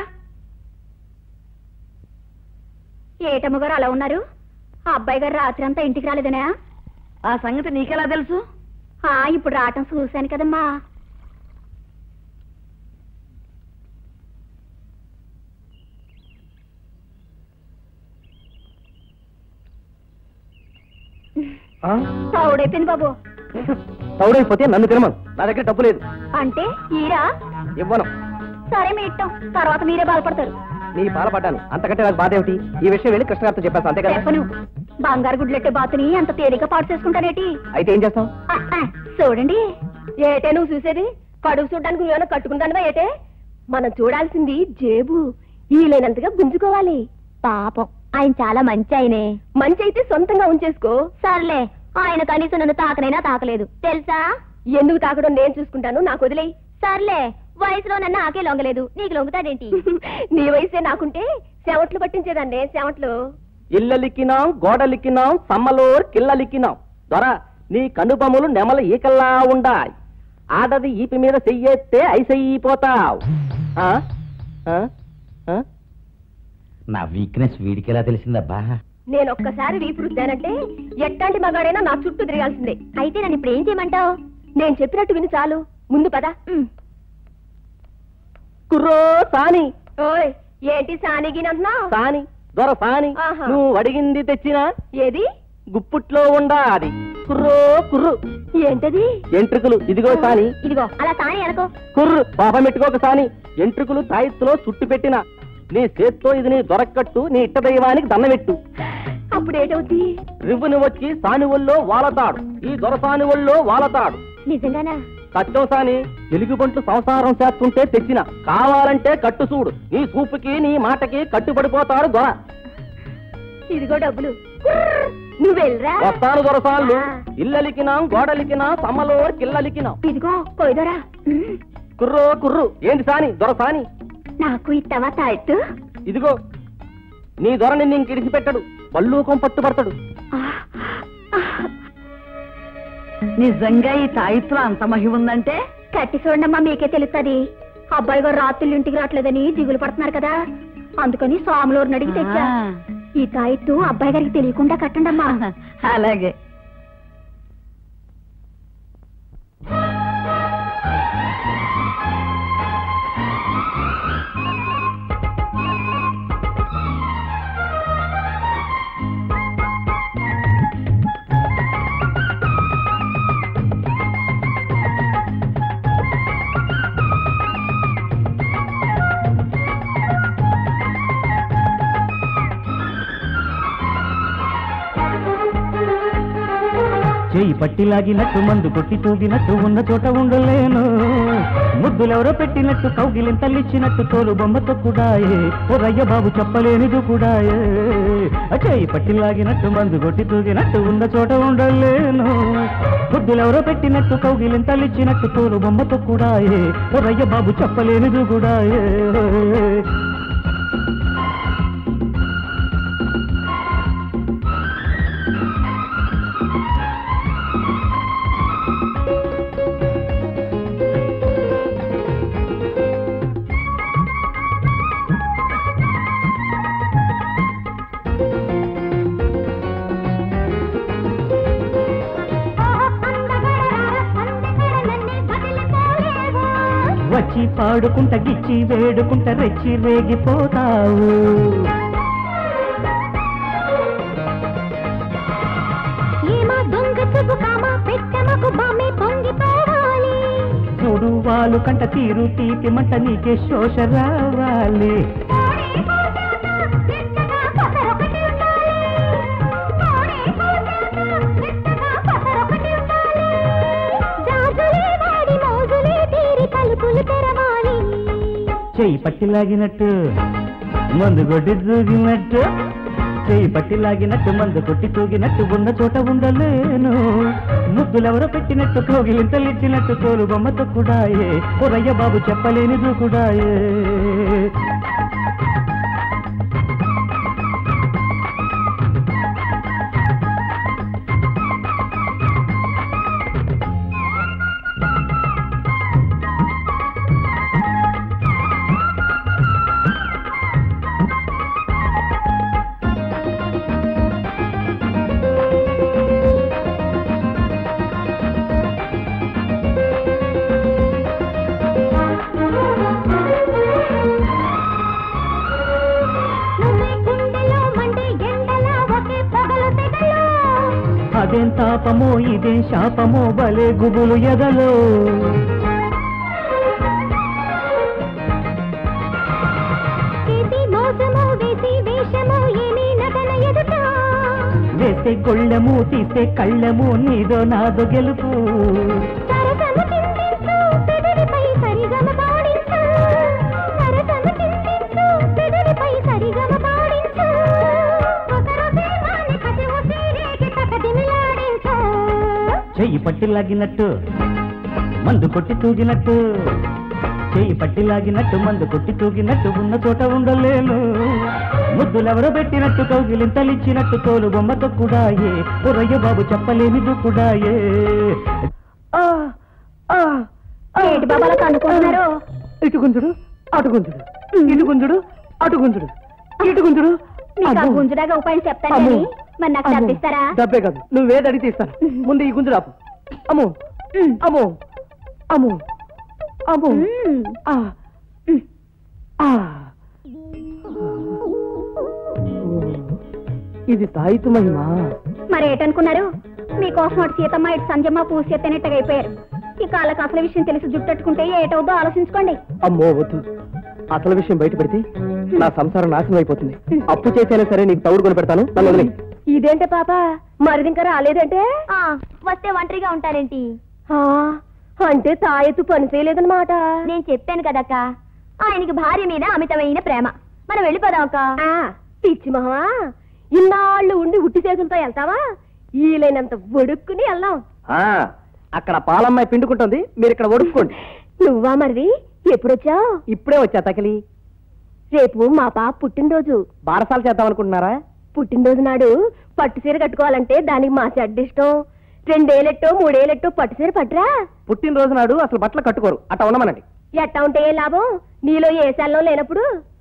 ఏటమ్మగారు అలా ఉన్నారు ఆ అబ్బాయి గారు రాత్రి అంతా ఇంటికి రాలేదనా ఆ సంగతి నీకెలా తెలుసు ఆ, ఇప్పుడు రావటం చూశాను కదమ్మా తౌడైపోయింది బాబు తౌడైపోతే నన్ను తినమను నా దగ్గర డబ్బు లేదు అంటే ఈరా ఇవ్వను సరే మీ ఇష్టం తర్వాత మీరే బాధపడతారు నీ బాధపడ్డాను అంతకంటే నాకు బాధ ఏమిటి ఈ విషయం వెళ్ళి కృష్ణగారితో చెప్పాను అంతే కదా చెప్పను బంగారు గుడ్లెట్టే బాతుని అంత తేలిక పాటు చేసుకుంటానేటి అయితే ఏం చేస్తావు ఆ, ఆ, చూడండి ఏటే నువ్వు చూసేది కడుగు చూడడానికి నువ్వేమైనా కట్టుకుంటానువా ఏటే మనం చూడాల్సింది జేబు ఈలైనంతగా గుంజుకోవాలి పాపం ఆయన చాలా మంచి ఆయనే మంచి అయితే సొంతంగా ఉంచేసుకో సర్లే ఆయన కనీసం నన్ను తాకనైనా తాకలేదు తెలుసా ఎందుకు తాకడం నేను చూసుకుంటాను నాకు వదిలేయి సర్లే వయసులో నన్ను నాకే లొంగలేదు నీకు లొంగుతాడేంటి నీ వయసే నాకుంటే చెవట్లు పట్టించేదాన్నే చెవట్లు ఇల్లలిక్కినాం గోడలిక్కినాం సమ్మలోర్ కిల్లలిక్కినాం దొర నీ కనుబొమ్మలు నెమల ఈకల్లా ఉండాయి ఆడది ఈపి మీద చెయ్యేస్తే ఐసైపోతావు నా వీక్నెస్ వీడికి ఎలా తెలిసిందబ్బా నేను ఒక్కసారి వీపు రుద్దానంటే ఎట్టాంటి మగాడైనా నా చుట్టూ తిరగాల్సిందే అయితే నన్ను ఇప్పుడు ఏం చేయమంటావు నేను చెప్పినట్టు విని చాలు ముందు పద కుర్రో సాని ఓయ్ ఏంటి సానిగినంటున్నావు సాని దొర సాని ఆహా. నువ్వు అడిగింది తెచ్చినా ఏది గుప్పుట్లో ఉండాది కుర్రో కుర్రు ఏంటది ఎంట్రుకులు ఇదిగో సాని ఇదిగో అలా సాని అనుకో కుర్రు పాపం పెట్టుకోక సాని ఎంట్రుకులు తాయిత్తులో చుట్టు పెట్టిన నీ చేత్తో ఇది నీ దొరక్కట్టు నీ ఇట్ట దైవానికి దండమెట్టు అప్పుడు ఏటవుద్ది రివ్వుని వచ్చి సాని ఒళ్ళో వాలతాడు ఈ దొరసాని ఒళ్ళో వాలతాడు నిజంగానా సత్యం సాని ఎలుగుబంట్లు సంసారం చేస్తుంటే తెచ్చిన కావాలంటే కట్టు చూడు నీ చూపుకి నీ మాటకి కట్టుబడిపోతాడు దొర ఇదిగో డబ్బులు కుర్ర్, నువ్వు వెళ్ళరా వస్తాను దొరసాన్లు ఇల్లలికినాం గోడలికినా సమ్మలో కిల్లలికినాం ఇదిగో పోయిదోరా కుర్రో కుర్రు ఏంటి సాని దొరసాని నాకు ఇత్తవా తాయెత్తు ఇదిగో నీ దొర నిన్ను ఇంకిడిచిపెట్టడు పల్లూకం పట్టుబడతాడు నిజంగా ఈ తాయిత్తులో అంత మహిమ ఉందంటే కట్టి చూడండమ్మా మీకే తెలుస్తుంది అబ్బాయి గారు రాత్రులు ఇంటికి రావట్లేదని దిగులు పడుతున్నారు కదా అందుకని స్వాములూరుని అడిగి తెచ్చా ఆ. ఈ తాయెత్తు అబ్బాయి గారికి తెలియకుండా కట్టండమ్మా అలాగే చేయి పట్టి లాగినట్టు మందు కొట్టి తూగినట్టు ఉన్న చోట ఉండలేను ముద్దులెవరో పెట్టినట్టు కౌగిలింతలిచ్చినట్టు తోలు బొమ్మ తొక్కుడాయే ఓ రయ్య బాబు చెప్పలేనిది కూడాయే ఆ చేయి పట్టి లాగినట్టు మందు కొట్టి తూగినట్టు ఉన్న చోట ఉండలేను ముద్దులెవరో పెట్టినట్టు కౌగిలింతలిచ్చినట్టు తోలు బొమ్మ తొక్కుడాయే ఓ రయ్య బాబు చెప్పలేనిది కూడాయే వచ్చి పాడుకుంట గిచ్చి వేడుకుంట రెచ్చి రేగిపోతావు చూడు వాళ్ళు కంట తీరు తీపి మంట నీకే శోష రావాలి చెయ్యి పట్టి లాగినట్టు మందు కొట్టి తూగినట్టు చేయి పట్టి లాగినట్టు మందు కొట్టి తూగినట్టు ఉన్న చోట ఉండలేను ముద్దులెవరో పెట్టినట్టు కోగిలింతలిచ్చినట్టు తోలు బొమ్మతో కూడాయే ఒరయ్య బాబు చెప్పలేనిది కూడాయే అదేం తాపమో ఇదేం శాపమో భలే గుబులు ఎదలో వేస్తే గొళ్ళెము తీస్తే కళ్ళెము నీదో నాదో గెలుపు చెయ్యి పట్టి లాగినట్టు మందు కొట్టి తూగినట్టు చెయ్యి పట్టి లాగినట్టు మందు కొట్టి తూగినట్టు ఉన్న చోట ఉండలేను ముద్దులెవరో పెట్టినట్టు కౌగిలింతలిచ్చినట్టు తోలు బొమ్మతో కూడాయే ఒరయ్య బాబు చెప్పలేనిది కూడాయే ఏంటి బాబా అలా కనుకుంటున్నారు ఇటు గుంజుడు అటు గుంజుడు ఇటు గుంజుడు అటు గుంజుడు ఇటు గుంజుడు మీకు ఆ అమ్మో. గుంజుడాగా ఉపాయం చెప్తాను అమ్మో. కానీ మరి నాకు అమ్మో. డబ్బిస్తారా డబ్బే కాదు నువ్వేది అడిగితే ఇస్తాను ముందు ఈ గుంజుడు ఆపు అమ్మో అమ్మో అమ్మో అమ్మో మ్మ్. ఆ. ఆ. ఇది తాయితు మహిమ మరి ఏటనుకున్నారు మీకోసం అటు సీతమ్మ ఇటు సంజమ్మ పూసి ఎత్తనట్టుగా అయిపోయారు ఈ కాళ్ళకి అసలు విషయం తెలిసి జుట్టట్టుకుంటే ఏటవుద్దో ఆలోచించుకోండి అమ్మో వద్దు అసలు విషయం బయట పెడితే నా సంసారం నాశనం అయిపోతుంది అప్పు చేసైనా సరే నీకు తౌడు కొని పెడతాను నన్ను వదిలేయ్. ఇదేంటే పాప మరిది ఇంకా రాలేదంటే వస్తే ఒంటరిగా ఉంటారేంటి అంటే తాయెత్తు పని చేయలేదన్నమాట నేను చెప్పాను కదక్క ఆయనకి భార్య మీద అమితమైన ప్రేమ మనం వెళ్ళిపోదాం అక్క పిచ్చి మహవా ఇన్నాళ్ళు ఉండి ఉట్టి చేతులతో వెళ్తావా ఈలైనంత ఒడుక్కుని వెళ్దాం ఆ, అక్కడ పాలమ్మాయి పిండుకుంటుంది మీరు ఇక్కడ ఒడుక్కోండి నువ్వా మరిది ఎప్పుడొచ్చావు ఇప్పుడే వచ్చా తకిలి రేపు మా పాప పుట్టినరోజు బారసాలు చేద్దాం అనుకుంటున్నారా పుట్టినరోజు నాడు పట్టు చీర కట్టుకోవాలంటే దానికి మా చెడ్డ ఇష్టం రెండేలెట్టో మూడేలెట్టో పట్టు చీర పట్టురా పుట్టినరోజు నాడు అసలు బట్టలు కట్టుకోరు అట్లా ఉండమనండి ఎట్టా ఉంటే ఏ లాభం నీలో ఏ సెల్లం లేనప్పుడు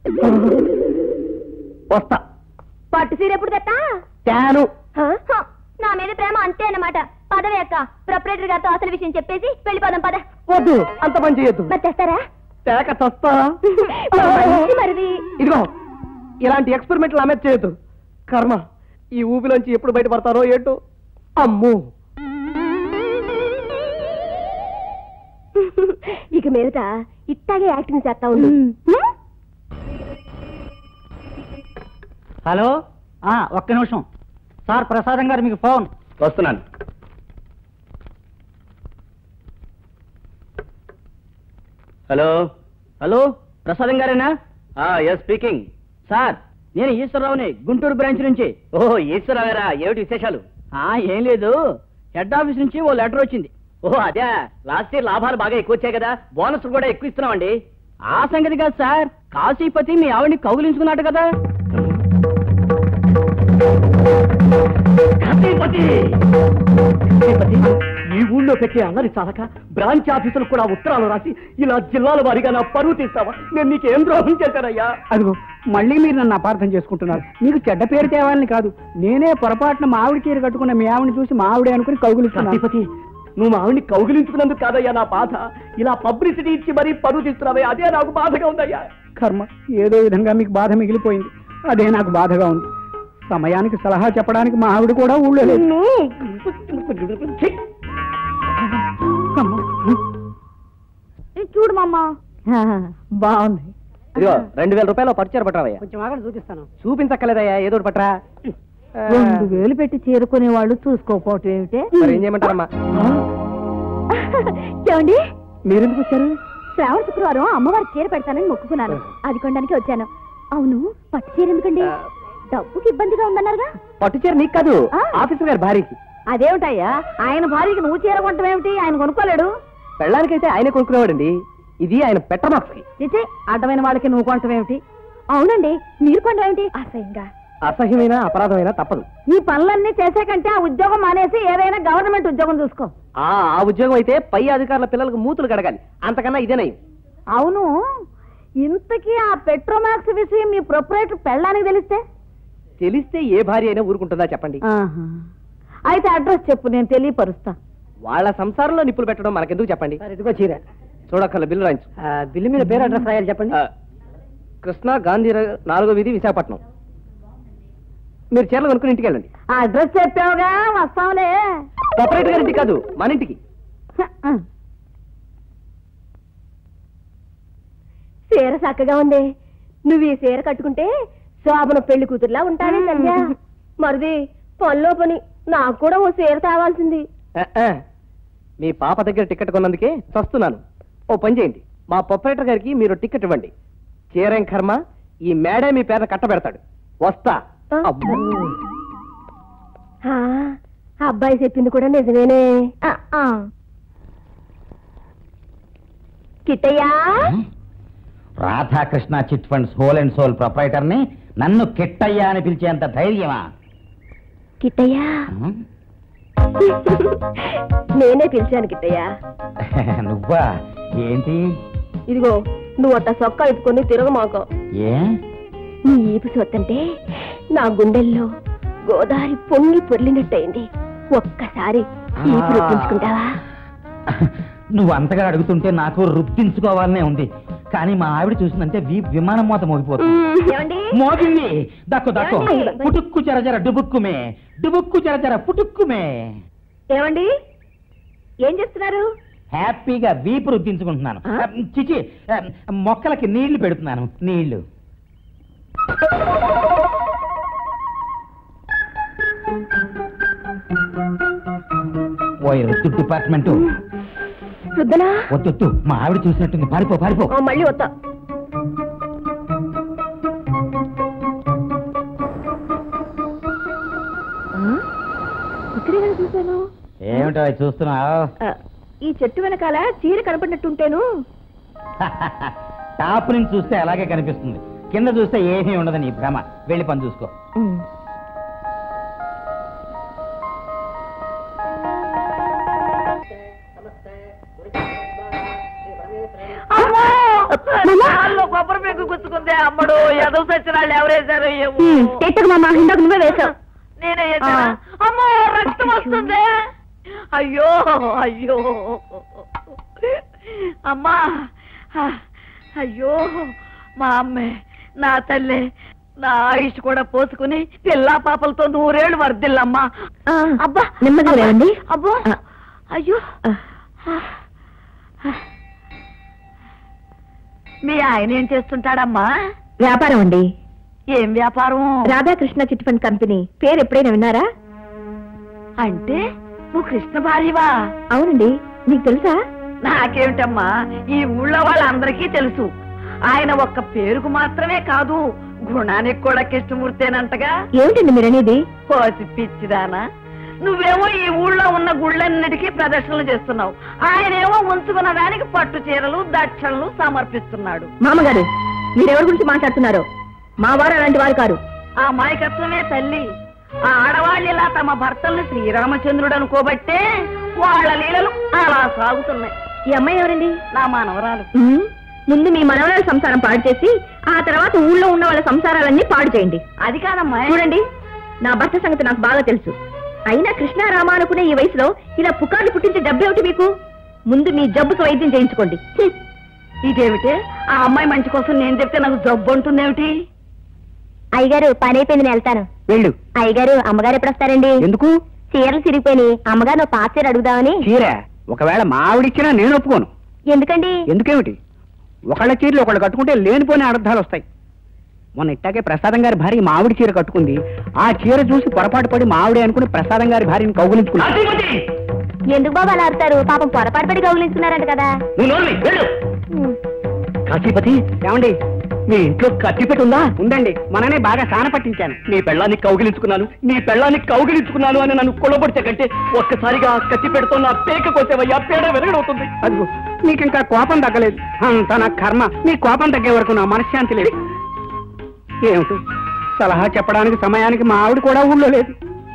వస్తా పట్టు చీర ఎప్పుడు తెట్టా తాను హ? హ, నా మీద ప్రేమ అంతే అన్నమాట పదవే అక్క ప్రొపరేటర్ గారితో అసలు విషయం చెప్పేసి వెళ్ళిపోదాం పద వద్దు అంత పని చేయొద్దు మరి తెస్తారా తేక చస్తా మంచి మరిది ఇదిగో ఇలాంటి ఎక్స్పెరిమెంట్లు ఆమె చేయొద్దు కర్మ ఈ ఊబిలోంచి ఎప్పుడు బయటపడతారో ఏంటో అమ్ము ఇక మీదట ఇట్టాగే యాక్టింగ్ చేస్తా ఉండు హ్మ్? హలో ఆ, ఒక్క నిమిషం సార్ ప్రసాదం గారు మీకు ఫోన్ వస్తున్నాను హలో హలో ప్రసాదం గారేనా ఎస్ స్పీకింగ్ సార్ నేను ఈశ్వరరావుని గుంటూరు బ్రాంచ్ నుంచి ఓహో ఈశ్వరరావు ఏమిటి విశేషాలు ఏం లేదు హెడ్ ఆఫీస్ నుంచి ఓ లెటర్ వచ్చింది ఓహో అదే లాస్ట్ ఇయర్ లాభాలు బాగా ఎక్కువ వచ్చాయి కదా బోనస్ కూడా ఎక్కువ ఇస్తున్నామండి ఆ సంగతి కాదు సార్ కాశీపతి మీ ఆవిడ్ని కౌగులించుకున్నాడు కదా కాశీపతి! కాశీపతి, ఈ ఊళ్ళో పెట్టే అల్లరి చాలక బ్రాంచ్ ఆఫీసులు కూడా ఉత్తరాలు రాసి ఇలా జిల్లాల వారీగా నా పరువు తీస్తావా నేను నీకేం ద్రోహం చేశానయ్యా అదిగో మళ్ళీ మీరు నన్ను అపార్థం చేసుకుంటున్నారు మీకు చెడ్డ పేరు తేవాలని కాదు నేనే పొరపాటున మా ఆవిడ చీర కట్టుకున్న మీ ఆవిడని చూసి మా ఆవిడే అనుకుని కౌగులిస్తున్నాను కాశీపతి నువ్వు మా ఆవిడ్ని కౌగిలించుకున్నందుకు కాదయ్యా నా బాధ ఇలా పబ్లిసిటీ ఇచ్చి మరీ పరువు తీస్తున్నావే అదే నాకు బాధగా ఉందయ్యా కర్మ ఏదో విధంగా మీకు బాధ మిగిలిపోయింది అదే నాకు బాధగా ఉంది సమయానికి సలహా చెప్పడానికి మా ఆవిడ కూడా ఊళ్ళో లేదు ఛీ! అమ్మ. చూడు మామ బాగుంది ఇదిగో రెండు వేల రూపాయలు పట్టుచారు పట్టరావయ్యా కొంచెం ఆగండి చూపిస్తాను చూపించక్కలేదయ్యా ఏదో ఒకటి పట్టరా ఆ, రెండు వేలు పెట్టి చేరుకునే వాళ్ళు చూసుకోకపోవటం ఏమిటే మరి ఏం చేయమంటారమ్మా ఏమండి మీరెందుకు వచ్చారు శ్రావణ శుక్రవారం అమ్మవారి చీర పెడతానని మొక్కుకున్నాను అది కొనడానికి వచ్చాను అవును పట్టు చీర ఎందుకండి డబ్బుకి ఇబ్బందిగా ఉందన్నారుగా పట్టు చీర నీకు కాదు ఆ. ఆఫీసర్ గారి భార్యకి అదేమిటయ్యా ఆయన భార్యకి నువ్వు చీర కొంటమేమిటి ఆయన కొనుక్కోలేడు పెళ్ళానికైతే ఆయనే కొనుక్కునేవాడండి ఇది ఆయన పెట్టమాక్స్ కి చిచి అడ్డమైన వాళ్ళకి నువ్వు కొంటమేమిటి అవునండి మీరు కొండేమిటి అసహ్యంగా అసహ్యమైన అపరాధమైన తప్పదు ఈ పనులన్నీ చేసే కంటే ఆ ఉద్యోగం మానేసి ఏదైనా గవర్నమెంట్ ఉద్యోగం చూసుకో ఆ ఆ ఉద్యోగం అయితే పై అధికారుల పిల్లలకు మూతులు కడగాలి అంతకన్నా ఇదేనయ్యం అవును ఇంతకీ ఆ పెట్రోమాక్స్ విషయం మీ ప్రొపరేటర్ పెళ్ళానికి తెలిస్తే తెలిస్తే ఏ భార్య అయినా ఊరుకుంటుందా చెప్పండి ఆహా. అయితే అడ్రస్ చెప్పు నేను తెలియపరుస్తా వాళ్ళ సంసారంలో నిప్పులు పెట్టడం మనకెందుకు చెప్పండి ఇదిగో చీర చూడక్కర్ల బిల్లు రాయించు బిల్లు మీద పేరు అడ్రస్ రాయాలి చెప్పండి ఆ, కృష్ణా గాంధీ ర- నాలుగో వీధి విశాఖపట్నం మీరు చీరలు కొనుక్కుని ఇంటికి వెళ్ళండి ఆ అడ్రస్ చెప్పావుగా వస్తాంలే సపరేట్ గారి ఇంటికి కాదు మన ఇంటికి చీర చక్కగా ఉంది నువ్వు ఈ చీర కట్టుకుంటే శోభన పెళ్లి కూతురులా ఉంటానే సంధ్య మరిది పనిలో పని నాకు కూడా ఓ చీర తేవాల్సింది ఆ, ఆ. మీ పాప దగ్గర టికెట్ కొన్నందుకే చస్తున్నాను ఓ పని చేయండి మా ప్రొపరేటర్ గారికి మీరు టికెట్ ఇవ్వండి చీరేం కర్మ ఈ మేడే మీ పేద కట్టబెడతాడు వస్తా అబ్బో. ఆ, ఆ అబ్బాయి చెప్పింది కూడా నిజమేనే ఆ, ఆ. Kittayya Radhakrishna chit funds whole and sole proprietor ని నన్ను కిట్టయ్యా అని పిలిచేంత ధైర్యమా కిట్టయ్యా హ్మ్? నేనే పిలిచాను కిట్టయ్యా నువ్వా ఏంటి ఇదిగో నువ్వు అట్ట సొక్క ఇప్పుకొని తిరగమాక ఏ నీ ఈపు సొత్తంటే నా గుండెల్లో గోదావరి పొంగి పొర్లినట్టయింది ఒక్కసారి ఈపు రుద్దించుకుంటావా నువ్వు అంతగా అడుగుతుంటే నాకు రుద్దించుకోవాలనే ఉంది కానీ మా ఆవిడ చూసిందంటే వీ విమానం మోత మోగిపోతుంది ఏమండి మోగింది దక్కు దక్కు ఏమండి? పుటుక్కు చరచర డుబుక్కుమే డుబుక్కు చరచర పుటుక్కుమే ఏమండి ఏం చేస్తున్నారు హ్యాపీగా వీపు రుద్దించుకుంటున్నాను ఆ? చిచి మొక్కలకి నీళ్లు పెడుతున్నాను నీళ్లు ఓ రుద్దు డిపార్ట్మెంట్ రుద్దనా వద్దొద్దు మా ఆవిడ చూసినట్టుంది పారిపో పారిపో ఆ, మళ్ళీ వస్తా ఇక్కడే కదా చూశాను ఏమిటో అవి చూస్తున్నావు ఆ, ఈ చెట్టు వెనకాల చీర కనపడినట్టుంటేను టాప్ నుంచి చూస్తే అలాగే కనిపిస్తుంది కింద చూస్తే ఏమీ ఉండదు నీ భ్రమ వెళ్ళి పని చూసుకో కొబ్బరి పెగ్గు గుచ్చుకుందే అమ్మడు ఎదవ సచ్చినాళ్ళు ఎవరేశారు ఏమో ఎట్టకు మామ ఇందాక నువ్వే వేశావు నేనే వేశానా? అమ్మో రక్తం వస్తుంది అయ్యో అయ్యో అమ్మా ఆ, అయ్యో మా అమ్మే నా తల్లి నా ఆయుష్ కూడా పోసుకుని పిల్లా పాపలతో నూరేళ్లు వర్దిల్లమ్మా అబ్బా నెమ్మదిగా లేవండి అబ్బో ఆ. అయ్యో మీ ఆయన ఏం చేస్తుంటాడమ్మా వ్యాపారం అండి ఏం వ్యాపారం రాధాకృష్ణ చిట్ ఫండ్ కంపెనీ పేరు ఎప్పుడైనా విన్నారా అంటే నువ్వు కృష్ణ భార్యవా అవునండి మీకు తెలుసా నాకేమిటమ్మా ఈ ఊళ్ళో వాళ్ళందరికీ తెలుసు ఆయన ఒక్క పేరుకు మాత్రమే కాదు గుణానికి కూడా కృష్ణమూర్తేనంటగా ఏమిటండి మీరు అనేది కోసి పిచ్చిదానా నువ్వేమో ఈ ఊళ్ళో ఉన్న గుళ్ళన్నిటికీ ప్రదర్శనలు చేస్తున్నావు ఆయనేమో ఉంచుకున్న దానికి పట్టు చీరలు దక్షిణలు సమర్పిస్తున్నాడు మామగారు మీరెవరి గురించి మాట్లాడుతున్నారు మా వారు అలాంటి వారు కారు ఆ మాయకత్వమే తల్లి ఆ ఆడవాళ్ళు ఇలా తమ భర్తల్ని శ్రీరామచంద్రుడు అనుకోబట్టే వాళ్ళ లీలలు అలా సాగుతున్నాయి ఈ అమ్మాయి ఎవరండి నా మానవరాలు ఉమ్, ముందు మీ మనవరాల సంసారం పాడు చేసి ఆ తర్వాత ఊళ్ళో ఉన్న వాళ్ళ సంసారాలన్నీ పాడు చేయండి అది కాదమ్మా చూడండి నా భర్త సంగతి నాకు బాగా తెలుసు అయినా కృష్ణారామ అనుకునే ఈ వయసులో ఇలా పుకార్లు పుట్టించే డబ్బేమిటి మీకు ముందు మీ జబ్బుకు వైద్యం చేయించుకోండి హ్మ్. ఇదేమిటే ఆ అమ్మాయి మంచి కోసం నేను చెప్తే నాకు జబ్బు అంటుందేమిటి అయ్యగారు పని అయిపోయింది నేను వెళ్తాను వెళ్ళు అయ్యగారు అమ్మగారు ఎప్పుడు వస్తారండి ఎందుకు చీరలు చిరిగిపోయినాయి అమ్మగారు నువ్వు పాత చీర అడుగుదామని చీర ఒకవేళ మా ఆవిడిచ్చినా నేను ఒప్పుకోను ఎందుకండి ఎందుకేమిటి ఒకళ్ళ చీరలు ఒకళ్ళు కట్టుకుంటే లేనిపోని అర్థాలు వస్తాయి మొన్న ఇట్టాగే ప్రసాదం గారి భార్య మా ఆవిడ చీర కట్టుకుంది ఆ చీర చూసి పొరపాటు పడి మా ఆవిడే అనుకుని ప్రసాదం గారి భార్యని కౌగులించుకున్నాడు ఎందుకు బాబు అలా ఆడతారు పాపం పొరపాటు పడి గౌలించుకున్నారంట కదా కాశీపతి ఏమండి మీ ఇంట్లో కత్తి పెట్టుందా ఉందండి మననే బాగా సాన పట్టించాను నీ పెళ్ళాన్ని కౌగిలించుకున్నాను నీ పెళ్ళాన్ని కౌగిలించుకున్నాను అని నన్ను కొలబడితే కంటే ఒక్కసారిగా ఆ కత్తి పెడుతో నా పేక కోసేవయ్యా పేడ వెరగడవుతుంది అదిగో నీకింకా కోపం తగ్గలేదు అంత నా కర్మ నీ కోపం తగ్గే వరకు నా మనశ్శాంతి లేదు ఏమిటి సలహా చెప్పడానికి సమయానికి మా ఆవిడ కూడా ఊళ్ళో లేదు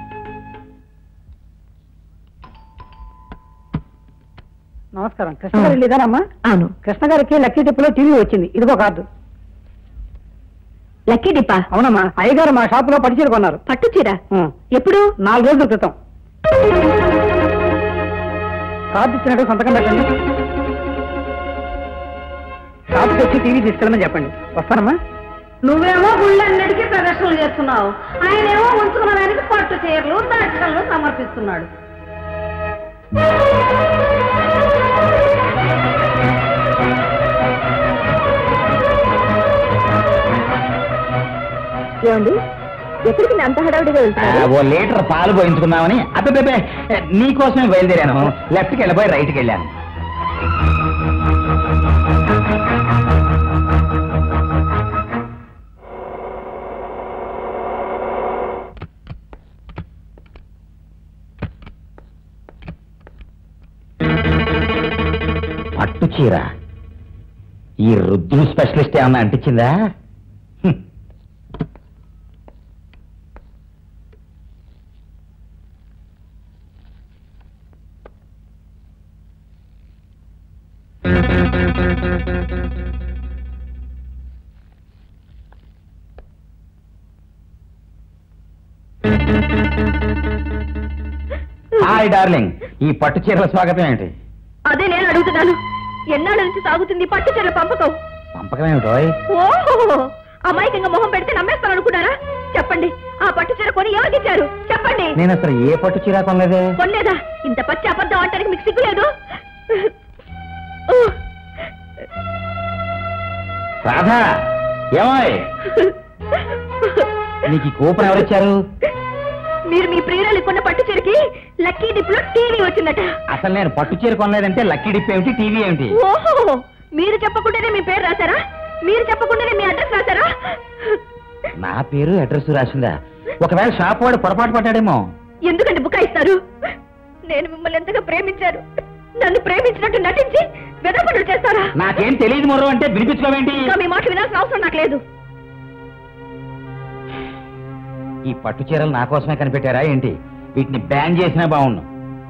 నమస్కారం కృష్ణ గారు ఇదేనమ్మా అవును కృష్ణ గారికి లక్కీ టిప్పులో టీవీ వచ్చింది ఇదిగో కార్డు లక్కీ డిప్పా అవునమ్మా అయ్యగారు మా షాపులో పట్టుచీర కొన్నారు పట్టు చీర ఆ, ఎప్పుడు నాలుగు రోజుల క్రితం కార్డు ఇచ్చినట్టు సంతకం పెట్టండి షాప్కి వచ్చి టీవీ తీసుకెళ్ళమని చెప్పండి వస్తానమ్మా నువ్వేమో గుళ్ళన్నిటికీ ప్రదర్శనలు చేస్తున్నావు ఆయనేమో ఉంచుకున్న దానికి పట్టు చీరలు దక్షిణలు సమర్పిస్తున్నాడు ఏమండి ఎక్కడికి అంత హడావుడిగా ఆ, వెళ్తున్నారు ఓ లీటర్ పాలు పోయించుకుందామని అబ్బే నీకోసమే బయలుదేరాను లెఫ్ట్కి వెళ్ళిపోయి రైట్కి వెళ్ళాను పట్టు చీర ఈ రుద్దు స్పెషలిస్ట్ ఏమన్నా అంటించిందా హ్మ్. హాయ్ డార్లింగ్ ఈ పట్టు చీరల స్వాగతం ఏంటి అదే నేను అడుగుతున్నాను ఎన్నాళ్ళ నుంచి సాగుతుంది ఈ పట్టు చీరల పంపకం పంపకం ఏమిటో ఓహో అమాయకంగా మొహం పెడితే నమ్మేస్తాను అనుకున్నారా చెప్పండి ఆ పట్టు చీర కొని ఎవరికి ఇచ్చారు చెప్పండి నేను అసలు ఏ పట్టు చీర కొనలేదే కొనలేదా ఇంత పచ్చి అబద్ధం అంటానికి మీకు సిగ్గులేదు రాధా ఏమాయ్ నీకు ఈ కూపన్ ఎవరిచ్చారు మీరు మీ ప్రియురాలు కొన్న పట్టు చీరకి లక్కీ డిప్లో టీవీ వచ్చిందట అసలు నేను పట్టు చీర కొనలేదంటే లక్కీ డిప్ ఏమిటి టీవీ ఏమిటి ఓహో మీరు చెప్పకుండానే మీ పేరు రాశారా మీరు చెప్పకుండానే మీ అడ్రస్ రాశారా నా పేరు అడ్రస్ రాసిందా ఒకవేళ షాప్ వాడు పొరపాటు పడ్డాడేమో ఎందుకంటే బుకాయిస్తారు నేను మిమ్మల్ని ఎంతగా ప్రేమించాను నన్ను ప్రేమించినట్టు నటించి వెదపడులు చేస్తారా నాకేం తెలియదు మొర్రో అంటే వినిపించుకోవేంటి ఇంకా మీ మాటలు వినాల్సిన అవసరం నాకు లేదు ఈ పట్టు చీరలు నా కోసమే కనిపెట్టారా ఏంటి వీటిని బ్యాన్ చేసినా బాగుండు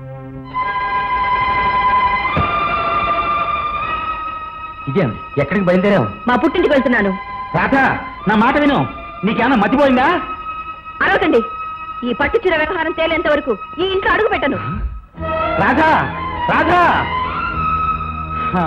ఇదేం ఎక్కడికి బయలుదేరావు మా పుట్టింటికి వెళ్తున్నాను రాధా నా మాట విను నీకేమన్నా మతిపోయిందా అరవకండి ఈ పట్టు చీర వ్యవహారం తేలేంత వరకు ఈ ఇంట్లో అడుగు పెట్టను రాధా రాధా హా.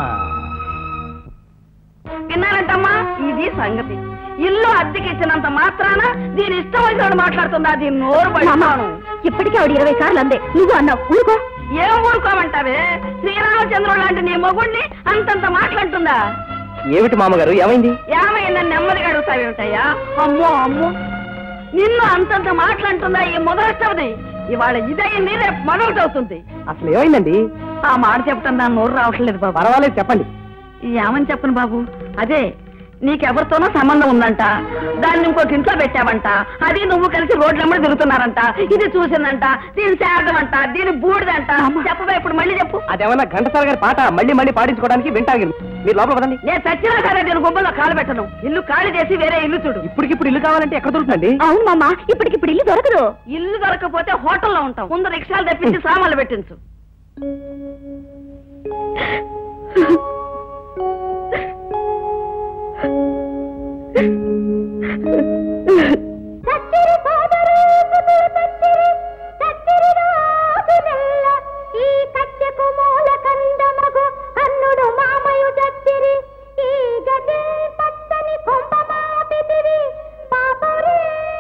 విన్నారంటమ్మా ఇది సంగతి ఇల్లు అద్దెకి ఇచ్చినంత మాత్రాన దీని ఇష్టం వచ్చినట్టు మాట్లాడుతుందా దీని నోరు పడిస్తాను ఇప్పటికే ఆవిడ ఇరవై సార్లు అందే నువ్వు అన్నావు ఊరుకో ఏం ఊరుకోమంటావే శ్రీరామచంద్రుడు లాంటి నీ మొగుణ్ణి అంతంత మాట్లాడుతుందా ఏమిటి మామగారు ఏమైంది ఏమైందని నెమ్మదిగా అడుగుతావేమిటయ్యా అమ్మో అమ్మో నిన్ను అంతంత మాట్లాడుతుందా ఈ మొదలష్టవది ఇవాళ ఇదయింది రేపు మొదలటి అవుతుంది అసలు ఏమైందండి ఆ మాట చెప్తాను నా నోరు రావట్లేదు బాబు పర్వాలేదు చెప్పండి ఏమని చెప్పను బాబు అదే నీకెవరితోనో సంబంధం ఉందంట దాన్ని ఇంకొక ఇంట్లో పెట్టావంట అది నువ్వు కలిసి రోడ్లమ్మడి తిరుగుతున్నారంట ఇది చూసిందంట దీని శారదమంట దీని బూడిదంట చెప్పవా ఇప్పుడు మళ్ళీ చెప్పు అదేమన్నా ఘంటసాల గారి పాట మళ్ళీ మళ్ళీ పాడించుకోవడానికి వింటారు మీరు లోపల పదండి నేను చచ్చినా సరే నేను గుబ్బల్లో కాలు పెట్టను ఇల్లు ఖాళీ చేసి వేరే ఇల్లు చూడు ఇప్పటికిప్పుడు ఇల్లు కావాలంటే ఎక్కడ దొరుకుతుందండి అవును మామ ఇప్పటికిప్పుడు ఇల్లు దొరకదు ఇల్లు దొరకపోతే హోటల్లో ఉంటాం ముందు రిక్షాలు తెప్పించి సామాన్లు పెట్టించు ఈ కట్టెకు మూల కందమగు కన్నుడు మామయు దత్తిరి ఈ గది పచ్చని కొంప మాపితిరి పాపరే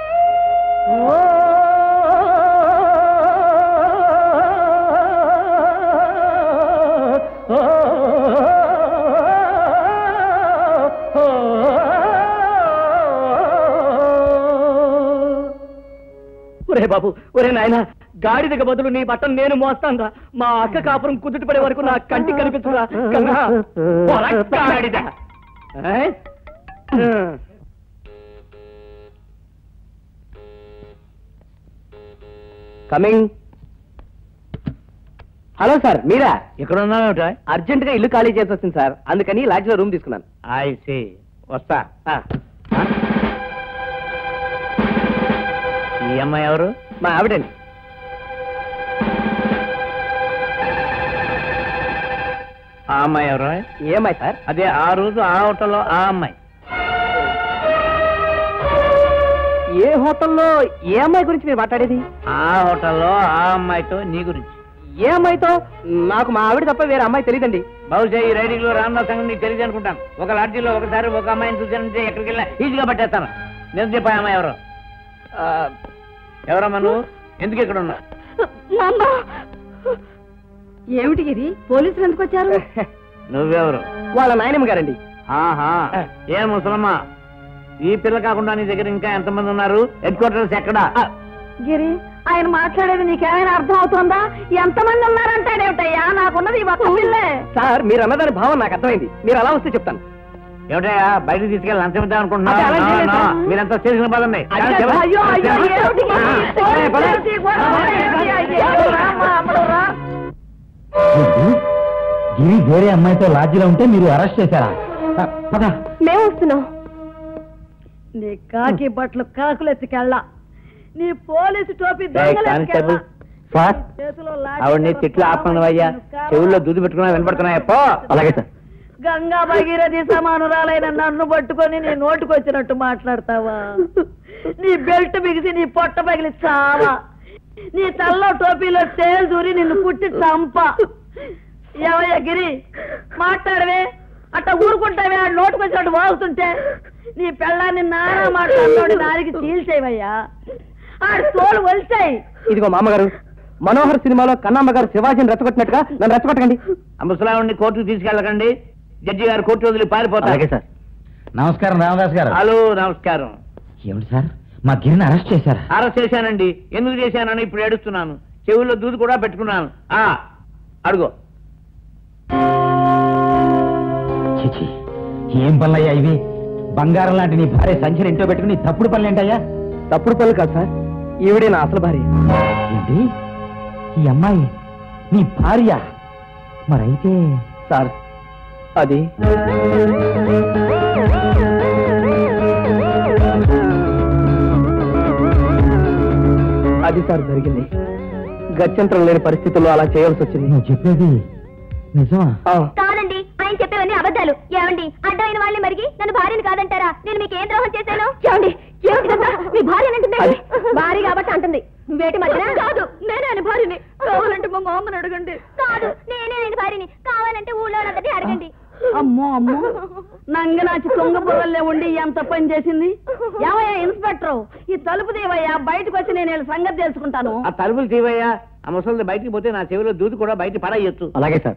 ఒరే బాబు ఒరే నాయన గాడిదకి బదులు నీ బట్టలు నేను మోస్తాను మా అక్క కాపురం కుదుటి పడే వరకు నా కంటికి కనిపించరా కన్నా పోరా, గాడిద. ఏయ్? కమింగ్ హలో సార్ మీరా ఇక్కడ ఉన్నావేమిటా అర్జెంట్ గా ఇల్లు ఖాళీ చేసి వచ్చింది సార్ అందుకని లాడ్జ్లో రూమ్ తీసుకున్నాను ఐ సి వస్తా ఆ, ఈ అమ్మాయి ఎవరు మా ఆవిడండి ఆ అమ్మాయి ఎవరు ఏమై సార్ అదే ఆ రోజు ఆ హోటల్లో ఆ అమ్మాయి ఏ హోటల్లో ఏ అమ్మాయి గురించి మీరు మాట్లాడేది ఆ హోటల్లో ఆ అమ్మాయితో నీ గురించి ఏ అమ్మాయితో నాకు మా ఆవిడ తప్ప వేరే అమ్మాయి తెలియదండి బహుశా ఈ రైడింగ్ లో రామ్దాస్ సంగతి నీకు తెలియదు అనుకుంటాను ఒక లాడ్జీలో ఒకసారి ఒక అమ్మాయిని చూసానంటే ఎక్కడికి వెళ్ళా ఈజీగా పట్టేస్తాను నేను చెప్పా అమ్మాయి ఎవరు ఎవరమ్మా నువ్వు ఎందుకు ఇక్కడ ఉన్నావు ఏమిటి ఇది పోలీసులు ఎందుకు వచ్చారు నువ్వెవరు వాళ్ళ నాయనమ్మ గారండి ఆహా ఏ ముసలమ్మా ఈ పిల్ల కాకుండా నీ దగ్గర ఇంకా ఎంతమంది ఉన్నారు హెడ్ క్వార్టర్స్ ఎక్కడా గిరి ఆయన మాట్లాడేది నీకేమైనా అర్థం అవుతుందా ఎంతమంది ఉన్నారంటాడేమిటయ్యా నాకున్నది ఈ ఒక్క పిల్లే సార్ మీరు అన్నదాని భావం నాకు అర్థమైంది మీరు అలా వస్తే చెప్తాను ఏమిటయ్యా బయటకు తీసుకెళ్ళి లంచం ఇద్దాం అదే, అలా చేయలేదు అనుకుంటున్నా సార్. మీరంతా చేసిన పదండి అది కాదు. అయ్యో అయ్యో ఏమిటి గిరి? పద, పద. పోలీసులు కూడా ఏమిటి? అయ్యో, రామ్మా, అమ్మడు రా. గిరి వేరే అమ్మాయితో లాడ్జిలో ఉంటే మీరు అరెస్ట్ చేశారా ఆ, పద మేము వస్తున్నాం నీ కాకి బట్టలు కాకులు ఎత్తుకెళ్ళ నీ పోలీసు టోపీ కానిస్టేబుల్ సార్ ఆవిడ్ని తిట్లు ఆపమనవయ్యా చెవుల్లో దూది పెట్టుకున్నా వినపడుతున్నాయా పో అలాగే సార్ గంగా భగీరథి సమానురాలైన నన్ను పట్టుకొని నీ నోటుకొచ్చినట్టు మాట్లాడతావా నీ బెల్ట్ బిగిసి నీ పొట్ట పగిలి చావా నీ తల్లో టోపీలో తేలు దూరి నిన్ను పుట్టి చంప ఏమయ్యా గిరి మాట్లాడవే అట్ట ఊరుకుంటావే ఆ నోటుకొచ్చినట్టు వాగుతుంటే నీ పెళ్ళాన్ని నానా మాట్లాడుతోటి దానికి చీల్చేవయ్యా ఆడు తోలు వలిచాయి ఇదిగో మామగారు మనోహర్ సినిమాలో కన్నమ్మ గారు శివాజీని రెచ్చగొట్టినట్టుగా నన్ను రెచ్చగొట్టకండి ఆ ముసలావిడిని కోర్టుకు తీసుకెళ్ళకండి జడ్జి గారు కోర్టు వదిలి పారిపోతారు సార్ నమస్కారం రామదాస్ గారు హలో నమస్కారం ఏమిటి సార్ మా గిరిని అరెస్ట్ చేశారా అరెస్ట్ చేశానండి ఎందుకు చేశానని ఇప్పుడు ఏడుస్తున్నాను చెవుల్లో దూది కూడా పెట్టుకున్నాను ఆ అడుగు చిచి ఏం పనులయ్యా ఇవి బంగారం లాంటి నీ భార్య సంచిని ఇంట్లో పెట్టుకుని తప్పుడు పనులు ఏంటయ్యా తప్పుడు పనులు కాదు సార్ ఈవిడే నా అసలు భార్య ఏంటి ఈ అమ్మాయి నీ భార్య మరైతే సార్ అది అది సార్ జరిగింది గత్యంతరం లేని పరిస్థితుల్లో అలా చేయాల్సి వచ్చింది నువ్వు చెప్పేది నిజమా ఆ, కాదండి ఆయన చెప్పేవన్నీ అబద్ధాలు ఏమండి అడ్డమైన వాళ్ళని మరిగి నన్ను భార్యని కాదంటారా నేను మీకు ఏం ద్రోహం చేశాను ఏమండి ఏమిటి ఇదంతా? మీ భార్య అంటుంది అది- భార్య కాబట్టి అంటుంది నువ్వేటి మధ్యన కాదు నేనే ఆయన భార్యని కావాలంటే మా మామని అడగండి కాదు నేనే ఆయన భార్యని కావాలంటే ఊళ్ళో వాళ్ళందరినీ అడగండి అమ్మో అమ్మో నంగనాచి తుంగ పొగల్లే ఉండి ఎంత పని చేసింది ఏమయ్యా ఇన్స్పెక్టర్ ఈ తలుపు తీవయ్యా బయటకు వచ్చి నేను వీళ్ళ సంగతి తెలుసుకుంటాను ఆ తలుపులు తీవయ్యా ఆ ముసలిది బయటికి పోతే నా చెవిలో దూది కూడా బయట పడేయచ్చు అలాగే సార్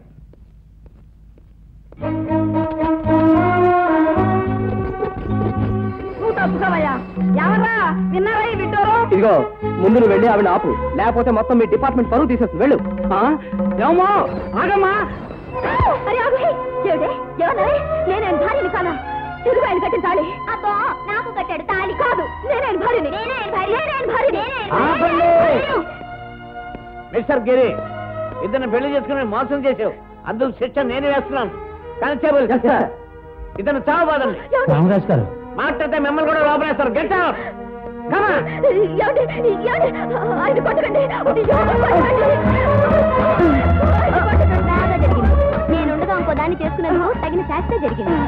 నువ్వు తప్పుకోవయ్యా ఎవర్రా విన్నారా ఈ విడ్డూరం ఇదిగో ముందు నువ్వు వెళ్ళి ఆవిడ ఆపు లేకపోతే మొత్తం మీ డిపార్ట్మెంట్ పరువు తీసేస్తుంది వెళ్ళు ఆ? ఏమో ఆగమ్మా అరే ఆగు, హే, ఏమిటి? ఏమన్నావే? నేనే ఆయన భార్యని కానా తిరుగు ఆయన కట్టిన తాళి అబ్బో నాకు కట్టాడు తాళి కాదు నేనే ఆయన భార్యని నేనే ఆయన భార్య నేనే ఆయన భార్య నేనే ఆయన ఆపండి. భార్య. మిస్టర్ గిరి ఇద్దరిని పెళ్లి చేసుకుని మోసం చేసావు అందుకు శిక్ష నేనే వేస్తున్నాను కానిస్టేబుల్ Yes, sir. ఇతను చావబాదండి రామదాస్ గారు మాట్లాడితే మిమ్మల్ని కూడా లోపలేస్తారు గెట్ అవుట్ ఏమండి? ఏమండి? ఆయన కొట్టకండి అయ్యో, కొట్టకండి. ఆయన కొట్టకండి. బాగా జరిగింది. నేనుండగా ఇంకో దాన్ని చేసుకున్నందుకు తగిన శాస్త్ర జరిగింది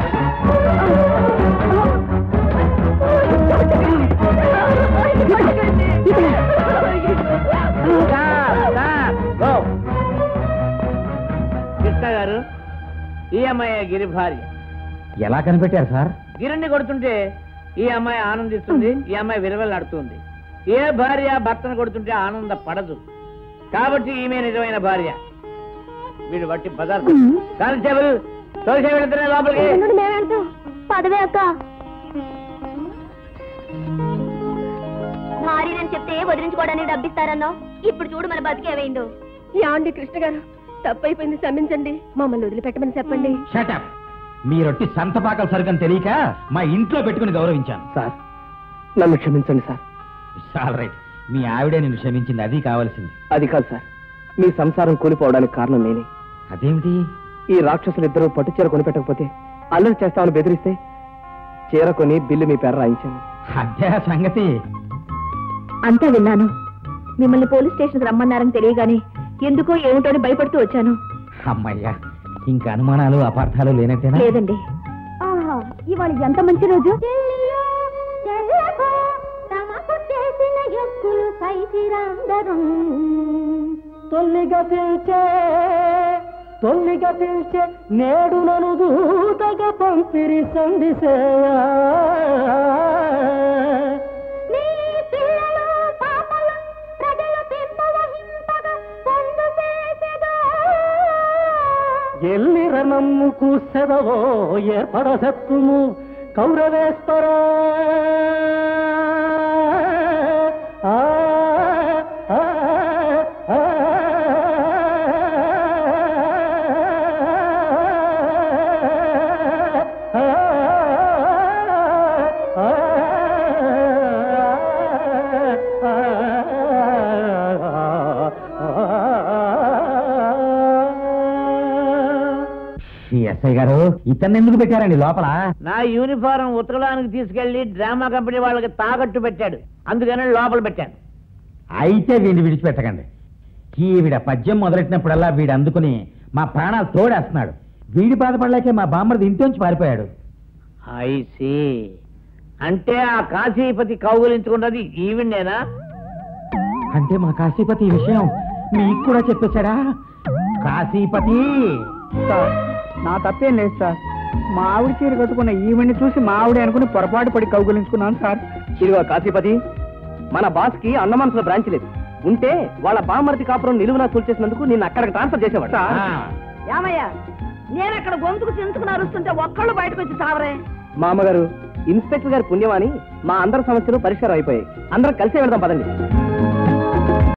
కృష్ణ గారు ఈ అమ్మాయి గిరి భార్య ఎలా కనిపెట్టారు సార్ గిరిని కొడుతుంటే ఈ అమ్మాయి ఆనందిస్తుంది ఈ అమ్మాయి విలువలాడుతుంది ఏ భార్య భర్తను కొడుతుంటే ఆనంద పడదు కాబట్టి ఈమె నిజమైన భార్య వీడు బట్టి పదార్థం కానిస్టేబుల్ తోసే వెళ్తున్నా లోపలికి నుండి మేము వెళ్తాం పదవే అక్క భార్యనని చెప్తే వదిలించుకోవడానికి డబ్బిస్తారన్నావు ఇప్పుడు చూడు మన బతికేమైందో యాండి కృష్ణ గారు తప్పైపోయింది క్షమించండి మమ్మల్ని వదిలిపెట్టమని చెప్పండి షటప్ మీరొట్టి సంతపాకల సరుకని తెలియక మా ఇంట్లో పెట్టుకుని గౌరవించాను సార్ నన్ను క్షమించండి సార్ ఆల్ రైట్ మీ ఆవిడే నిన్ను క్షమించింది అది కావాల్సింది అది కాదు సార్ మీ సంసారం కూలిపోవడానికి కారణం నేనే అదేమిటి ఈ రాక్షసులు ఇద్దరు పట్టు చీర కొనిపెట్టకపోతే అల్లరి చేస్తామని బెదిరిస్తే చీర కొని బిల్లు మీ పేర రాయించాను అదే ఆ సంగతి అంతా విన్నాను మిమ్మల్ని పోలీస్ స్టేషన్కి రమ్మన్నారని తెలియగానే ఎందుకో ఏమిటో అని భయపడుతూ వచ్చాను అమ్మయ్యా ఇంకా అనుమానాలు అపార్థాలు లేనట్టేనా లేదండి ఇవాళ ఎంత మంచి రోజు తొల్లిగా పిలిచే తొల్లిగా పిలిచే నేడు నను దూతగా పంపిరి సందిసేయా ఎల్లిర నమ్ము కూసెదవో ఏర్పడసెత్తుము కౌరవేశ్వర ఆ, ఆ, ఆ, ఈ ఎస్ఐ గారు ఇతన్ని ఎందుకు పెట్టారండి లోపల నా యూనిఫారం ఉతకడానికి తీసుకెళ్లి డ్రామా కంపెనీ వాళ్ళకి తాకట్టు పెట్టాడు అందుకని లోపల పెట్టాను అయితే వీడిని విడిచిపెట్టకండి ఈవిడ పద్యం మొదలెట్టినప్పుడల్లా వీడు అందుకుని మా ప్రాణాలు తోడేస్తున్నాడు వీడి బాధపడలేకే మా బామ్మర్ది ఇంట్లోంచి పారిపోయాడు ఐసి అంటే ఆ కాశీపతి కౌగులించుకున్నది ఈవిడేనా అంటే మా కాశీపతి ఈ విషయం మీకు కూడా చెప్పేశాడా కాశీపతి సార్ నా తప్పేం లేదు సార్ మా ఆవిడ చీర కట్టుకున్న ఈవెంట్ చూసి మా ఆవిడే అనుకుని పొరపాటు పడి కౌగులించుకున్నాను సార్ ఇదిగో కాశీపతి మన బాస్ కి అన్నమాంసల బ్రాంచ్ లేదు ఉంటే వాళ్ళ బామ్మర్ది కాపురం నిలువునా కూల్చేసినందుకు నిన్ను అక్కడికి ట్రాన్స్ఫర్ చేసేవాడు ఆ, ఏమయ్యా నేను అక్కడ గొంతుకు చించుకుని అరుస్తుంటే ఒక్కళ్ళు బయటకు వచ్చి చావరే మా అమ్మగారు ఇన్స్పెక్టర్ గారి పుణ్యమాని మా అందరి సమస్యలు పరిష్కారం అయిపోయాయి అందరం కలిసే వెళ్దాం పదండి